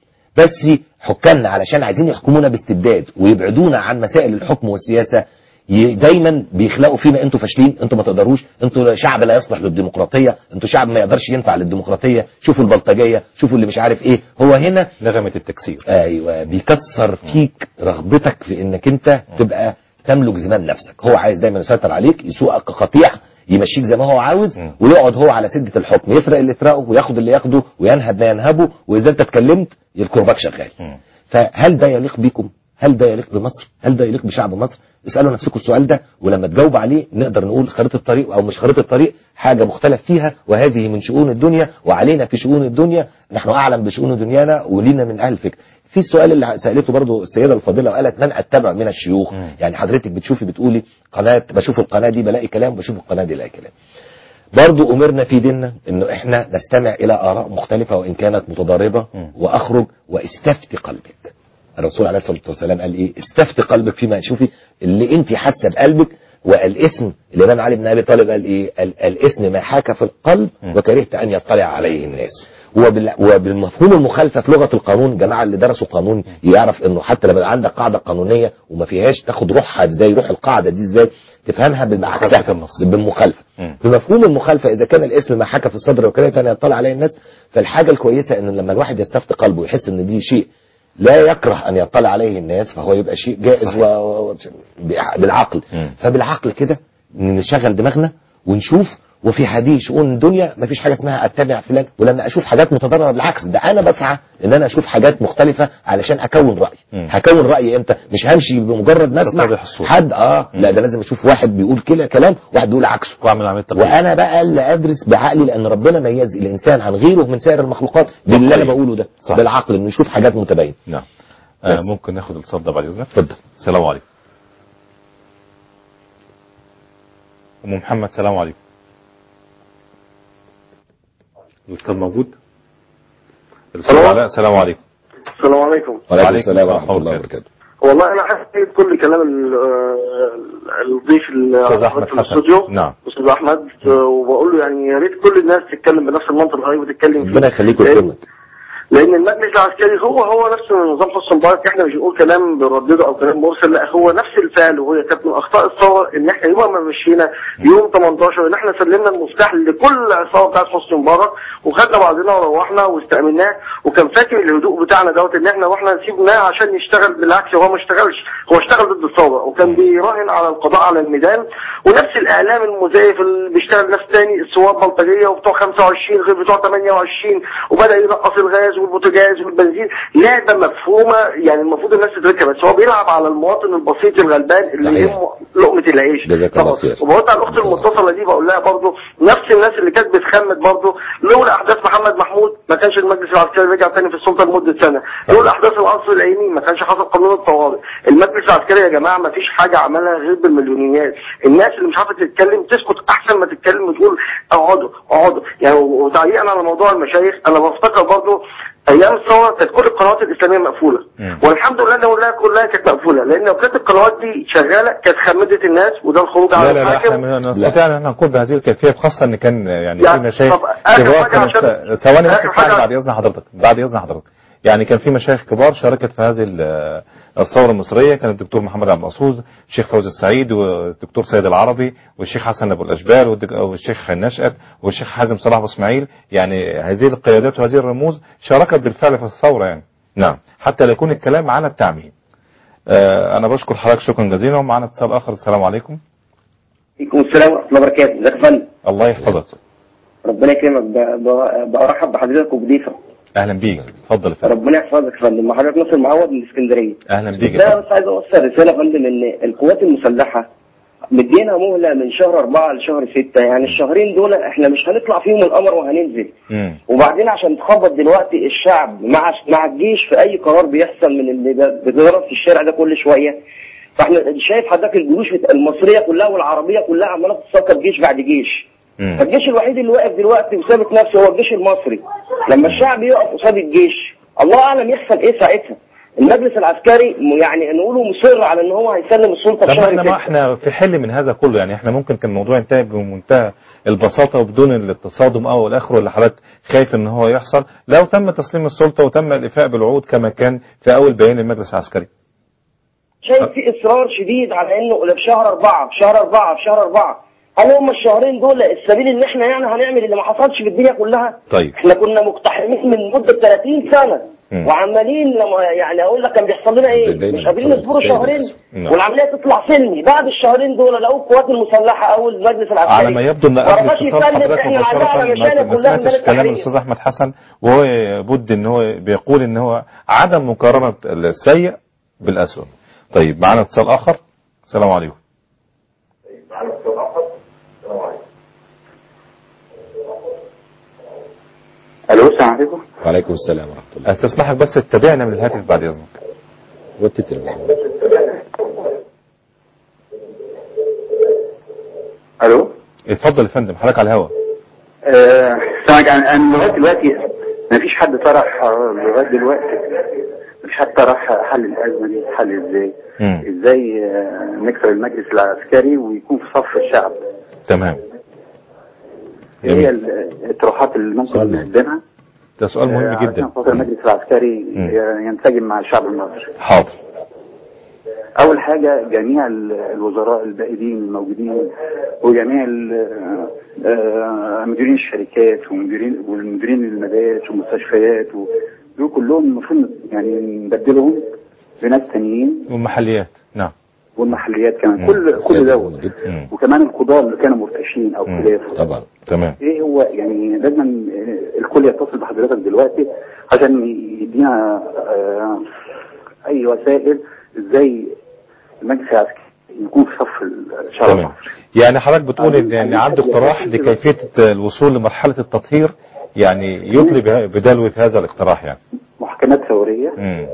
بس حكامنا علشان عايزين يحكمونا باستبداد ويبعدونا عن مسائل الحكم والسياسه ي- دايما بيخلقوا فينا انتوا فاشلين انتوا ما تقدروش انتوا شعب لا يصلح للديمقراطيه انتوا شعب ما يقدرش ينفع للديمقراطيه شوفوا البلطجيه شوفوا اللي مش عارف ايه هو هنا نغمه التكسير ايوه بيكسر فيك رغبتك في انك انت تبقى تملك زمام نفسك هو عايز دايما يسيطر عليك يسوقك كقطيع يمشيك زي ما هو عاوز ويقعد هو على سدة الحكم يسرق اللي يسرقه وياخد اللي ياخده وينهب ما ينهبه واذا انت اتكلمت الكرباج شغال فهل ده يليق بيكم هل ده يليق بمصر هل ده يليق بشعب مصر اسالوا نفسكم السؤال ده ولما تجاوب عليه نقدر نقول خريطه الطريق او مش خريطه الطريق حاجه مختلف فيها وهذه من شؤون الدنيا وعلينا في شؤون الدنيا نحن اعلم بشؤون دنيانا ولينا من اهل الفكر في السؤال اللي سالته برضو السيده الفاضله وقالت من اتبع من الشيوخ يعني حضرتك بتشوفي بتقولي قناه بشوف القناه دي بلاقي كلام بشوف القناه دي الاقي كلام برضو أمرنا في ديننا أنه إحنا نستمع إلى آراء مختلفة وإن كانت متضاربة وأخرج واستفت قلبك الرسول عليه الصلاة والسلام قال إيه استفت قلبك فيما شوفي اللي أنت حاسة بقلبك والاسم الإمام علي بن أبي طالب قال إيه ال- الاسم ما حاك في القلب وكرهت أن يطلع عليه الناس وبال- وبالمفهوم المخالفه في لغه القانون الجماعه اللي درسوا قانون يعرف انه حتى لما يبقى عندك قاعده قانونيه وما فيهاش تاخد روحها ازاي روح القاعده دي ازاي تفهمها بالعكسها بالمخالفه بمفهوم المخالفه اذا كان الاسم ما حكى في الصدر وكرهت ان يطلع عليه الناس فالحاجه الكويسه ان لما الواحد يستفتي قلبه ويحس ان دي شيء لا يكره ان يطلع عليه الناس فهو يبقى شيء جائز و... و... بالعقل فبالعقل كده نشغل دماغنا ونشوف وفي هذه شؤون الدنيا مفيش حاجه اسمها اتبع فلان ولما اشوف حاجات متضاربه بالعكس ده انا بسعى ان انا اشوف حاجات مختلفه علشان اكون راي هكون راي امتى مش همشي بمجرد ما اسمع تتضح الصورة. حد اه لا ده لازم اشوف واحد بيقول كده كلام واحد بيقول عكسه واعمل عمليه تقييم وانا بقى اللي ادرس بعقلي لان ربنا ميز الانسان عن غيره من سائر المخلوقات باللي انا بقوله ده صح. بالعقل انه يشوف حاجات متباينه نعم آه بس. ممكن ناخد الاتصال ده بعد اذنك اتفضل السلام عليكم ام محمد السلام عليكم الاستاذ موجود الاستاذ ألو. علاء السلام عليكم السلام عليكم وعليكم السلام ورحمه الله وبركاته والله انا حسيت كل كلام ال- آه، الضيف اللي استاذ احمد في حسن الاستوديو نعم استاذ احمد آه، وبقول له يعني يا ريت كل الناس تتكلم بنفس المنطق اللي حضرتك بتتكلم فيه ربنا يخليك لأن- ويكرمك لان المجلس العسكري هو هو نفس نظام حسن مبارك احنا مش بنقول كلام بنردده او كلام مرسل لا هو نفس الفعل وهي كانت من اخطاء الثوره ان احنا يوم ما مشينا يوم 18 ان احنا سلمنا المفتاح لكل عصابه بتاعت حسني مبارك وخدنا بعضنا وروحنا واستأمناه وكان فاكر الهدوء بتاعنا دوت ان احنا واحنا سيبناه عشان يشتغل بالعكس هو ما اشتغلش هو اشتغل ضد الثوره وكان بيراهن على القضاء على الميدان ونفس الاعلام المزيف اللي بيشتغل ناس تاني الثوار بلطجيه وبتوع 25 غير بتوع 28 وبدا يرقص الغاز والبوتاجاز والبنزين لعبه مفهومه يعني المفروض الناس تدركها بس هو بيلعب على المواطن البسيط الغلبان اللي صحيح. يهمه لقمه العيش جزاك الله فقط. خير. وبقول على الاخت المتصله دي بقول لها برضه نفس الناس اللي كانت بتخمد برضه لولا احداث محمد محمود ما كانش المجلس العسكري رجع تاني في السلطه لمده سنه لولا احداث القصر العيني ما كانش حصل قانون الطوارئ المجلس العسكري يا جماعه ما فيش حاجه عملها غير بالمليونيات الناس اللي مش عارفه تتكلم تسكت احسن ما تتكلم وتقول اقعدوا اقعدوا يعني وتعليقا على موضوع المشايخ انا بفتكر برضه ايام الثوره كانت كل القنوات الاسلاميه مقفوله والحمد لله ان كلها كلها كانت مقفوله لان لو كانت القنوات دي شغاله كانت خمدت الناس وده الخروج على لا لا لا احنا الحاكم ما نستطيع ان احنا نقول بهذه الكيفيه خاصه ان كان يعني لا، في مشايخ طب آخر كبار حاجة كانت عشان- ثواني بس آخر اسمعني حاجة- بعد اذن حضرتك بعد اذن حضرتك يعني كان في مشايخ كبار شاركت في هذه ال- الثوره المصريه كان الدكتور محمد عبد المقصود الشيخ فوزي السعيد والدكتور سيد العربي والشيخ حسن ابو الاشبال والدك- والشيخ نشأت والشيخ حازم صلاح ابو اسماعيل يعني هذه القيادات وهذه الرموز شاركت بالفعل في الثوره يعني نعم حتى لا يكون الكلام على التعميم آه انا بشكر حضرتك شكرا جزيلا ومعنا اتصال اخر السلام عليكم عليكم السلام ورحمه الله وبركاته ازيك يا فندم الله يحفظك ربنا يكرمك ب- ب- برحب بحضرتك وبضيفك اهلا بيك اتفضل يا فندم ربنا يحفظك يا فندم مع حضرتك ناصر معوض من اسكندريه اهلا بيك يا ده فندم بس عايز اوصل رساله يا فندم ان القوات المسلحه مدينا مهله من شهر أربعة لشهر ستة يعني الشهرين دول احنا مش هنطلع فيهم القمر وهننزل مم. وبعدين عشان تخبط دلوقتي الشعب مع مع الجيش في اي قرار بيحصل من اللي ب- بيتضرب في الشارع ده كل شويه فاحنا شايف حضرتك الجيوش المصريه كلها والعربيه كلها عماله تتساقط جيش بعد جيش فالجيش الوحيد اللي واقف دلوقتي وثابت نفسه هو الجيش المصري لما الشعب يقف قصاد الجيش الله اعلم يحصل ايه ساعتها المجلس العسكري م- يعني نقوله مصر على ان هو هيسلم السلطه في طب ما شهر احنا ما ستة. احنا في حل من هذا كله يعني احنا ممكن كان الموضوع ينتهي بمنتهى البساطه وبدون التصادم او الاخر اللي حضرتك خايف ان هو يحصل لو تم تسليم السلطه وتم الافاء بالوعود كما كان في اول بيان المجلس العسكري شايف في اصرار شديد على انه في شهر أربعة في شهر أربعة في شهر أربعة هل هم الشهرين دول السبيل ان احنا يعني هنعمل اللي ما حصلش في الدنيا كلها طيب احنا كنا مقتحمين من مدة 30 سنة مم. وعمالين لما يعني اقول لك كان بيحصل لنا ايه دايماً مش قادرين بيحصل نصبروا السيد شهرين للأسف. نعم. والعمليه تطلع سلمي بعد الشهرين دول لقوا القوات المسلحه او المجلس العسكري على ما يبدو ان ما قبل رضاش اتصال يسلم حضرتك احنا عندنا على مباشره مشانا ما- ما كلها من سمعتش كلام التحرير الاستاذ احمد حسن وهو بد ان هو بيقول ان هو عدم مقارنه السيء بالاسوء طيب معنا اتصال اخر السلام عليكم الو السلام عليكم وعليكم السلام ورحمه الله استسمحك بس تتابعنا من الهاتف بعد اذنك والتتر الو اتفضل يا فندم حضرتك على الهواء آه، سامعك انا أنا لغايه دلوقتي ما فيش حد طرح آه، لغايه دلوقتي ما فيش حد طرح حل الازمه دي حل ازاي ازاي آه، نكسر المجلس العسكري ويكون في صف الشعب تمام ايه هي الاطروحات اللي ممكن نقدمها ده سؤال مهم آه، جدا عشان خاطر المجلس العسكري مم. ينسجم مع الشعب المصري حاضر اول حاجه جميع ال- الوزراء البائدين الموجودين وجميع ال- آه، مديرين الشركات ومديرين والمديرين المدارس والمستشفيات و- دول كلهم المفروض يعني نبدلهم بناس تانيين والمحليات نعم والمحليات كمان كل كل دوت وكمان القضاة اللي كانوا مرتشين او خلافه طبعا تمام ايه هو يعني لازم آه، الكل يتصل بحضرتك دلوقتي عشان يدينا آه، اي وسائل ازاي المجلس العسكري يكون في صف الشعب تمام يعني حضرتك بتقول ان إن عنده اقتراح لكيفيه الوصول لمرحله التطهير يعني يطلب بدلو هذا الاقتراح يعني محكمات ثوريه مم.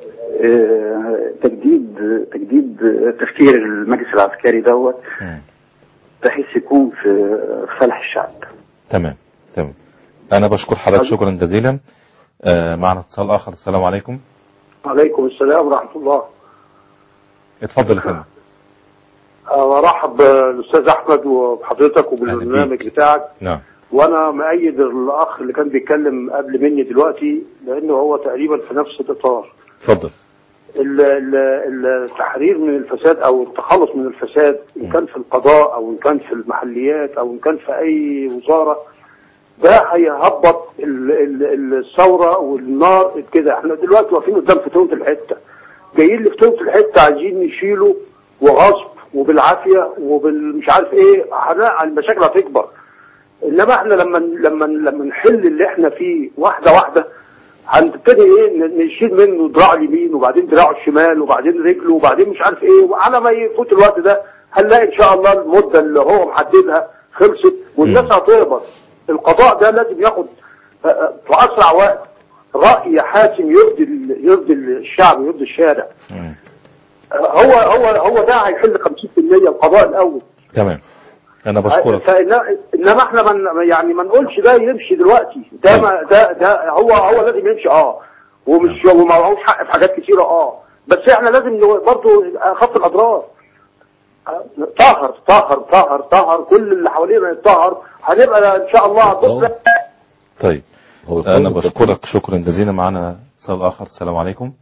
آه، تجديد تجديد تفكير المجلس العسكري دوت بحيث يكون في في صالح الشعب تمام تمام انا بشكر حضرتك شكرا جزيلا آه معنا اتصال اخر السلام عليكم عليكم السلام ورحمة الله اتفضل يا فندم آه، برحب بالأستاذ أحمد وبحضرتك وبالبرنامج بتاعك نعم وأنا مأيد الأخ اللي كان بيتكلم قبل مني دلوقتي لأنه هو تقريبا في نفس الإطار اتفضل ال- ال- التحرير من الفساد أو التخلص من الفساد إن كان في القضاء أو إن كان في المحليات أو إن كان في أي وزارة ده هيهبط ال- ال- الثورة والنار كده احنا دلوقتي واقفين قدام فتونة الحتة جايين لفتونة الحتة عايزين يشيلوا وغصب وبالعافية وبالمش عارف ايه هنلاقي المشاكل هتكبر انما احنا لما لما لما نحل اللي احنا فيه واحدة واحدة هنبتدي ايه ن- نشيل منه دراع اليمين وبعدين دراعه الشمال وبعدين رجله وبعدين مش عارف ايه وعلى ما يفوت الوقت ده هنلاقي ان شاء الله المدة اللي هو محددها خلصت والناس هتقبض القضاء ده لازم ياخد آه، آه، في اسرع وقت رأي حاسم يرضي ال- يرضي الشعب ويرضي الشارع آه، هو هو هو ده هيحل 50% القضاء الاول تمام انا بشكرك فإن- انما احنا من يعني ما نقولش ده يمشي دلوقتي ده ما ده ده هو هو لازم يمشي اه ومش وما معهوش حق في حاجات كتيره اه بس احنا لازم برضه خط الاضرار آه، طهر طهر طهر طهر كل اللي حوالينا يتطهر هنبقى ان شاء الله بص طيب انا بشكرك شكرا جزيلا معنا اتصال اخر السلام عليكم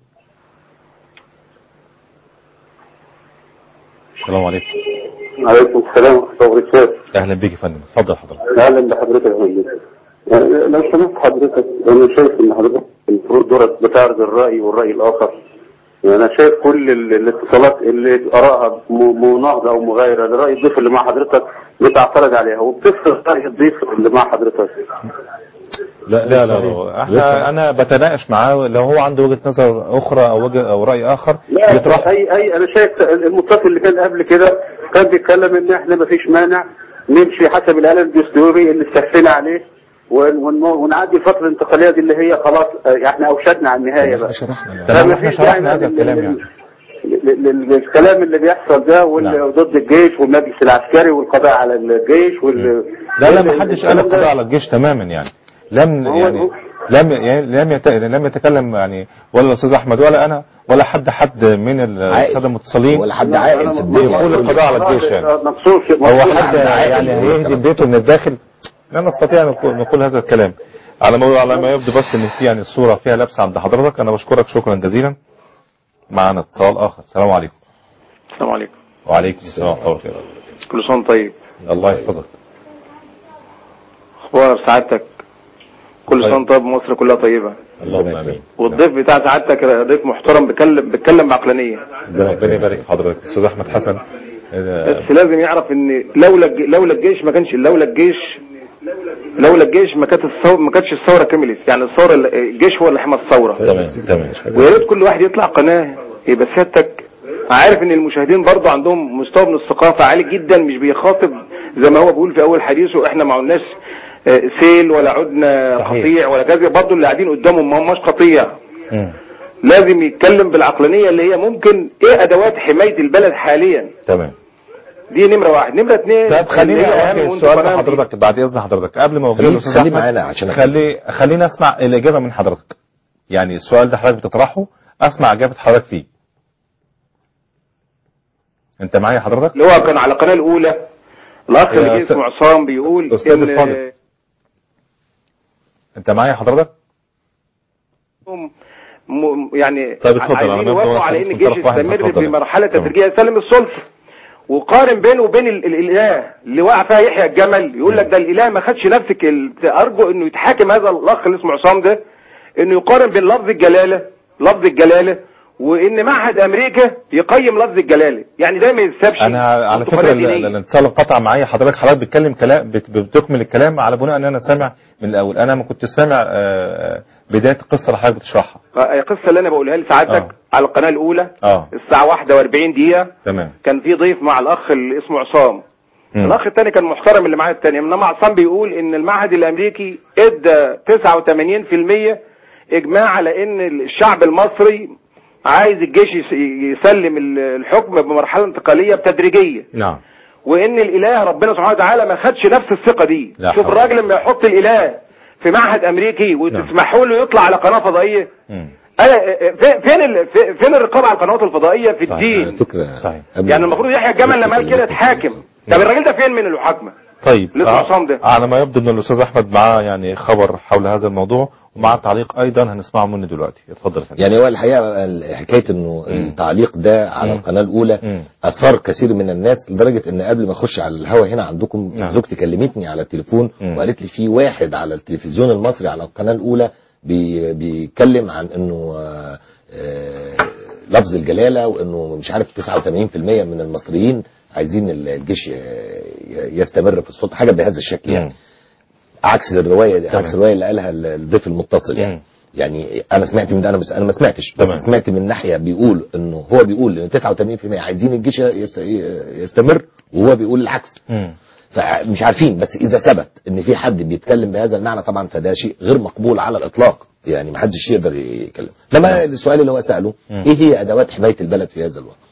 السلام عليكم عليكم السلام ورحمة الله وبركاته اهلا بيك يا فندم اتفضل حضرتك أهلا بحضرتك يا فندم يعني لو سمحت حضرتك أنا شايف إن حضرتك المفروض دورك بتعرض الرأي والرأي الآخر يعني أنا شايف كل ال- الاتصالات اللي آرائها م- مناهضة أو مغايرة لرأي الضيف اللي مع حضرتك بتعترض عليها وبتفرض رأي الضيف اللي مع حضرتك لا لا لا, لا. احنا انا بتناقش معاه لو هو عنده وجهه نظر اخرى او وجه او راي اخر لا يطرح اي اي انا شايف المتصل اللي كان قبل كده كان بيتكلم ان احنا ما فيش مانع نمشي حسب الاله الدستوري اللي استفينا عليه ون- ون- ونعدي الفتره الانتقاليه دي اللي هي خلاص آه، احنا اوشكنا على النهايه بقى تمام فما احنا فيش شرحنا داعي هذا لل- الكلام لل- يعني لل- لل- للكلام اللي بيحصل ده واللي ضد الجيش والمجلس العسكري والقضاء على الجيش وال لا لا ما حدش قال القضاء على الجيش تماما يعني لم يعني لم يعني لم يت... لم يتكلم يعني ولا الاستاذ احمد ولا انا ولا حد حد من الساده المتصلين ولا حد عاقل في الدنيا. يقول القضاء على الجيش يعني مخصوص هو حد يعني هيهدم بيته من الداخل لا نستطيع أن نقول, نقول هذا الكلام على ما على ما يبدو بس ان في يعني الصوره فيها لبس عند حضرتك انا بشكرك شكرا جزيلا معنا اتصال اخر السلام عليكم السلام عليكم وعليكم السلام ورحمه الله وبركاته كل سنة وأنت طيب الله يحفظك اخبار سعادتك كل سنة وأنت طيب مصر كلها طيبة اللهم امين والضيف بتاع سعادتك ضيف محترم بيتكلم بيتكلم بعقلانية ربنا يبارك في حضرتك استاذ احمد حسن آه، بس لازم يعرف ان لولا الج- لولا الجيش ما كانش لولا الجيش لولا الجيش ما كانت الثوره ما كانتش الثوره كملت يعني الثوره اللي- الجيش هو اللي حمى الثوره تمام تمام ويا ريت كل واحد يطلع قناه يبقى سيادتك عارف ان المشاهدين برضه عندهم مستوى من الثقافه عالي جدا مش بيخاطب زي ما هو بيقول في اول حديثه احنا ما عدناش آه، سيل ولا عدنا قطيع ولا كذا برضه اللي قاعدين قدامهم ما هماش قطيع مم. لازم يتكلم بالعقلانيه اللي هي ممكن ايه ادوات حمايه البلد حاليا تمام دي نمره واحد نمره اثنين طب خليني اللي هي اوجه أهم السؤال وأنت لحضرتك بعد اذن حضرتك قبل ما اوجهه خليك- للاستاذ خليه احمد معانا عشان خلي خليني اسمع الاجابه من حضرتك يعني السؤال ده حضرتك بتطرحه اسمع اجابه حضرتك فيه انت معايا حضرتك اللي هو كان على القناه الاولى الاخ يا اللي أستاذ- اسمه عصام بيقول أستاذ ان الفاضل. انت معايا حضرتك م- يعني طيب اتفضل، عايزين أنا يوافقوا بدور على أخلص ان من الجيش طرف واحد، يستمر اتفضل. في مرحله تمام. تدريجيه يسلم السلطه وقارن بينه وبين ال- ال- الاله اللي وقع فيها يحيى الجمل يقول لك ده الاله ما خدش نفسك ال- ارجو انه يتحاكم هذا الاخ اللي اسمه عصام ده انه يقارن بين لفظ الجلاله لفظ الجلاله وان معهد امريكا يقيم لفظ الجلاله يعني ده ما يتسابش انا على فكره انتقادات ال- دينية. ال- الاتصال انقطع معايا حضرتك حضرتك بتتكلم كلام بت- بتكمل الكلام على بناء ان انا سامع من الاول انا ما كنت سامع آه، بدايه القصه اللي حضرتك بتشرحها آه، القصه اللي انا بقولها لسعادتك على القناه الاولى اه الساعه 41 دقيقه تمام كان في ضيف مع الاخ اللي اسمه عصام مم. الاخ الثاني كان محترم اللي معايا الثاني انما عصام بيقول ان المعهد الامريكي ادى 89% اجماع على ان الشعب المصري عايز الجيش يس- يسلم ال- الحكم بمرحله انتقاليه بتدريجيه نعم وان الاله ربنا سبحانه وتعالى ما خدش نفس الثقه دي لا شوف حول. الراجل لما يحط الاله في معهد امريكي وتسمحوا له يطلع على قناه فضائيه انا في- فين ال- في- فين الرقابه على القنوات الفضائيه في الدين فكرة صحيح يعني المفروض يحيى الجمل لما قال كده اتحاكم طب الراجل ده فين من المحاكمه طيب اللي اسمه عصام ده. على ما يبدو ان الاستاذ احمد معاه يعني خبر حول هذا الموضوع ومعاه تعليق ايضا هنسمعه منه دلوقتي اتفضل يا فندم. يعني هو الحقيقه ال- حكايه انه التعليق ده على القناه الاولى اثار كثير من الناس لدرجه ان قبل ما اخش على الهوا هنا عندكم زوجتي كلمتني على التليفون وقالت لي في واحد على التلفزيون المصري على القناه الاولى بي بيتكلم عن انه آه، آه، لفظ الجلاله وانه مش عارف 89% من المصريين عايزين ال- الجيش ي- ي- يستمر في السلطه حاجه بهذا الشكل يعني عكس الروايه دي تمام. عكس الروايه اللي قالها ال- الضيف المتصل يعني يعني انا سمعت من ده انا بس انا ما سمعتش بس تمام. سمعت من ناحيه بيقول انه هو بيقول ان 89% عايزين الجيش يست- يستمر وهو بيقول العكس مم. فمش عارفين بس اذا ثبت ان في حد بيتكلم بهذا المعنى طبعا فده شيء غير مقبول على الاطلاق يعني ما حدش يقدر يتكلم لما السؤال اللي هو ساله مم. ايه هي ادوات حمايه البلد في هذا الوقت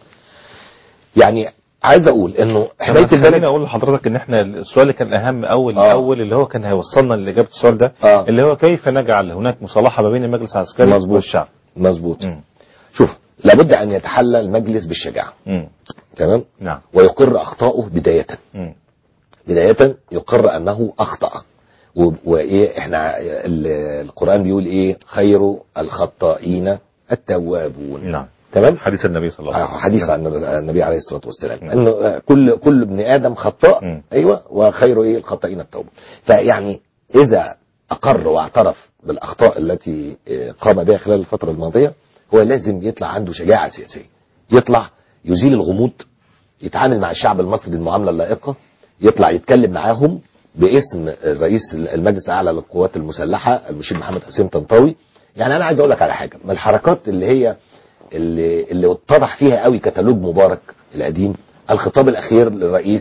يعني عايز اقول انه حمايه حمايه البلد خليني اقول لحضرتك ان احنا السؤال اللي كان اهم اول آه. اول اللي هو كان هيوصلنا لاجابه السؤال ده آه. اللي هو كيف نجعل هناك مصالحه ما بين المجلس العسكري مظبوط. والشعب مظبوط شوف لابد ان يتحلى المجلس بالشجاعه مم. تمام نعم ويقر اخطائه بدايه مم. بدايه يقر انه اخطا و- وايه احنا ال- القران بيقول ايه خير الخطائين التوابون نعم تمام حديث النبي صلى الله عليه وسلم حديث عن النبي عليه الصلاه والسلام انه آه، كل كل ابن ادم خطاء ايوه وخير ايه الخطائين التوبه فيعني اذا اقر واعترف بالاخطاء التي آه، قام بها خلال الفتره الماضيه هو لازم يطلع عنده شجاعه سياسيه يطلع يزيل الغموض يتعامل مع الشعب المصري المعامله اللائقه يطلع يتكلم معاهم باسم رئيس المجلس الاعلى للقوات المسلحه المشير محمد حسين طنطاوي يعني انا عايز اقول لك على حاجه من الحركات اللي هي اللي اللي اتضح فيها قوي كتالوج مبارك القديم الخطاب الاخير للرئيس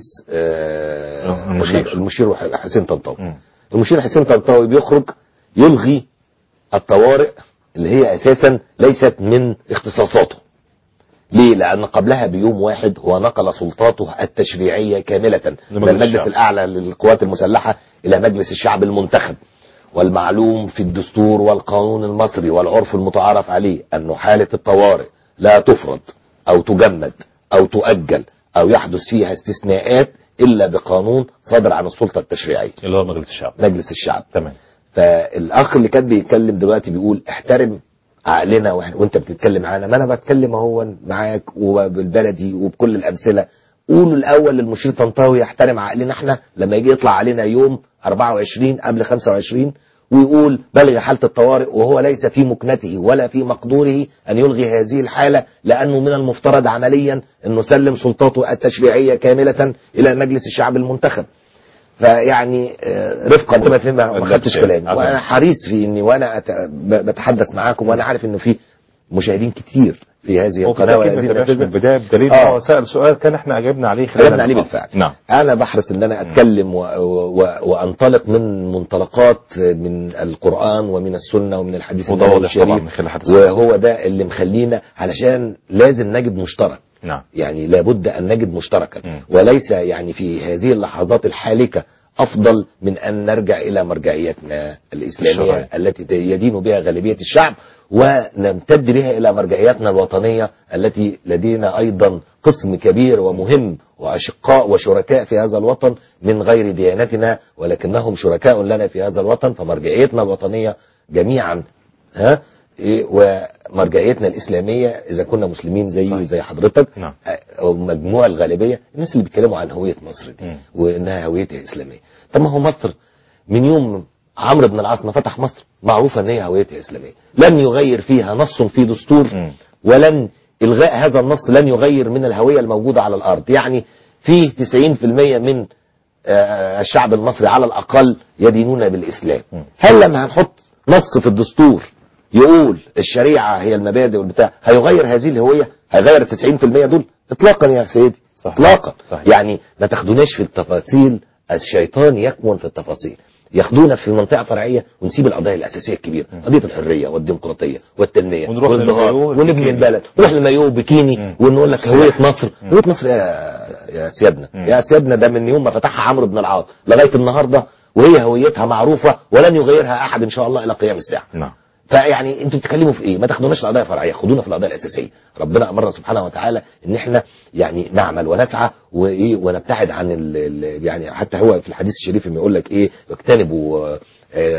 آه، المشير. المشير حسين طنطاوي المشير حسين طنطاوي بيخرج يلغي الطوارئ اللي هي اساسا ليست من اختصاصاته ليه؟ لأن قبلها بيوم واحد هو نقل سلطاته التشريعية كاملة من لمجلس المجلس الشعب. الأعلى للقوات المسلحة إلى مجلس الشعب المنتخب والمعلوم في الدستور والقانون المصري والعرف المتعارف عليه أن حالة الطوارئ لا تفرض أو تجمد أو تؤجل أو يحدث فيها استثناءات إلا بقانون صادر عن السلطة التشريعية اللي هو مجلس الشعب مجلس الشعب تمام فالاخ اللي كان بيتكلم دلوقتي بيقول احترم عقلنا وإحنا- وانت بتتكلم معانا ما انا بتكلم اهو معاك وبالبلدي وبكل الامثله قولوا الاول للمشير طنطاوي يحترم عقلنا احنا لما يجي يطلع علينا يوم 24 قبل 25 ويقول بلغ حاله الطوارئ وهو ليس في مكنته ولا في مقدوره ان يلغي هذه الحاله لانه من المفترض عمليا انه سلم سلطاته التشريعيه كامله الى مجلس الشعب المنتخب فيعني آه، رفقا انت ما فهم- ما خدتش كلامي عظيم. وانا حريص في اني وانا أت- ب- بتحدث معاكم وانا عارف انه في مشاهدين كتير في هذه هو في القناه تأكيد ما والذين تابعش من نفذوا. البدايه بدليل آه. ان هو سال سؤال كان احنا اجبنا عليه خلال أجبنا عليه اللقاء. بالفعل نعم انا بحرص ان انا اتكلم و... و... وانطلق من منطلقات من القران ومن السنه ومن الحديث وده النبوي واضح طبعا الشريف من خلال حديث وهو ده اللي مخلينا علشان لازم نجد مشترك نعم يعني لابد ان نجد مشتركا وليس يعني في هذه اللحظات الحالكه افضل من ان نرجع الى مرجعيتنا الاسلاميه الشرعية. التي يدين بها غالبيه الشعب ونمتد بها الى مرجعياتنا الوطنيه التي لدينا ايضا قسم كبير ومهم واشقاء وشركاء في هذا الوطن من غير ديانتنا ولكنهم شركاء لنا في هذا الوطن فمرجعيتنا الوطنيه جميعا ها إيه، ومرجعيتنا الاسلاميه اذا كنا مسلمين زي وزي حضرتك نعم. او مجموع الغالبيه الناس اللي بيتكلموا عن هويه مصر دي وانها هويتها اسلاميه طب ما هو مصر من يوم عمرو بن العاص ما فتح مصر معروفه ان هي هويتها اسلاميه لم يغير فيها نص في دستور ولن الغاء هذا النص لن يغير من الهويه الموجوده على الارض يعني فيه 90% من آه، الشعب المصري على الاقل يدينون بالاسلام هل لما هنحط نص في الدستور يقول الشريعه هي المبادئ والبتاع هيغير هذه الهويه هيغير ال 90% دول اطلاقا يا سيدي اطلاقا يعني ما تاخدوناش في التفاصيل الشيطان يكمن في التفاصيل ياخدونا في منطقه فرعيه ونسيب القضايا الاساسيه الكبيره قضيه الحريه والديمقراطيه والتنميه ونروح والازدهار للمايوه ونبني والبكيني. البلد ونروح للمايوه بكيني ونقول لك هويه مصر هويه مصر يا يا سيادنا يا سيادنا ده من يوم ما فتحها عمرو بن العاص لغايه النهارده وهي هويتها معروفه ولن يغيرها احد ان شاء الله الى قيام الساعه نعم فيعني انتوا بتتكلموا في ايه؟ ما تاخدوناش القضايا الفرعيه، خدونا في القضايا الاساسيه. ربنا امرنا سبحانه وتعالى ان احنا يعني نعمل ونسعى وايه ونبتعد عن ال ال يعني حتى هو في الحديث الشريف لما يقول لك ايه اجتنبوا آه،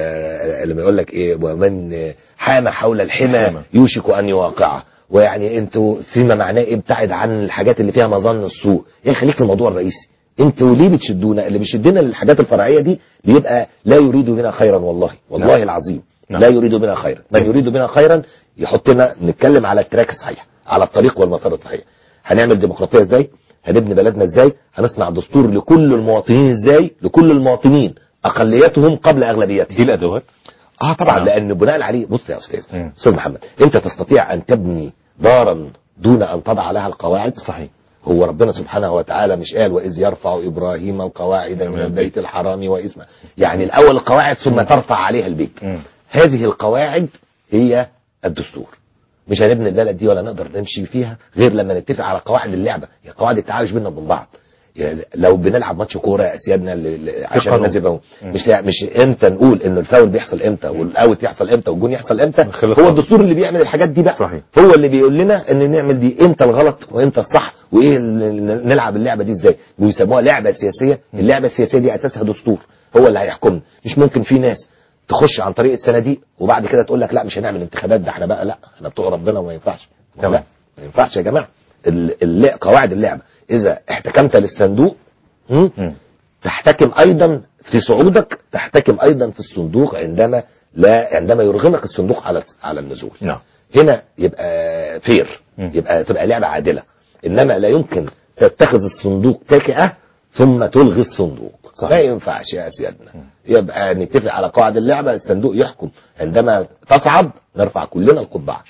آه، لما يقول لك ايه ومن حام حول الحمى يوشك ان يواقعه. ويعني انتوا فيما معناه إيه؟ ابتعد عن الحاجات اللي فيها مظن السوء، يا خليك في الموضوع الرئيسي. انتوا ليه بتشدونا؟ اللي بيشدنا للحاجات الفرعيه دي بيبقى لا يريد بنا خيرا والله، والله نعم. العظيم. نعم. لا يريد بنا خيرا من يريد بنا خيرا يحطنا نتكلم على التراك الصحيح على الطريق والمسار الصحيح هنعمل ديمقراطيه ازاي هنبني بلدنا ازاي هنصنع دستور لكل المواطنين ازاي لكل المواطنين اقليتهم قبل اغلبيتهم دي الادوات اه طبعا لان بناء عليه بص يا استاذ استاذ محمد انت تستطيع ان تبني دارا دون ان تضع لها القواعد صحيح هو ربنا سبحانه وتعالى مش قال واذ يرفع ابراهيم القواعد من البيت الحرام واسمه يعني الاول القواعد ثم ترفع عليها البيت هذه القواعد هي الدستور مش هنبني البلد دي ولا نقدر نمشي فيها غير لما نتفق على قواعد اللعبه هي قواعد التعايش بيننا وبين بعض يعني لو بنلعب ماتش كوره يا سيادنا ل- ل- عشان قانون. الناس يبقوا مش مش امتى نقول انه الفاول بيحصل امتى والاوت يحصل امتى والجون يحصل امتى هو الدستور اللي بيعمل الحاجات دي بقى صحيح. هو اللي بيقول لنا ان نعمل دي امتى الغلط وامتى الصح وايه ال- ن- نلعب اللعبه دي ازاي ويسموها لعبه سياسيه اللعبه السياسيه دي اساسها دستور هو اللي هيحكمنا مش ممكن في ناس تخش عن طريق الصناديق وبعد كده تقول لك لا مش هنعمل انتخابات ده احنا بقى لا احنا بتوع ربنا وما ينفعش لا ما ينفعش يا جماعه ال- الل- قواعد اللعبه اذا احتكمت للصندوق م? تحتكم ايضا في صعودك تحتكم ايضا في الصندوق عندما لا عندما يرغمك الصندوق على على النزول نعم هنا يبقى فير يبقى تبقى لعبه عادله انما لا يمكن تتخذ الصندوق تكئه ثم تلغي الصندوق صحيح. ما ينفعش يا سيادنا يبقى نتفق على قواعد اللعبه الصندوق يحكم عندما تصعد نرفع كلنا القبعه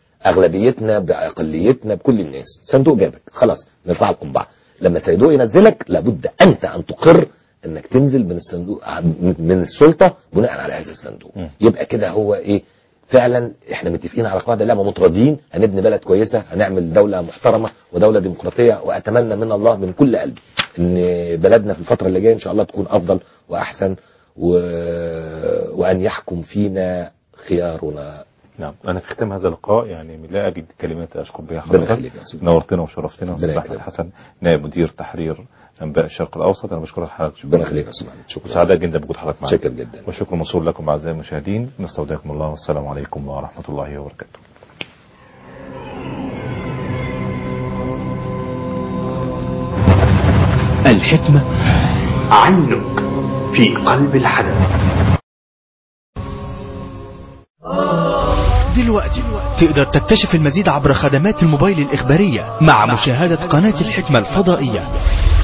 اغلبيتنا باقليتنا بكل الناس صندوق جابك خلاص نرفع القبعه لما صندوق ينزلك لابد انت ان تقر انك تنزل من الصندوق من السلطه بناء على هذا الصندوق يبقى كده هو ايه فعلا احنا متفقين على قواعد اللعبه متراضيين هنبني بلد كويسه هنعمل دوله محترمه ودوله ديمقراطيه واتمنى من الله من كل قلبي ان بلدنا في الفتره اللي جايه ان شاء الله تكون افضل واحسن و... وان يحكم فينا خيارنا نعم انا في ختام هذا اللقاء يعني لا اجد كلمات اشكر بها ربنا حضرتك يخليك يا أستاذ. نورتنا وشرفتنا ربنا استاذ احمد حسن نائب مدير تحرير انباء الشرق الاوسط انا بشكرك حضرتك ربنا يخليك يا أستاذ محمد. شكرا. وسعداء جدا بوجود حضرتك معنا شكرا جدا. وشكر موصول لكم اعزائي المشاهدين نستودعكم الله والسلام عليكم ورحمه الله وبركاته الحكمة عنك في قلب الحدث دلوقتي تقدر تكتشف المزيد عبر خدمات الموبايل الإخبارية مع مشاهدة قناة الحكمة الفضائية